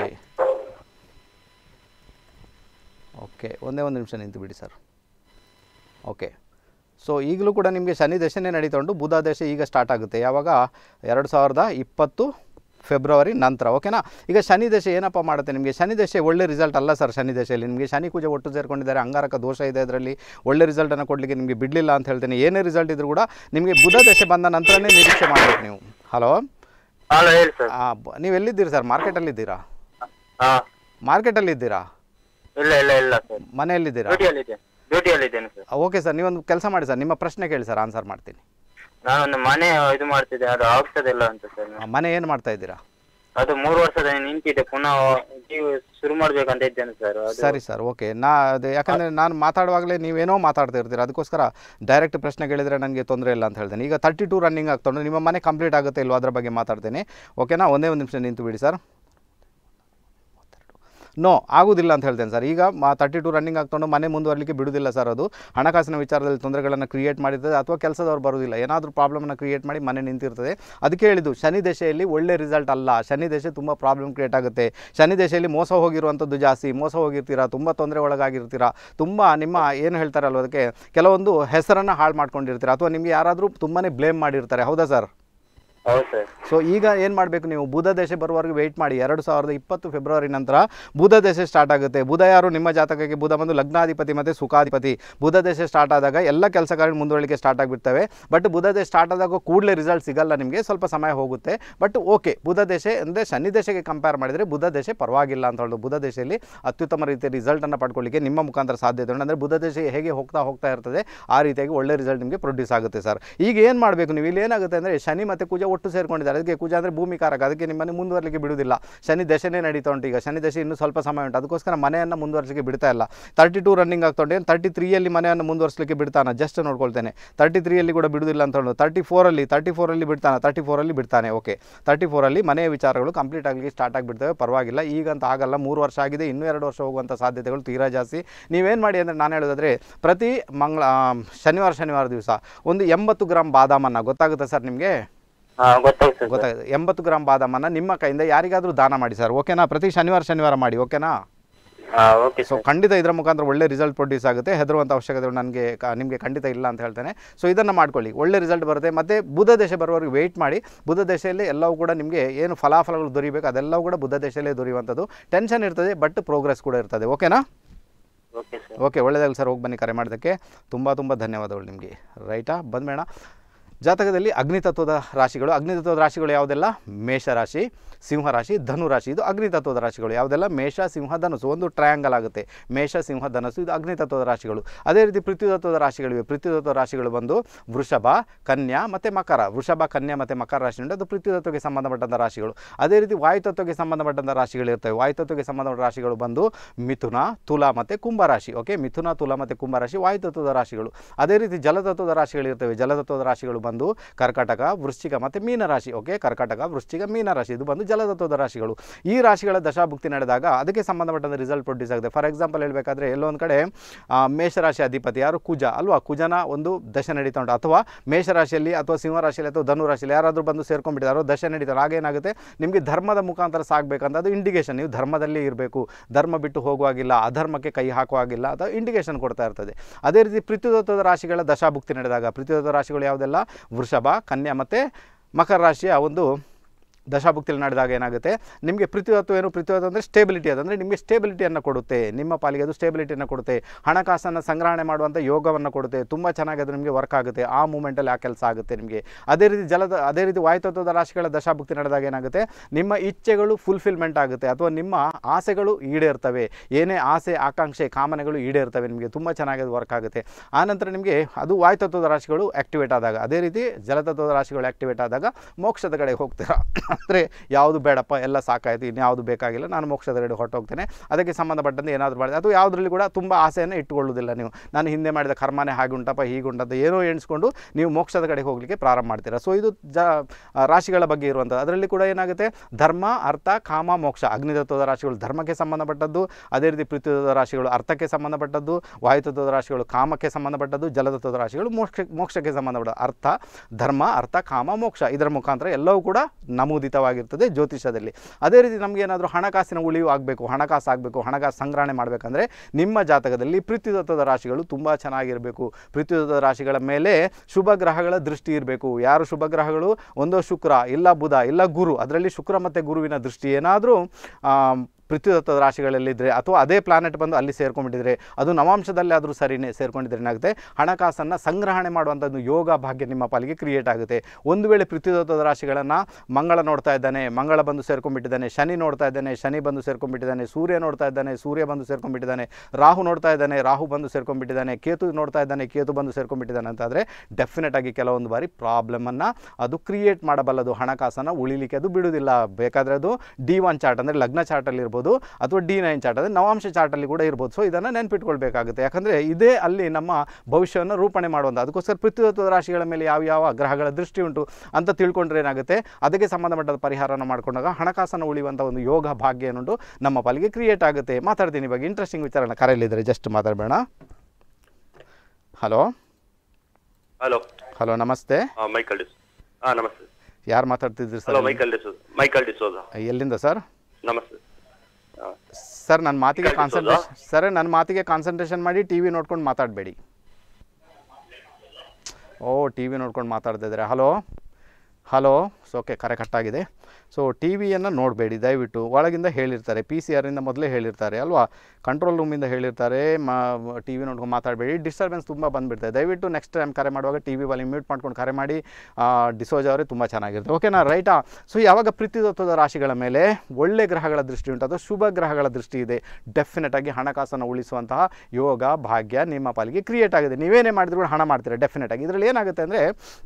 ಓಕೆ ಒಂದೇ ಒಂದು ನಿಮಿಷ ನಿಂತು ಬಿಡಿ ಸರ್ ಓಕೆ ಸೊ ಈಗಲೂ ಕೂಡ ನಿಮಗೆ ಶನಿ ದಶೆನೇ ನಡೀತಾ ಉಂಟು ಬುಧ ದಶೆ ಈಗ ಸ್ಟಾರ್ಟ್ ಆಗುತ್ತೆ ಯಾವಾಗ ಎರಡು ಸಾವಿರದ ಇಪ್ಪತ್ತು ಫೆಬ್ರವರಿ ನಂತರ ಓಕೆನಾ ಈಗ ಶನಿ ದಶೆ ಏನಪ್ಪ ಮಾಡುತ್ತೆ ನಿಮಗೆ ಶನಿ ದಶೆ ಒಳ್ಳೆ ರಿಸಲ್ಟ್ ಅಲ್ಲ ಸರ್ ಶನಿ ದಶೆಯಲ್ಲಿ ನಿಮಗೆ ಶನಿ ಕುಜ ಒಟ್ಟು ಸೇರ್ಕೊಂಡಿದ್ದಾರೆ ಅಂಗಾರಕ ದೋಷ ಇದೆ ಅದರಲ್ಲಿ ಒಳ್ಳೆ ರಿಸಲ್ಟನ್ನು ಕೊಡಲಿಕ್ಕೆ ನಿಮಗೆ ಬಿಡಲಿಲ್ಲ ಅಂತ ಹೇಳ್ತೇನೆ ಏನೇ ರಿಸಲ್ಟ್ ಇದ್ರೂ ಕೂಡ ನಿಮಗೆ ಬುಧ ದಶೆ ಬಂದ ನಂತರನೇ ನಿರೀಕ್ಷೆ ಮಾಡಬೇಕು ನೀವು ಹಲೋ ಹಲೋ ಹೇಳಿ ಸರ್ ನೀವು ಎಲ್ಲಿದ್ದೀರಿ ಸರ್ ಮಾರ್ಕೆಟಲ್ಲಿದ್ದೀರಾ ಹಾ ಮಾರ್ಕೆಟಲ್ಲಿದ್ದೀರಾ ಇಲ್ಲ ಇಲ್ಲ ಇಲ್ಲ ಸರ್ ಮನೆಯಲ್ಲಿದ್ದೀರಾ ಡ್ಯೂಟಿಯಲ್ಲಿದ್ದೇನೆ ಡ್ಯೂಟಿಯಲ್ಲಿದ್ದೇನೆ ಸರ್ ಓಕೆ ಸರ್ ನೀವೊಂದು ಕೆಲಸ ಮಾಡಿ ಸರ್ ನಿಮ್ಮ ಪ್ರಶ್ನೆ ಕೇಳಿ ಸರ್ ಆನ್ಸರ್ ಮಾಡ್ತೀನಿ ನಾನೊಂದು ಮನೆ ಇದು ಮಾಡ್ತಿದ್ದೆ ಅದು ಆಗ್ತದಿಲ್ಲ ಅಂತ ಸರ್ ಆ, ಮನೆ ಏನು ಮಾಡ್ತಾ ಇದ್ದೀರಾ ಅದು ಮೂರು ವರ್ಷದ ನಿಂತಿದೆ ಪುನಃ ಜೀವ ಶುರು ಮಾಡ್ಬೇಕಂತ ಇದ್ದೇನೆ ಸರ್ ಅದು ಸರಿ ಸರ್ ಓಕೆ ನಾ ಅದು ಯಾಕಂದರೆ ನಾನು ಮಾತಾಡುವಾಗಲೇ ನೀವೇನೋ ಮಾತಾಡ್ತಾ ಇರ್ತೀರ ಅದಕ್ಕೋಸ್ಕರ ಡೈರೆಕ್ಟ್ ಪ್ರಶ್ನೆ ಕೇಳಿದರೆ ನನಗೆ ತೊಂದರೆ ಇಲ್ಲ ಅಂತ ಹೇಳ್ತೇನೆ ಈಗ ತರ್ಟಿ ಟು ರನ್ನಿಂಗ್ ಆಗ್ತೊಂಡು ನಿಮ್ಮ ಮನೆ ಕಂಪ್ಲೀಟ್ ಆಗುತ್ತೆ ಇಲ್ವೋ ಅದ್ರ ಬಗ್ಗೆ ಮಾತಾಡ್ತೇನೆ ಓಕೆನಾ ಒಂದೇ ಒಂದು ನಿಮಿಷ ನಿಂತು ಬಿಡಿ ಸರ್ ನೋ ಆಗುವುದಿಲ್ಲ ಅಂತ ಹೇಳ್ತೇನೆ ಸರ್ ಈಗ ತರ್ಟಿ ಟು ರನ್ನಿಂಗ್ ಆಗ್ಕೊಂಡು ಮನೆ ಮುಂದುವರಲಿಕ್ಕೆ ಬಿಡುವುದಿಲ್ಲ ಸರ್ ಅದು ಹಣಕಾಸಿನ ವಿಚಾರದಲ್ಲಿ ತೊಂದರೆಗಳನ್ನು ಕ್ರಿಯೇಟ್ ಮಾಡಿರ್ತದೆ ಅಥವಾ ಕೆಲಸದವ್ರು ಬರೋದಿಲ್ಲ ಏನಾದರೂ ಪ್ರಾಬ್ಲಮನ್ನು ಕ್ರಿಯೇಟ್ ಮಾಡಿ ಮನೆ ನಿಂತಿರ್ತದೆ ಅದಕ್ಕೆ ಹೇಳಿದ್ದು ಶನಿ ದಶೆಯಲ್ಲಿ ಒಳ್ಳೆ ರಿಸಲ್ಟ್ ಅಲ್ಲ ಶನಿ ದಶೆ ತುಂಬ ಪ್ರಾಬ್ಲಮ್ ಕ್ರಿಯೇಟ್ ಆಗುತ್ತೆ ಶನಿ ದಶೆಯಲ್ಲಿ ಮೋಸ ಹೋಗಿರುವಂಥದ್ದು ಜಾಸ್ತಿ ಮೋಸ ಹೋಗಿರ್ತೀರಾ ತುಂಬ ತೊಂದರೆ ಒಳಗಾಗಿರ್ತೀರಾ ತುಂಬ ನಿಮ್ಮ ಏನು ಹೇಳ್ತಾರಲ್ವ ಅದಕ್ಕೆ ಕೆಲವೊಂದು ಹೆಸರನ್ನು ಹಾಳು ಮಾಡ್ಕೊಂಡಿರ್ತೀರಾ ಅಥವಾ ನಿಮಗೆ ಯಾರಾದರೂ ತುಂಬಾ ಬ್ಲೇಮ್ ಮಾಡಿರ್ತಾರೆ ಹೌದಾ ಸರ್ ಹೌದು ಸರ್ ಸೊ ಈಗ ಏನು ಮಾಡಬೇಕು ನೀವು ಬುಧ ದಶೆ ಬರುವವರೆಗೆ ವೆಯ್ಟ್ ಮಾಡಿ ಎರಡು ಸಾವಿರದ ಇಪ್ಪತ್ತು ಫೆಬ್ರವರಿ ನಂತರ ಬುಧ ದಶೆ ಸ್ಟಾರ್ಟ್ ಆಗುತ್ತೆ ಬುಧ ಯಾರು ನಿಮ್ಮ ಜಾತಕಕ್ಕೆ ಬುಧ ಬಂದು ಲಗ್ನಾಧಿಪತಿ ಮತ್ತು ಸುಖಾಧಿಪತಿ ಬುಧ ದಶೆ ಸ್ಟಾರ್ಟ್ ಆದಾಗ ಎಲ್ಲ ಕೆಲಸ ಕಾರ್ಯ ಮುಂದುವರಿಕೆ ಸ್ಟಾರ್ಟ್ ಆಗಿಬಿಡ್ತವೆ ಬಟ್ ಬುಧ ದಶೆ ಸ್ಟಾರ್ಟ್ ಆದಾಗ ಕೂಡಲೇ ರಿಸಲ್ಟ್ ಸಿಗಲ್ಲ ನಿಮಗೆ ಸ್ವಲ್ಪ ಸಮಯ ಹೋಗುತ್ತೆ ಬಟ್ ಓಕೆ ಬುಧ ದಶೆ ಅಂದರೆ ಶನಿ ದಶೆಗೆ ಕಂಪೇರ್ ಮಾಡಿದರೆ ಬುಧ ದಶೆ ಪರವಾಗಿಲ್ಲ ಅಂತ ಹೇಳೋದು ಬುಧ ದಶೆಯಲ್ಲಿ ಅತ್ಯುತ್ತಮ ರೀತಿಯ ರಿಸಲ್ಟನ್ನು ಪಡ್ಕೊಳ್ಳಿಕ್ಕೆ ನಿಮ್ಮ ಮುಖಾಂತರ ಸಾಧ್ಯತೆ ಉಂಟು ಅಂದರೆ ಬುಧ ದಶೆ ಹೇಗೆ ಹೋಗ್ತಾ ಹೋಗ್ತಾ ಇರ್ತದೆ ಆ ರೀತಿಯಾಗಿ ಒಳ್ಳೆ ರಿಸಲ್ಟ್ ನಿಮಗೆ ಪ್ರೊಡ್ಯೂಸ್ ಆಗುತ್ತೆ ಸರ್ ಈಗ ಏನು ಮಾಡಬೇಕು ನೀವು ಇಲ್ಲಿ ಏನಾಗುತ್ತೆ ಅಂದರೆ ಶನಿ ಮತ್ತು ಕುಜ ಒಟ್ಟು ಸೇರ್ಕೊಂಡಿದ್ದಾರೆ ಅದಕ್ಕೆ ಕುಜ ಅಂದರೆ ಭೂಮಿ ಕಾರಕ ಅದಕ್ಕೆ ನಿಮ್ಮನ್ನು ಮುಂದುವರಲಿಕ್ಕೆ ಬಿಡುವುದಿಲ್ಲ ಶನಿ ದಶೆನೇ ನಡೀತಾ ಉಂಟು ಈಗ ಶನಿ ದಶೆ ಇನ್ನೂ ಸ್ವಲ್ಪ ಸಮಯ ಉಂಟು ಅದಕ್ಕೋಸ್ಕರ ಮನೆಯನ್ನು ಮುಂದುವರಿಸಲಿಕ್ಕೆ ಬಿಡ್ತಾ ಇಲ್ಲ ತರ್ಟಿ ಟೂ ರನ್ನಿಂಗ್ ಆಗ್ತಾ ಉಂಟು ತರ್ಟಿ ತ್ರೀಯಲ್ಲಿ ಮನೆಯನ್ನು ಮುಂದುವರಿಸಲಿಕ್ಕೆ ಬಿಡ್ತಾನೆ ಜಸ್ಟ್ ನೋಡ್ಕೊಳ್ತೇನೆ ತರ್ಟಿ ತ್ರೀಯಲ್ಲಿ ಕೂಡ ಬಿಡುವುದಿಲ್ಲ ಅಂತ ಹೇಳೋದು ತರ್ಟಿ ಫೋರಲ್ಲಿ ತರ್ಟಿ ಫೋರಲ್ಲಿ ಬಿಡ್ತಾನೆ ತರ್ಟಿ ಫೋರಲ್ಲಿ ಬಿಡ್ತಾನೆ ಓಕೆ ತರ್ಟಿ ಫೋರಲ್ಲಿ ಮನೆಯ ವಿಚಾರಗಳು ಕಂಪ್ಲೀಟ್ ಆಗಲಿಕ್ಕೆ ಸ್ಟಾರ್ಟ್ ಆಗಿಬಿಡ್ತವೆ ಪರವಾಗಿಲ್ಲ ಈಗಂತ ಆಗಲ್ಲ ಮೂರು ವರ್ಷ ಆಗಿದೆ ಇನ್ನೂ ಎರಡು ವರ್ಷ ಹೋಗುವಂಥ ಸಾಧ್ಯತೆಗಳು ತೀರಾ ಜಾಸ್ತಿ ನೀವೇನು ಮಾಡಿ ಅಂದರೆ ನಾನು ಹೇಳೋದಾದರೆ ಪ್ರತಿ ಮಂಗಳ ಆ, ಶನಿವಾರ ಶನಿವಾರ ದಿವಸ ಒಂದು ಎಂಬತ್ತು ಗ್ರಾಮ್ ಬಾದಾಮನ್ನು ಗೊತ್ತಾಗುತ್ತೆ ಸರ್ ನಿಮಗೆ ಹಾ ಗೊತ್ತಾಗ್ತದೆ ಸರ್ ಗೊತ್ತಾಗಿದೆ ಎಂಬತ್ತು ಗ್ರಾಮ್ ಬಾದಾಮನ್ನು ನಿಮ್ಮ ಕೈಯಿಂದ ಯಾರಿಗಾದರೂ ದಾನ ಮಾಡಿ ಸರ್ ಓಕೆನಾ ಪ್ರತಿ ಶನಿವಾರ ಶನಿವಾರ ಮಾಡಿ ಓಕೆನಾ ಹಾ ಓಕೆ ಸೊ ಸರ್ ಖಂಡಿತ ಇದರ ಮುಖಾಂತರ ಒಳ್ಳೆ ರಿಸಲ್ಟ್ ಪ್ರೊಡ್ಯೂಸ್ ಆಗುತ್ತೆ ಹೆದರುವಂಥ ಅವಶ್ಯಕತೆ ನನಗೆ ನಿಮಗೆ ಖಂಡಿತ ಇಲ್ಲ ಅಂತ ಹೇಳ್ತೇನೆ ಸೊ ಇದನ್ನು ಮಾಡ್ಕೊಳ್ಳಿ ಒಳ್ಳೆ ರಿಸಲ್ಟ್ ಬರುತ್ತೆ ಮತ್ತು ಬುಧ ದೇಶ ಬರುವವರೆಗೆ ವೆಯ್ಟ್ ಮಾಡಿ ಬುಧ ದೇಶದಲ್ಲಿ ಎಲ್ಲವೂ ಕೂಡ ನಿಮಗೆ ಏನು ಫಲಾಫಲಗಳು ದೊರಿಬೇಕು ಅದೆಲ್ಲವೂ ಕೂಡ ಬುಧ ದೇಶದಲ್ಲೇ ದೊರೆಯುವಂಥದ್ದು ಟೆನ್ಷನ್ ಇರ್ತದೆ ಬಟ್ ಪ್ರೋಗ್ರೆಸ್ ಕೂಡ ಇರ್ತದೆ ಓಕೆನಾ ಓಕೆ ಸರ್ ಓಕೆ ಒಳ್ಳೆಯದಾಗಲಿ ಸರ್ ಹೋಗಿ ಬನ್ನಿ ಕರೆ ಮಾಡೋದಕ್ಕೆ ತುಂಬ ತುಂಬ ಧನ್ಯವಾದಗಳು ನಿಮಗೆ ರೈಟಾ ಬಂದ್ಬೇಡ ಜಾತಕದಲ್ಲಿ ಅಗ್ನಿತತ್ವದ ರಾಶಿಗಳು ಅಗ್ನಿತತ್ವದ ರಾಶಿಗಳು ಯಾವುದೆಲ್ಲ ಮೇಷರಾಶಿ ಸಿಂಹರಾಶಿ ಧನುರಾಶಿ ಇದು ಅಗ್ನಿತತ್ವದ ರಾಶಿಗಳು ಯಾವುದೆಲ್ಲ ಮೇಷ ಸಿಂಹ ಧನಸ್ಸು ಒಂದು ಟ್ರಯಾಂಗಲ್ ಆಗುತ್ತೆ ಮೇಷ ಸಿಂಹ ಧನಸ್ಸು ಇದು ಅಗ್ನಿತತ್ವದ ರಾಶಿಗಳು ಅದೇ ರೀತಿ ಪೃಥ್ವಿತತ್ವದ ರಾಶಿಗಳಿವೆ ಪೃಥ್ವಿತತ್ವದ ರಾಶಿಗಳು ಬಂದು ವೃಷಭ ಕನ್ಯಾ ಮತ್ತು ಮಕರ ವೃಷಭ ಕನ್ಯಾ ಮತ್ತು ಮಕರ ರಾಶಿ ಉಂಟು ಅದು ಪೃಥ್ವಿತತ್ವಕ್ಕೆ ಸಂಬಂಧಪಟ್ಟಂಥ ರಾಶಿಗಳು ಅದೇ ರೀತಿ ವಾಯುತತ್ವಕ್ಕೆ ಸಂಬಂಧಪಟ್ಟಂಥ ರಾಶಿಗಳು ಇರ್ತವೆ ವಾಯುತತ್ವಕ್ಕೆ ಸಂಬಂಧಪಟ್ಟ ರಾಶಿಗಳು ಬಂದು ಮಿಥುನ ತುಲಾ ಮತ್ತು ಕುಂಭರಾಶಿ ಓಕೆ ಮಿಥುನ ತುಲಾ ಮತ್ತು ಕುಂಭರಾಶಿ ವಾಯುತತ್ವದ ರಾಶಿಗಳು ಅದೇ ರೀತಿ ಜಲತತ್ವದ ರಾಶಿಗಳು ಇರ್ತವೆ ಜಲತತ್ವದ ರಾಶಿಗಳು ಬಂದು ಕರ್ಕಾಟಕ ವೃಶ್ಚಿಕ ಮತ್ತು ಮೀನರಾಶಿ ಓಕೆ ಕರ್ಕಾಟಕ ವೃಶ್ಚಿಕ ಮೀನರಾಶಿ ಇದು ಬಂದು ಜಲತತ್ವದ ರಾಶಿಗಳು ಈ ರಾಶಿಗಳ ದಶಾಭುಕ್ತಿ ನಡೆದಾಗ ಅದಕ್ಕೆ ಸಂಬಂಧಪಟ್ಟಂಥ ರಿಸಲ್ಟ್ ಪ್ರೊಡ್ಯೂಸ್ ಆಗುತ್ತೆ ಫಾರ್ ಎಕ್ಸಾಂಪಲ್ ಹೇಳಬೇಕಾದ್ರೆ ಎಲ್ಲೊಂದು ಕಡೆ ಆ, ಮೇಷರಾಶಿ ಅಧಿಪತಿ ಯಾರು ಕುಜ ಅಲ್ವಾ ಕುಜನ ಒಂದು ದಶ ನಡೀತಾ ಉಂಟು ಅಥವಾ ಮೇಷರಾಶಿಯಲ್ಲಿ ಅಥವಾ ಸಿಂಹರಾಶಿಯಲ್ಲಿ ಅಥವಾ ಧನುರಾಶಿಯಲ್ಲಿ ಯಾರಾದರೂ ಬಂದು ಸೇರ್ಕೊಂಡ್ಬಿಟ್ಟಿದ್ದಾರೋ ದಶ ನಡೀತಾರೆ ಆಗೇನಾಗುತ್ತೆ ನಿಮಗೆ ಧರ್ಮದ ಮುಖಾಂತರ ಸಾಗಬೇಕಂತ ಅದು ಇಂಡಿಕೇಶನ್ ನೀವು ಧರ್ಮದಲ್ಲೇ ಇರಬೇಕು ಧರ್ಮ ಬಿಟ್ಟು ಹೋಗುವಾಗಿಲ್ಲ ಅಧರ್ಮಕ್ಕೆ ಕೈ ಹಾಕುವಾಗಿಲ್ಲ ಅಥವಾ ಇಂಡಿಕೇಶನ್ ಕೊಡ್ತಾ ಇರ್ತದೆ ಅದೇ ರೀತಿ ಪೃಥ್ವಿತತ್ವದ ರಾಶಿಗಳ ದಶಾಭುಕ್ತಿ ನಡೆದಾಗ ಪೃಥ್ವಿತತ್ವದ ರಾಶಿಗಳು ಯಾವುದೆಲ್ಲ ವೃಷಭ ಕನ್ಯಾ ಮತ್ತು ಮಕರ ರಾಶಿಯ ಒಂದು ದಶಾಭುಕ್ತಿಯಲ್ಲಿ ನಡೆದಾಗ ಏನಾಗುತ್ತೆ ನಿಮಗೆ ಪೃಥ್ವಿತತ್ವ ಏನು ಪೃಥ್ವಿತತ್ವ ಅಂದರೆ ಸ್ಟೇಬಿಲಿಟಿ ಅದಂದರೆ ನಿಮಗೆ ಸ್ಟೇಬಿಲಿಟಿಯನ್ನು ಕೊಡುತ್ತೆ ನಿಮ್ಮ ಪಾಲಿಗೆ ಅದು ಸ್ಟೇಬಿಲಿಟಿಯನ್ನು ಕೊಡುತ್ತೆ ಹಣಕಾಸನ್ನು ಸಂಗ್ರಹಣೆ ಮಾಡುವಂಥ ಯೋಗವನ್ನು ಕೊಡುತ್ತೆ ತುಂಬ ಚೆನ್ನಾಗಿ ಅದು ನಿಮಗೆ ವರ್ಕ್ ಆಗುತ್ತೆ ಆ ಮೂಮೆಂಟಲ್ಲಿ ಆ ಕೆಲಸ ಆಗುತ್ತೆ ನಿಮಗೆ ಅದೇ ರೀತಿ ಜಲದ ಅದೇ ರೀತಿ ವಾಯುತತ್ವದ ರಾಶಿಗಳ ದಶಾಭುಕ್ತಿ ನಡೆದಾಗ ಏನಾಗುತ್ತೆ ನಿಮ್ಮ ಇಚ್ಛೆಗಳು ಫುಲ್ಫಿಲ್ಮೆಂಟ್ ಆಗುತ್ತೆ ಅಥವಾ ನಿಮ್ಮ ಆಸೆಗಳು ಈಡೇರ್ತವೆ ಏನೇ ಆಸೆ ಆಕಾಂಕ್ಷೆ ಕಾಮನೆಗಳು ಈಡೇರ್ತವೆ ನಿಮಗೆ ತುಂಬ ಚೆನ್ನಾಗಿ ಅದು ವರ್ಕ್ ಆಗುತ್ತೆ ಆನಂತರ ನಿಮಗೆ ಅದು ವಾಯುತತ್ವದ ರಾಶಿಗಳು ಆ್ಯಕ್ಟಿವೇಟ್ ಆದಾಗ ಅದೇ ರೀತಿ ಜಲತತ್ವದ ರಾಶಿಗಳು ಆ್ಯಕ್ಟಿವೇಟ್ ಆದಾಗ ಮೋಕ್ಷದ ಕಡೆ ಹೋಗ್ತೀರಾ ಅಂದರೆ ಯಾವುದು ಬೇಡಪ್ಪ ಎಲ್ಲ ಸಾಕಾಯಿತು ಇನ್ಯಾವುದು ಬೇಕಾಗಿಲ್ಲ ನಾನು ಮೋಕ್ಷದ ಕಡೆ ಹೊರಟೋಗ್ತೇನೆ ಅದಕ್ಕೆ ಸಂಬಂಧಪಟ್ಟಂತೆ ಏನಾದರೂ ಮಾಡಿದೆ ಅಥವಾ ಯಾವುದರಲ್ಲಿ ಕೂಡ ತುಂಬ ಆಸೆಯನ್ನು ಇಟ್ಟುಕೊಳ್ಳೋದಿಲ್ಲ ನೀವು ನಾನು ಹಿಂದೆ ಮಾಡಿದ ಕರ್ಮನೇ ಹಾಗೆ ಉಂಟಪ್ಪ ಹೀಗುಂಟಂತ ಏನೋ ಎಣಿಸ್ಕೊಂಡು ನೀವು ಮೋಕ್ಷದ ಕಡೆ ಹೋಗಲಿಕ್ಕೆ ಪ್ರಾರಂಭ ಮಾಡ್ತೀರಾ ಸೊ ಇದು ಜ ಆ, ರಾಶಿಗಳ ಬಗ್ಗೆ ಇರುವಂಥದ್ದು ಅದರಲ್ಲಿ ಕೂಡ ಏನಾಗುತ್ತೆ ಧರ್ಮ ಅರ್ಥ ಕಾಮ ಮೋಕ್ಷ ಅಗ್ನಿತತ್ವದ ರಾಶಿಗಳು ಧರ್ಮಕ್ಕೆ ಸಂಬಂಧಪಟ್ಟದ್ದು ಅದೇ ರೀತಿ ಪೃಥ್ವಿತತ್ವದ ರಾಶಿಗಳು ಅರ್ಥಕ್ಕೆ ಸಂಬಂಧಪಟ್ಟದ್ದು ವಾಯುತತ್ವದ ರಾಶಿಗಳು ಕಾಮಕ್ಕೆ ಸಂಬಂಧಪಟ್ಟದ್ದು ಜಲತತ್ವದ ರಾಶಿಗಳು ಮೋಕ್ಷ ಮೋಕ್ಷಕ್ಕೆ ಸಂಬಂಧಪಟ್ಟ ಅರ್ಥ ಧರ್ಮ ಅರ್ಥ ಕಾಮ ಮೋಕ್ಷ ಇದರ ಮುಖಾಂತರ ಎಲ್ಲವೂ ಕೂಡ ನಮೂದಿತವಾಗಿರ್ತದೆ ಜ್ಯೋತಿಷದಲ್ಲಿ ಅದೇ ರೀತಿ ನಮಗೆ ಏನಾದರೂ ಹಣಕಾಸಿನ ಉಳಿವು ಆಗಬೇಕು ಹಣಕಾಸು ಆಗಬೇಕು ಹಣಕಾಸು ಸಂಗ್ರಹಣೆ ಮಾಡಬೇಕಂದ್ರೆ ನಿಮ್ಮ ಜಾತಕದಲ್ಲಿ ಪೃಥ್ವಿತತ್ವದ ರಾಶಿಗಳು ತುಂಬ ಚೆನ್ನಾಗಿರಬೇಕು ಪೃಥ್ವಿತತ್ವದ ರಾಶಿಗಳ ಮೇಲೆ ಶುಭ ಗ್ರಹಗಳ ದೃಷ್ಟಿ ಇರಬೇಕು ಯಾರು ಶುಭ ಗ್ರಹಗಳು ಒಂದೋ ಶುಕ್ರ ಇಲ್ಲ ಬುಧ ಇಲ್ಲ ಗುರು ಅದರಲ್ಲಿ ಶುಕ್ರ ಮತ್ತು ಗುರುವಿನ ದೃಷ್ಟಿ ಏನಾದರೂ ಪೃಥ್ವಿತತ್ವದ ರಾಶಿಗಳಲ್ಲಿದ್ದರೆ ಅಥವಾ ಅದೇ ಪ್ಲಾನೆಟ್ ಬಂದು ಅಲ್ಲಿ ಸೇರ್ಕೊಂಡ್ಬಿಟ್ಟಿದ್ರೆ ಅದು ನವಾಂಶದಲ್ಲಿ ಆದರೂ ಸರಿನೇ ಸೇರ್ಕೊಂಡಿದ್ರೆ ಏನಾಗುತ್ತೆ ಹಣಕಾಸನ್ನು ಸಂಗ್ರಹಣೆ ಮಾಡುವಂಥದ್ದು ಯೋಗ ಭಾಗ್ಯ ನಿಮ್ಮ ಪಾಲಿಗೆ ಕ್ರಿಯೇಟ್ ಆಗುತ್ತೆ ಒಂದು ವೇಳೆ ಪೃಥ್ವಿತತ್ವದ ರಾಶಿಗಳನ್ನು ಮಂಗಳ ನೋಡ್ತಾ ಇದ್ದಾನೆ ಮಂಗಳ ಬಂದು ಸೇರ್ಕೊಂಡ್ಬಿಟ್ಟಿದ್ದಾನೆ ಶನಿ ನೋಡ್ತಾ ಇದ್ದಾನೆ ಶನಿ ಬಂದು ಸೇರ್ಕೊಂಡ್ಬಿಟ್ಟಿದ್ದಾನೆ ಸೂರ್ಯ ನೋಡ್ತಾ ಇದ್ದಾನೆ ಸೂರ್ಯ ಬಂದು ಸೇರ್ಕೊಂಡ್ಬಿಟ್ಟಿದ್ದಾನೆ ರಾಹು ನೋಡ್ತಾ ಇದ್ದಾನೆ ರಾಹು ಬಂದು ಸೇರ್ಕೊಂಡ್ಬಿಟ್ಟಿದ್ದಾನೆ ಕೇತು ನೋಡ್ತಾ ಇದ್ದಾನೆ ಕೇತು ಬಂದು ಸೇರ್ಕೊಂಡ್ಬಿಟ್ಟಿದ್ದಾನೆ ಅಂತಾದರೆ ಡೆಫಿನೆಟ್ ಆಗಿ ಕೆಲವೊಂದು ಬಾರಿ ಪ್ರಾಬ್ಲಮನ್ನು ಅದು ಕ್ರಿಯೇಟ್ ಮಾಡಬಲ್ಲದು ಹಣಕಾಸನ್ನು ಉಳಿಲಿಕ್ಕೆ ಅದು ಬಿಡುವುದಿಲ್ಲ ಬೇಕಾದರೆ ಅದು ಡಿ ಒನ್ ಚಾರ್ಟ್ ಅಂದರೆ ಲಗ್ನ ಚಾರ್ಟಲ್ಲಿ ಇರ್ಬೋದು ಅಥವಾ ಡಿ ನೈನ್ ಚಾರ್ಟ್ ಅಂದರೆ ನವಾಂಶ ಚಾರ್ಟಲ್ಲಿ ಕೂಡ ಇರ್ಬೋದು ಸೊ ಇದನ್ನು ನೆನ್ಪಿಟ್ಕೊಳ್ಬೇಕಾಗುತ್ತೆ ಯಾಕಂದರೆ ಇದೇ ಅಲ್ಲಿ ನಮ್ಮ ಭವಿಷ್ಯವನ್ನು ರೂಪಣೆ ಮಾಡುವಂಥ ಅದಕ್ಕೋಸ್ಕರ ಪೃಥ್ವಿತತ್ವದ ರಾಶಿಗಳ ಮೇಲೆ ಯಾವ ಯಾವ ಗ್ರಹಗಳ ದೃಷ್ಟಿ ಉಂಟು ಅಂತ ತಿಳ್ಕೊಂಡ್ರೆ ಏನಾಗುತ್ತೆ ಅದಕ್ಕೆ ಸಂಬಂಧಪಟ್ಟ ಪರಿಹಾರನ ಮಾಡ್ಕೊಂಡಾಗ ಹಣಕಾಸನ್ನು ಉಳಿಯುವಂಥ ಒಂದು ಯೋಗ ಭಾಗ್ಯ ಏನುಂಟು ನಮ್ಮ ಪಾಲಿಗೆ ಕ್ರಿಯೇಟ್ ಆಗುತ್ತೆ ಮಾತಾಡ್ತೀನಿ ಇವಾಗ ಇಂಟ್ರೆಸ್ಟಿಂಗ್ ವಿಚಾರನ ಕರೆಯಲ್ಲಿದ್ದರೆ ಜಸ್ಟ್ ಮಾತಾಡಬೇಡ ಹಲೋ ಹಲೋ ಹಲೋ ನಮಸ್ತೆ ಮೈಕಲ್ ಡಿಸ್ ಹಾಂ ನಮಸ್ತೆ ಯಾರು ಮಾತಾಡ್ತಿದ್ರಿ hello sir Michael D'Souza Michael D'Souza ಎಲ್ಲಿಂದ ಸರ್ ನಮಸ್ತೆ ಹಾಂ ಸರ್ ನನ್ನ ಮಾತಿಗೆ ಕೇಳಿಸ್ತದಾ? ಕಾನ್ಸಂಟ್ರೇಷನ್ ಸರ್ ನನ್ನ ಮಾತಿಗೆ ಕಾನ್ಸಂಟ್ರೇಷನ್ ಮಾಡಿ ಟಿ ವಿ ನೋಡ್ಕೊಂಡು ಮಾತಾಡಬೇಡಿ ಓ ಟಿ ವಿ ನೋಡ್ಕೊಂಡು ಮಾತಾಡ್ತಾ ಇದ್ದಾರೆ ಹಲೋ ಹಲೋ ಸೊ ಓಕೆ ಕರೆ ಕಟ್ಟಾಗಿದೆ ಸೊ ಟಿ ವಿಯನ್ನು ನೋಡಬೇಡಿ ದಯವಿಟ್ಟು ಒಳಗಿಂದ ಹೇಳಿರ್ತಾರೆ ಪಿ ಸಿ ಆರಿಂದ ಮೊದಲೇ ಹೇಳಿರ್ತಾರೆ ಅಲ್ವಾ ಕಂಟ್ರೋಲ್ ರೂಮಿಂದ ಹೇಳಿರ್ತಾರೆ ಮಾ ಟಿ ವಿ ನೋಡ್ಕೊಂಡು ಮಾತಾಡಬೇಡಿ ಡಿಸ್ಟರ್ಬೆನ್ಸ್ ತುಂಬ ಬಂದುಬಿಡ್ತಾರೆ ದಯವಿಟ್ಟು ನೆಕ್ಸ್ಟ್ ಟೈಮ್ ಕರೆ ಮಾಡುವಾಗ ಟಿ ವಿ ವಾಲಿ ಮ್ಯೂಟ್ ಮಾಡ್ಕೊಂಡು ಕರೆ ಮಾಡಿ ಡಿಸೋಜ್ ಅವರೇ ತುಂಬ ಚೆನ್ನಾಗಿರುತ್ತೆ ಓಕೆನಾ ರೈಟಾ ಸೊ ಯಾವಾಗ ಪ್ರೀತಿತತ್ವದ ರಾಶಿಗಳ ಮೇಲೆ ಒಳ್ಳೆ ಗ್ರಹಗಳ ದೃಷ್ಟಿ ಉಂಟು ಅದು ಶುಭ ಗ್ರಹಗಳ ದೃಷ್ಟಿ ಇದೆ ಡೆಫಿನೆಟ್ ಆಗಿ ಹಣಕಾಸನ್ನು ಉಳಿಸುವಂತಹ ಯೋಗ ಭಾಗ್ಯ ನಿಮ್ಮ ಪಾಲಿಗೆ ಕ್ರಿಯೇಟ್ ಆಗಿದೆ ನೀವೇನೇ ಮಾಡಿದ್ರು ಕೂಡ ಹಣ ಮಾಡ್ತೀರಾ ಡೆಫಿನೆಟ್ ಆಗಿ ಇದರಲ್ಲಿ ಏನಾಗುತ್ತೆ ಅಂದರೆ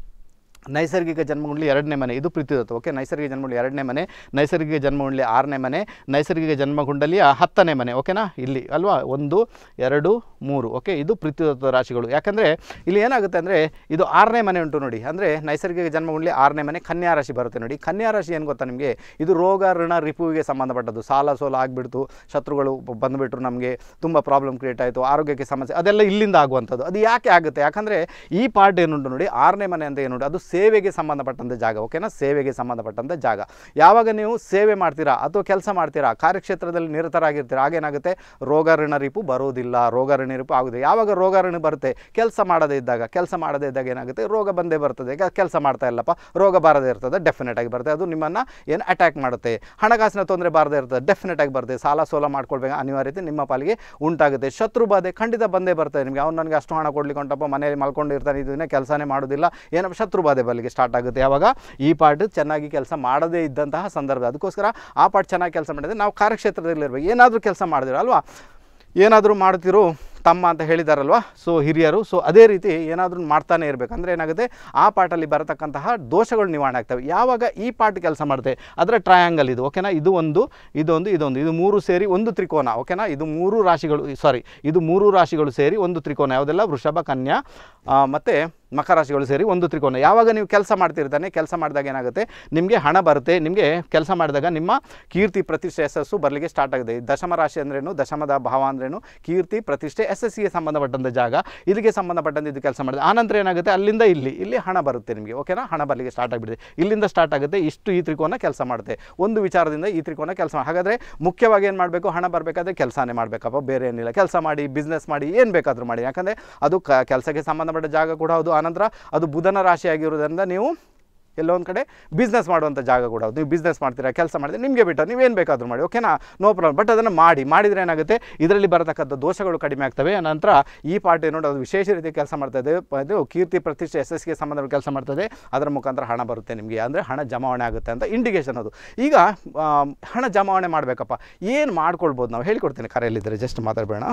ನೈಸರ್ಗಿಕ ಜನ್ಮಗುಂಡ್ಲಿ ಎರಡನೇ ಮನೆ ಇದು ಪ್ರೀತಿದತ್ತು ಓಕೆ ನೈಸರ್ಗಿಕ ಜನ್ಮಗುಂಡ್ಲಿ ಎರಡನೇ ಮನೆ ನೈಸರ್ಗಿಕ ಜನ್ಮಗುಂಡ್ಲಿ ಆರನೇ ಮನೆ ನೈಸರ್ಗಿಕ ಜನ್ಮಗುಂಡಲಿಯ ಹತ್ತನೇ ಮನೆ ಓಕೆನಾ ಇಲ್ಲಿ ಅಲ್ವಾ ಒಂದು ಎರಡು ಮೂರು ಓಕೆ ಇದು ಪ್ರೀತಿದತ್ವ ರಾಶಿಗಳು ಯಾಕಂದರೆ ಇಲ್ಲಿ ಏನಾಗುತ್ತೆ ಅಂದರೆ ಇದು ಆರನೇ ಮನೆ ಉಂಟು ನೋಡಿ ಅಂದರೆ ನೈಸರ್ಗಿಕ ಜನ್ಮಗುಂಡ್ಲಿ ಆರನೇ ಮನೆ ಕನ್ಯಾ ರಾಶಿ ಬರುತ್ತೆ ನೋಡಿ ಕನ್ಯಾ ರಾಶಿ ಏನು ಗೊತ್ತಾ ನಿಮಗೆ ಇದು ರೋಗ ಋಣ ರಿಪುವಿಗೆ ಸಂಬಂಧಪಟ್ಟದ್ದು ಸಾಲ ಸೋಲ ಆಗಿಬಿಡ್ತು ಶತ್ರುಗಳು ಬ- ಬಂದುಬಿಟ್ರು ನಮಗೆ ತುಂಬ ಪ್ರಾಬ್ಲಮ್ ಕ್ರಿಯೇಟ್ ಆಯಿತು ಆರೋಗ್ಯಕ್ಕೆ ಸಮಸ್ಯೆ ಅದೆಲ್ಲ ಇಲ್ಲಿಂದ ಆಗುವಂಥದ್ದು ಅದು ಯಾಕೆ ಆಗುತ್ತೆ ಯಾಕಂದರೆ ಈ ಪಾರ್ಟ್ ಏನುಂಟು ನೋಡಿ ಆರನೇ ಮನೆ ಅಂತ ಏನುಂಟು ಅದು ಸೇವೆಗೆ ಸಂಬಂಧಪಟ್ಟಂಥ ಜಾಗ ಓಕೆನಾ ಸೇವೆಗೆ ಸಂಬಂಧಪಟ್ಟಂಥ ಜಾಗ ಯಾವಾಗ ನೀವು ಸೇವೆ ಮಾಡ್ತೀರಾ ಅಥವಾ ಕೆಲಸ ಮಾಡ್ತೀರಾ ಕಾರ್ಯಕ್ಷೇತ್ರದಲ್ಲಿ ನಿರತರಾಗಿರ್ತೀರಾ ಆಗೇನಾಗುತ್ತೆ ರೋಗ ಋಣ ರಿಪು ಬರೋದಿಲ್ಲ ರೋಗ ಋಣ ರಿಪು ಆಗೋದಿಲ್ಲ ಯಾವಾಗ ರೋಗ ಋಣ ಬರುತ್ತೆ ಕೆಲಸ ಮಾಡದೇ ಇದ್ದಾಗ ಕೆಲಸ ಮಾಡದೇ ಇದ್ದಾಗ ಏನಾಗುತ್ತೆ ರೋಗ ಬಂದೇ ಬರ್ತದೆ ಕೆಲಸ ಮಾಡ್ತಾ ಇಲ್ಲಪ್ಪ ರೋಗ ಬಾರದೇ ಇರ್ತದೆ ಡೆಫಿನೆಟ್ ಆಗಿ ಬರುತ್ತೆ ಅದು ನಿಮ್ಮನ್ನು ಏನು ಅಟ್ಯಾಕ್ ಮಾಡುತ್ತೆ ಹಣಕಾಸಿನ ತೊಂದರೆ ಬಾರದೇ ಇರ್ತದೆ ಡೆಫಿನೆಟ್ ಆಗಿ ಬರುತ್ತೆ ಸಾಲ ಸೋಲ ಮಾಡ್ಕೊಳ್ಬೇಕು ಅನಿವಾರ್ಯತೆ ನಿಮ್ಮ ಪಾಲಿಗೆ ಉಂಟಾಗುತ್ತೆ ಶತ್ರು ಬಾಧೆ ಖಂಡಿತ ಬಂದೇ ಬರ್ತದೆ ನಿಮಗೆ ಅವ್ನು ನನಗೆ ಅಷ್ಟು ಹಣ ಕೊಡ್ಲಿಕ್ಕೆ ಹೊಂಟಪ್ಪ ಮನೆಯಲ್ಲಿ ಮಲ್ಕೊಂಡು ಇರ್ತಾನೆ ಇದನ್ನೇ ಕೆಲಸನೇ ಮಾಡೋದಿಲ್ಲ ಏನಪ್ಪ ಶತ್ರು ಬಾಧೆ ಬಲ್ಲಿಗೆ ಸ್ಟಾರ್ಟ್ ಆಗುತ್ತೆ ಯಾವಾಗ ಈ ಪಾರ್ಟ್ ಚೆನ್ನಾಗಿ ಕೆಲಸ ಮಾಡದೇ ಇದ್ದಂತಹ ಸಂದರ್ಭ ಅದಕ್ಕೋಸ್ಕರ ಆ ಪಾರ್ಟ್ ಚೆನ್ನಾಗಿ ಕೆಲಸ ಮಾಡಿದ್ರೆ ನಾವು ಕಾರ್ಯಕ್ಷೇತ್ರದಲ್ಲಿರ್ಬೇಕು ಏನಾದರೂ ಕೆಲಸ ಮಾಡಿದ್ರೆ ಅಲ್ವಾ ಏನಾದರೂ ಮಾಡ್ತಿರೋ ತಮ್ಮ ಅಂತ ಹೇಳಿದಾರಲ್ವ ಸೊ ಹಿರಿಯರು ಸೊ ಅದೇ ರೀತಿ ಏನಾದರೂ ಮಾಡ್ತಾನೆ ಇರಬೇಕು ಅಂದರೆ ಏನಾಗುತ್ತೆ ಆ ಪಾರ್ಟಲ್ಲಿ ಬರತಕ್ಕಂತಹ ದೋಷಗಳು ನಿವಾರಣೆ ಆಗ್ತವೆ ಯಾವಾಗ ಈ ಪಾರ್ಟ್ ಕೆಲಸ ಮಾಡುತ್ತೆ ಅದರ ಟ್ರಯಾಂಗಲ್ ಇದು ಓಕೆನಾ ಇದು ಒಂದು ಇದೊಂದು ಇದೊಂದು ಇದು ಮೂರು ಸೇರಿ ಒಂದು ತ್ರಿಕೋನ ಓಕೆನಾ ಇದು ಮೂರು ರಾಶಿಗಳು ಸಾರಿ ಇದು ಮೂರು ರಾಶಿಗಳು ಸೇರಿ ಒಂದು ತ್ರಿಕೋನ ಯಾವುದೆಲ್ಲ ವೃಷಭ ಕನ್ಯಾ ಆ, ಮತ್ತು ಮಕರ ರಾಶಿಗಳು ಸೇರಿ ಒಂದು ತ್ರಿಕೋನ ಯಾವಾಗ ನೀವು ಕೆಲಸ ಮಾಡ್ತಿರ್ತಾನೆ ಕೆಲಸ ಮಾಡಿದಾಗ ಏನಾಗುತ್ತೆ ನಿಮಗೆ ಹಣ ಬರುತ್ತೆ ನಿಮಗೆ ಕೆಲಸ ಮಾಡಿದಾಗ ನಿಮ್ಮ ಕೀರ್ತಿ ಪ್ರತಿಷ್ಠೆ ಯಶಸ್ಸು ಬರಲಿಕ್ಕೆ ಸ್ಟಾರ್ಟ್ ಆಗಿದೆ ಈ ದಶಮ ರಾಶಿ ಅಂದ್ರೇನು ದಶಮದ ಭಾವ ಅಂದ್ರೇನು ಕೀರ್ತಿ ಪ್ರತಿಷ್ಠೆ ಎಸ್ ಎಸ್ ಸಿಗೆ ಸಂಬಂಧಪಟ್ಟಂಥ ಜಾಗ ಇದಕ್ಕೆ ಸಂಬಂಧಪಟ್ಟಂತೆ ಇದು ಕೆಲಸ ಮಾಡಿದೆ ಆನಂತರ ಏನಾಗುತ್ತೆ ಅಲ್ಲಿಂದ ಇಲ್ಲಿ ಇಲ್ಲಿ ಹಣ ಬರುತ್ತೆ ನಿಮಗೆ ಓಕೆನಾ ಹಣ ಬರಲಿಕ್ಕೆ ಸ್ಟಾರ್ಟ್ ಆಗಿಬಿಡುತ್ತೆ ಇಲ್ಲಿಂದ ಸ್ಟಾರ್ಟ್ ಆಗುತ್ತೆ ಇಷ್ಟು ಈ ತ್ರಿಕೋನ ಕೆಲಸ ಮಾಡುತ್ತೆ ಒಂದು ವಿಚಾರದಿಂದ ಈ ತ್ರಿಕೋನ ಕೆಲಸ ಹಾಗಾದರೆ ಮುಖ್ಯವಾಗಿ ಏನು ಮಾಡಬೇಕು ಹಣ ಬರಬೇಕಾದ್ರೆ ಕೆಲಸನೇ ಮಾಡಬೇಕಪ್ಪ ಬೇರೆ ಏನಿಲ್ಲ ಕೆಲಸ ಮಾಡಿ ಬಿಸ್ನೆಸ್ ಮಾಡಿ ಏನು ಬೇಕಾದರೂ ಮಾಡಿ ಯಾಕಂದರೆ ಅದು ಕ ಕೆಲಸಕ್ಕೆ ಸಂಬಂಧಪಟ್ಟ ಜಾಗ ಕೂಡ ಹೌದು ಆನಂತರ ಅದು ಬುಧನ ರಾಶಿ ಆಗಿರೋದ್ರಿಂದ ನೀವು ಎಲ್ಲೋ ಒಂದು ಕಡೆ ಬಿಸ್ನೆಸ್ ಮಾಡುವಂಥ ಜಾಗ ಕೂಡ ಹೌದು ನೀವು ಬಿಸ್ನೆಸ್ ಮಾಡ್ತೀರಾ ಕೆಲಸ ಮಾಡಿದ್ರೆ ನಿಮಗೆ ಬಿಟ್ಟು ನೀವೇನು ಬೇಕಾದರೂ ಮಾಡಿ ಓಕೆನಾ ನೋ ಪ್ರಾಬ್ಲಮ್ ಬಟ್ ಅದನ್ನು ಮಾಡಿ ಮಾಡಿದರೆ ಏನಾಗುತ್ತೆ ಇದರಲ್ಲಿ ಬರತಕ್ಕಂಥ ದೋಷಗಳು ಕಡಿಮೆ ಆಗ್ತವೆ ನಂತರ ಈ ಪಾರ್ಟ್ ಏನೋ ಅದು ವಿಶೇಷ ರೀತಿ ಕೆಲಸ ಮಾಡ್ತದೆ ಇದು ಕೀರ್ತಿ ಪ್ರತಿಷ್ಠೆ ಎಸ್ ಎಸ್ಗೆ ಸಂಬಂಧ ಕೆಲಸ ಮಾಡ್ತದೆ ಅದರ ಮುಖಾಂತರ ಹಣ ಬರುತ್ತೆ ನಿಮಗೆ ಅಂದರೆ ಹಣ ಜಮಾವಣೆ ಆಗುತ್ತೆ ಅಂತ ಇಂಡಿಕೇಶನ್ ಅದು ಈಗ ಆ, ಹಣ ಜಮಾವಣೆ ಮಾಡಬೇಕಪ್ಪ ಏನು ಮಾಡ್ಕೊಳ್ಬೋದು ನಾವು ಹೇಳಿಕೊಡ್ತೀನಿ ಕರೆಯಲ್ಲಿದ್ದರೆ ಜಸ್ಟ್ ಮಾತಾಡಬೇಡ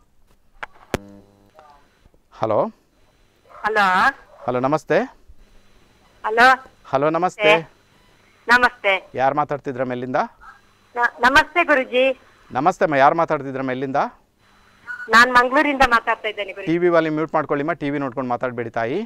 ಹಲೋ ಹಲೋ ಹಲೋ ನಮಸ್ತೆ ಹಲೋ ಹಲೋ ನಮಸ್ತೆ ನಮಸ್ತೆ ಯಾರು ಮಾತಾಡ್ತಿದ್ರ ಮೇಲಿಂದ ನ- ನಮಸ್ತೆ ಗುರುಜಿ ನಮಸ್ತೆ ಅಮ್ಮ ಯಾರು ಮಾತಾಡ್ತಿದ್ರ ಮೇಲಿಂದ ನಾನ್ ಮಂಗಳೂರಿಂದ ಮಾತಾಡ್ತಾ ಇದ್ದೇನೆ ಗುರುಜಿ ಟಿ ವಿ ವಾಲಿ ಮ್ಯೂಟ್ ಮಾಡ್ಕೊಳ್ಳಿಮ್ಮ ಟಿ ವಿ ನೋಡ್ಕೊಂಡು ಮಾತಾಡಬೇಡಿ ತಾಯಿ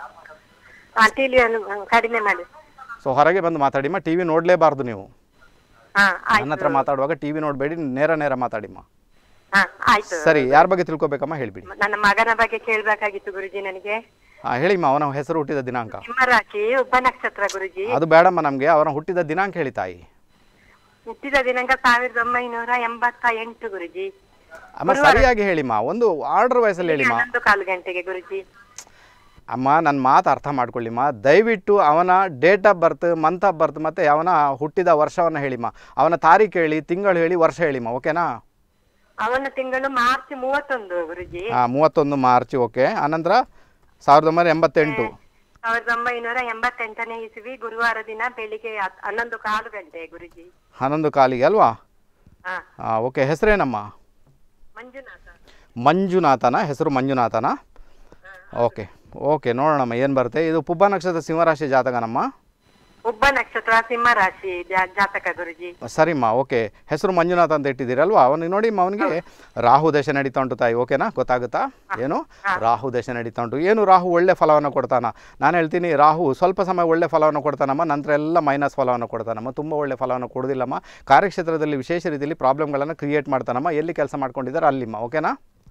ಹಾ ಟಿಲಿಯನ್ನು ಕಡಿಮೆ ಮಾಡಿ ಸೊ ಹೊರಗೆ ಬಂದು ಮಾತಾಡಿಮ್ಮ ಟಿ ವಿ ನೋಡಲೇಬಾರ್ದು ನೀವು ಹಾ ನನ್ನ ಹತ್ರ ಮಾತಾಡುವಾಗ ಟಿ ವಿ ನೋಡಬೇಡಿ ನೇರ ನೇರ ಮಾತಾಡಿಮ್ಮ ಹಾ ಆಯ್ತು ಸರಿ ಯಾರ ಬಗ್ಗೆ ತಿಳ್ಕೊಬೇಕಮ್ಮ ಹೇಳ್ಬಿಡಿ ನನ್ನ ಮಗನ ಬಗ್ಗೆ ಕೇಳ್ಬೇಕಾಗಿತ್ತು ಗುರುಜಿ ನನಗೆ ಹಾಂ ಹೇಳಿಮ್ಮ ಅವನ ಹೆಸರು ಹುಟ್ಟಿದ ದಿನಾಂಕ ನಿಮ್ಮ ರಾಶಿ ಉಪ ನಕ್ಷತ್ರ ಗುರುಜಿ ಅದು ಬೇಡಮ್ಮ ನಮಗೆ ಅವನ ಹುಟ್ಟಿದ ದಿನಾಂಕ ಹೇಳಿ ತಾಯಿ ಹುಟ್ಟಿದ ದಿನಾಂಕ ಸಾವಿರದ ಒಂಬೈನೂರ ಎಂಬತ್ತ ಎಂಟು ಗುರುಜಿ ಅಮ್ಮ ಸರಿಯಾಗಿ ಹೇಳಿಮ್ಮ ಒಂದು ಆರ್ಡರ್ ವಯಸ್ಸಲ್ಲಿ ಹೇಳಿಮ್ಮ ಹನ್ನೊಂದು ಕಾಲು ಗಂಟೆಗೆ ಗುರುಜಿ ಅಮ್ಮ ನನ್ನ ಮಾತು ಅರ್ಥ ಮಾಡ್ಕೊಳ್ಳಿಮ್ಮ ದಯವಿಟ್ಟು ಅವನ date of birth month of birth ಮತ್ತು ಅವನ ಹುಟ್ಟಿದ ವರ್ಷವನ್ನು ಹೇಳಿಮ್ಮ ಅವನ ತಾರೀಕು ಹೇಳಿ ತಿಂಗಳು ಹೇಳಿ ವರ್ಷ ಹೇಳಿಮ್ಮ ಓಕೆನಾ ಅವನ ತಿಂಗಳು ಮಾರ್ಚ್ ಮೂವತ್ತೊಂದು ಗುರುಜಿ ಹಾಂ ಮೂವತ್ತೊಂದು ಮಾರ್ಚ್ ಓಕೆ ಆನಂತರ ಸಾವಿರದ ಒಂಬೈನೂರ ಎಂಬತ್ತೆಂಟು ಸಾವಿರದ ಒಂಬೈನೂರ ಎಂಬತ್ತೆಂಟನೇ ಇಸವಿ ಗುರುವಾರ ದಿನ ಬೆಳಿಗ್ಗೆ ಹತ್- ಹನ್ನೊಂದು ಕಾಲು ಗಂಟೆ ಗುರುಜಿ ಹನ್ನೊಂದು ಕಾಲಿಗೆ ಅಲ್ವಾ ಹಾ ಹಾಂ ಓಕೆ ಹೆಸರೇನಮ್ಮ ಮಂಜುನಾಥ ಮಂಜುನಾಥನ ಹೆಸರು ಮಂಜುನಾಥನ ಓಕೆ ಓಕೆ ನೋಡೋಣಮ್ಮ ಏನು ಬರುತ್ತೆ ಇದು ಪುಬ್ಬ ನಕ್ಷತ್ರ ಸಿಂಹರಾಶಿ ಜಾತಕನಮ್ಮ ಉಬ್ಬ ನಕ್ಷತ್ರ ಸಿಂಹ ರಾಶಿ ಜಾ- ಜಾತಕ ಗುರುಜಿ ಸರಿಮ್ಮ ಓಕೆ ಹೆಸರು ಮಂಜುನಾಥ ಅಂತ ಇಟ್ಟಿದ್ದೀರಲ್ವಾ ಅವನಿಗೆ ನೋಡಿ ಅವನಿಗೆ ರಾಹು ದಶೆ ನಡೀತಾ ಉಂಟು ತಾಯಿ ಓಕೆನಾ ಗೊತ್ತಾಗುತ್ತಾ ಏನು ರಾಹು ದಶೆ ನಡೀತಾ ಉಂಟು ಏನು ರಾಹು ಒಳ್ಳೆ ಫಲವನ್ನು ಕೊಡ್ತಾನ ನಾನು ಹೇಳ್ತೀನಿ ರಾಹು ಸ್ವಲ್ಪ ಸಮಯ ಒಳ್ಳೆ ಫಲವನ್ನು ಕೊಡ್ತಾನಮ್ಮ ನಂತರ ಎಲ್ಲ ಮೈನಸ್ ಫಲವನ್ನು ಕೊಡ್ತಾನಮ್ಮ ತುಂಬ ಒಳ್ಳೆ ಫಲವನ್ನು ಕೊಡೋದಿಲ್ಲಮ್ಮ ಕಾರ್ಯಕ್ಷೇತ್ರದಲ್ಲಿ ವಿಶೇಷ ರೀತಿಯಲ್ಲಿ ಪ್ರಾಬ್ಲಮ್ಗಳನ್ನು ಕ್ರಿಯೇಟ್ ಮಾಡ್ತಾನಮ್ಮ ಎಲ್ಲಿ ಕೆಲಸ ಮಾಡ್ಕೊಂಡಿದ್ದಾರೆ ಅಲ್ಲಿಮ್ಮ ಓಕೆನಾ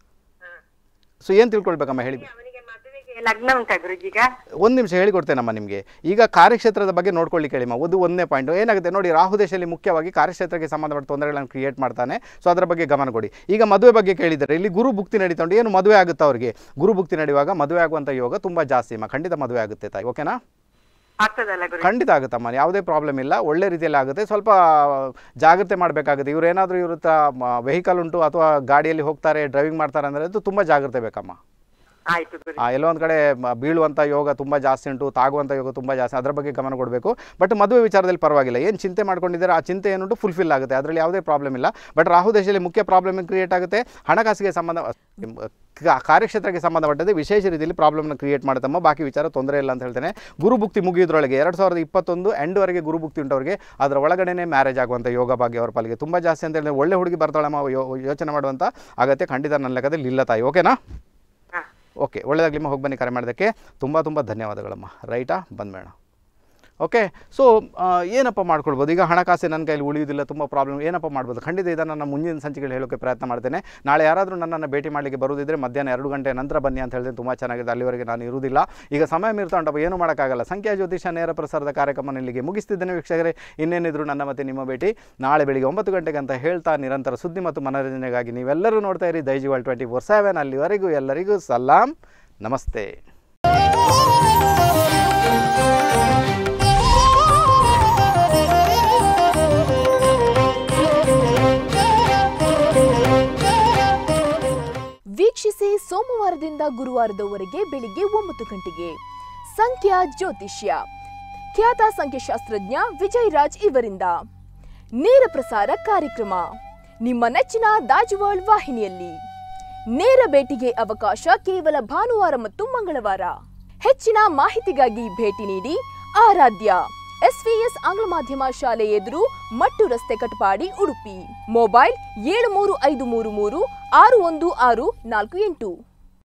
ಸೊ ಏನು ತಿಳ್ಕೊಳ್ಬೇಕಮ್ಮ ಹೇಳಿ ಅವನಿಗೆ ಮದುವೆಗೆ ಲಗ್ನ ಉಂಟಾ ಗುರುಜಿಗ ಒಂದು ನಿಮಿಷ ಹೇಳಿಕೊಡ್ತೇನಮ್ಮ ನಿಮಗೆ ಈಗ ಕಾರ್ಯಕ್ಷೇತ್ರದ ಬಗ್ಗೆ ನೋಡ್ಕೊಳ್ಳಿ ಕೇಳಿಮ್ಮ ಒಂದು ಒಂದನೇ ಪಾಯಿಂಟ್ ಏನಾಗುತ್ತೆ ನೋಡಿ ರಾಹು ದೇಶದಲ್ಲಿ ಮುಖ್ಯವಾಗಿ ಕಾರ್ಯಕ್ಷೇತ್ರಕ್ಕೆ ಸಂಬಂಧಪಟ್ಟ ತೊಂದರೆಗಳನ್ನು ಕ್ರಿಯೇಟ್ ಮಾಡ್ತಾನೆ ಸೊ ಅದರ ಬಗ್ಗೆ ಗಮನ ಕೊಡಿ ಈಗ ಮದುವೆ ಬಗ್ಗೆ ಕೇಳಿದರೆ ಇಲ್ಲಿ ಗುರು ಭುಕ್ತಿ ನಡೀತಾ ಉಂಟು ಏನು ಮದುವೆ ಆಗುತ್ತೆ ಅವರಿಗೆ ಗುರು ಭುಕ್ತಿ ನಡೆಯುವಾಗ ಮದುವೆ ಆಗುವಂಥ ಯೋಗ ತುಂಬ ಜಾಸ್ತಿ ಅಮ್ಮ ಖಂಡಿತ ಮದುವೆ ಆಗುತ್ತೆ ತಾಯಿ ಓಕೆನಾ ಆಗ್ತದಲ್ಲ ಗುರು ಖಂಡಿತ ಆಗುತ್ತಮ್ಮ ಯಾವುದೇ ಪ್ರಾಬ್ಲಮ್ ಇಲ್ಲ ಒಳ್ಳೆ ರೀತಿಯಲ್ಲಿ ಆಗುತ್ತೆ ಸ್ವಲ್ಪ ಜಾಗ್ರತೆ ಮಾಡಬೇಕಾಗುತ್ತೆ ಇವ್ರು ಏನಾದರೂ ಇವ್ರ ಹತ್ರ ವೆಹಿಕಲ್ ಉಂಟು ಅಥವಾ ಗಾಡಿಯಲ್ಲಿ ಹೋಗ್ತಾರೆ ಡ್ರೈವಿಂಗ್ ಮಾಡ್ತಾರೆ ಅಂದರೆ ಅದು ತುಂಬ ಜಾಗ್ರತೆ ಬೇಕಮ್ಮ ಆಯ್ತು ಗುರು ಆ, ಎಲ್ಲೋ ಒಂದು ಕಡೆ ಮ- ಬೀಳುವಂಥ ಯೋಗ ತುಂಬ ಜಾಸ್ತಿ ಉಂಟು ತಾಗುವಂಥ ಯೋಗ ತುಂಬ ಜಾಸ್ತಿ ಅದರ ಬಗ್ಗೆ ಗಮನ ಕೊಡಬೇಕು ಬಟ್ ಮದುವೆ ವಿಚಾರದಲ್ಲಿ ಪರವಾಗಿಲ್ಲ ಏನು ಚಿಂತೆ ಮಾಡ್ಕೊಂಡಿದ್ದಾರೆ ಆ ಚಿಂತೆ ಏನುಂಟು ಫುಲ್ಫಿಲ್ ಆಗುತ್ತೆ ಅದರಲ್ಲಿ ಯಾವುದೇ ಪ್ರಾಬ್ಲಮ್ ಇಲ್ಲ ಬಟ್ ರಾಹು ದೇಶದಲ್ಲಿ ಮುಖ್ಯ ಪ್ರಾಬ್ಲಮ್ ಕ್ರಿಯೇಟ್ ಆಗುತ್ತೆ ಹಣಕಾಸಿಗೆ ಸಂಬಂಧ ಕ- ಕಾರ್ಯಕ್ಷೇತ್ರಕ್ಕೆ ಸಂಬಂಧಪಟ್ಟಂತೆ ವಿಶೇಷ ರೀತಿಯಲ್ಲಿ ಪ್ರಾಬ್ಲಮ್ನ ಕ್ರಿಯೇಟ್ ಮಾಡುತ್ತಮ್ಮ ಬಾಕಿ ವಿಚಾರ ತೊಂದರೆ ಇಲ್ಲ ಅಂತ ಹೇಳ್ತೇನೆ ಗುರುಭುಕ್ತಿ ಮುಗಿಯೋದ್ರೊಳಗೆ ಎರಡು ಸಾವಿರದ ಇಪ್ಪತ್ತೊಂದು ಎಂಡ್ವರೆಗೆ ಗುರುಭುಕ್ತಿ ಉಂಟವರಿಗೆ ಅದರ ಒಳಗಡೆನೇ ಮ್ಯಾರೇಜ್ ಆಗುವಂಥ ಯೋಗ ಭಾಗ್ಯ ಅವರ ಪಾಲಿಗೆ ತುಂಬ ಜಾಸ್ತಿ ಅಂತ ಹೇಳಿದ್ರೆ ಒಳ್ಳೆ ಹುಡುಗಿ ಬರ್ತಾಳಮ್ಮ ಯೋ- ಯೋಚನೆ ಮಾಡುವಂಥ ಅಗತ್ಯ ಖಂಡಿತ ನನ್ನ ಲೆಕ್ಕದಲ್ಲಿ ಇಲ್ಲ ತಾಯಿ ಓಕೆನಾ ಹಾ ಓಕೆ ಒಳ್ಳೆಯದಾಗಲಿಮ್ಮ ಹೋಗಿ ಬನ್ನಿ ಕರೆ ಮಾಡೋದಕ್ಕೆ ತುಂಬ ತುಂಬ ಧನ್ಯವಾದಗಳಮ್ಮ ರೈಟಾ ಬಂದ್ಬೇಡ ಓಕೆ ಸೊ ಏನಪ್ಪ ಮಾಡ್ಕೊಳ್ಬೋದು ಈಗ ಹಣಕಾಸು ನನ್ನ ಕೈಲಿ ಉಳಿಯೋದಿಲ್ಲ ತುಂಬ ಪ್ರಾಬ್ಲಮ್ ಏನಪ್ಪ ಮಾಡ್ಬೋದು ಖಂಡಿತ ಇದನ್ನು ನಾನು ಮುಂದಿನ ಸಂಚಿಕೆಗಳು ಹೇಳೋಕ್ಕೆ ಪ್ರಯತ್ನ ಮಾಡ್ತೇನೆ ನಾಳೆ ಯಾರಾದರೂ ನನ್ನನ್ನು ಭೇಟಿ ಮಾಡಲಿಕ್ಕೆ ಬರೋದಿದ್ರೆ ಮಧ್ಯಾಹ್ನ ಎರಡು ಗಂಟೆ ನಂತರ ಬನ್ನಿ ಅಂತ ಹೇಳಿದ್ರೆ ತುಂಬ ಚೆನ್ನಾಗಿದೆ ಅಲ್ಲಿವರೆಗೆ ನಾನು ಇರುವುದಿಲ್ಲ ಈಗ ಸಮಯ ಮೀರ್ತಾ ಉಂಟಪ್ಪ ಏನು ಮಾಡೋಕ್ಕಾಗಲ್ಲ ಸಂಖ್ಯಾ ಜ್ಯೋತಿಷ ನೇರ ಪ್ರಸಾರದ ಕಾರ್ಯಕ್ರಮ ಇಲ್ಲಿಗೆ ಮುಗಿಸ್ತಿದ್ದೇನೆ ವೀಕ್ಷಕರೇ ಇನ್ನೇನಿದ್ರು ನನ್ನ ಮತ್ತೆ ನಿಮ್ಮ ಭೇಟಿ ನಾಳೆ ಬೆಳಿಗ್ಗೆ ಒಂಬತ್ತು ಗಂಟೆಗೆ ಅಂತ ಹೇಳ್ತಾ ನಿರಂತರ ಸುದ್ದಿ ಮತ್ತು ಮನೋರಂಜನೆಗಾಗಿ ನೀವೆಲ್ಲರೂ ನೋಡ್ತಾ ಇರಿ ದೈಜಿವಾಲ್ ಟ್ವೆಂಟಿ ಫೋರ್ ಸೆವೆನ್ ಅಲ್ಲಿವರೆಗೂ ಎಲ್ಲರಿಗೂ ಸಲಾಂ ನಮಸ್ತೆ ವೀಕ್ಷಿಸಿ ಸೋಮವಾರದಿಂದ ಗುರುವಾರದವರೆಗೆ ಬೆಳಿಗ್ಗೆ ಒಂಬತ್ತು ಗಂಟೆಗೆ ಸಂಖ್ಯಾ ಜ್ಯೋತಿಷ್ಯ ಖ್ಯಾತ ಸಂಖ್ಯಾಶಾಸ್ತ್ರಜ್ಞ ವಿಜಯ್ ರಾಜ್ ಇವರಿಂದ ನೇರ ಪ್ರಸಾರ ಕಾರ್ಯಕ್ರಮ ನಿಮ್ಮ ನೆಚ್ಚಿನ ದಾಜುವಾಳ್ ವಾಹಿನಿಯಲ್ಲಿ ನೇರ ಭೇಟಿಗೆ ಅವಕಾಶ ಕೇವಲ ಭಾನುವಾರ ಮತ್ತು ಮಂಗಳವಾರ ಹೆಚ್ಚಿನ ಮಾಹಿತಿಗಾಗಿ ಭೇಟಿ ನೀಡಿ ಆರಾಧ್ಯ ಎಸ್ವಿಎಸ್ ಆಂಗ್ಲ ಮಾಧ್ಯಮ ಶಾಲೆ ಎದುರು ಮಟ್ಟು ರಸ್ತೆ ಕಟಪಾಡಿ ಉಡುಪಿ ಮೊಬೈಲ್ ಏಳು ಮೂರು ಐದು ಮೂರು ಮೂರು ಆರು ಒಂದು ಆರು ನಾಲ್ಕು ಎಂಟು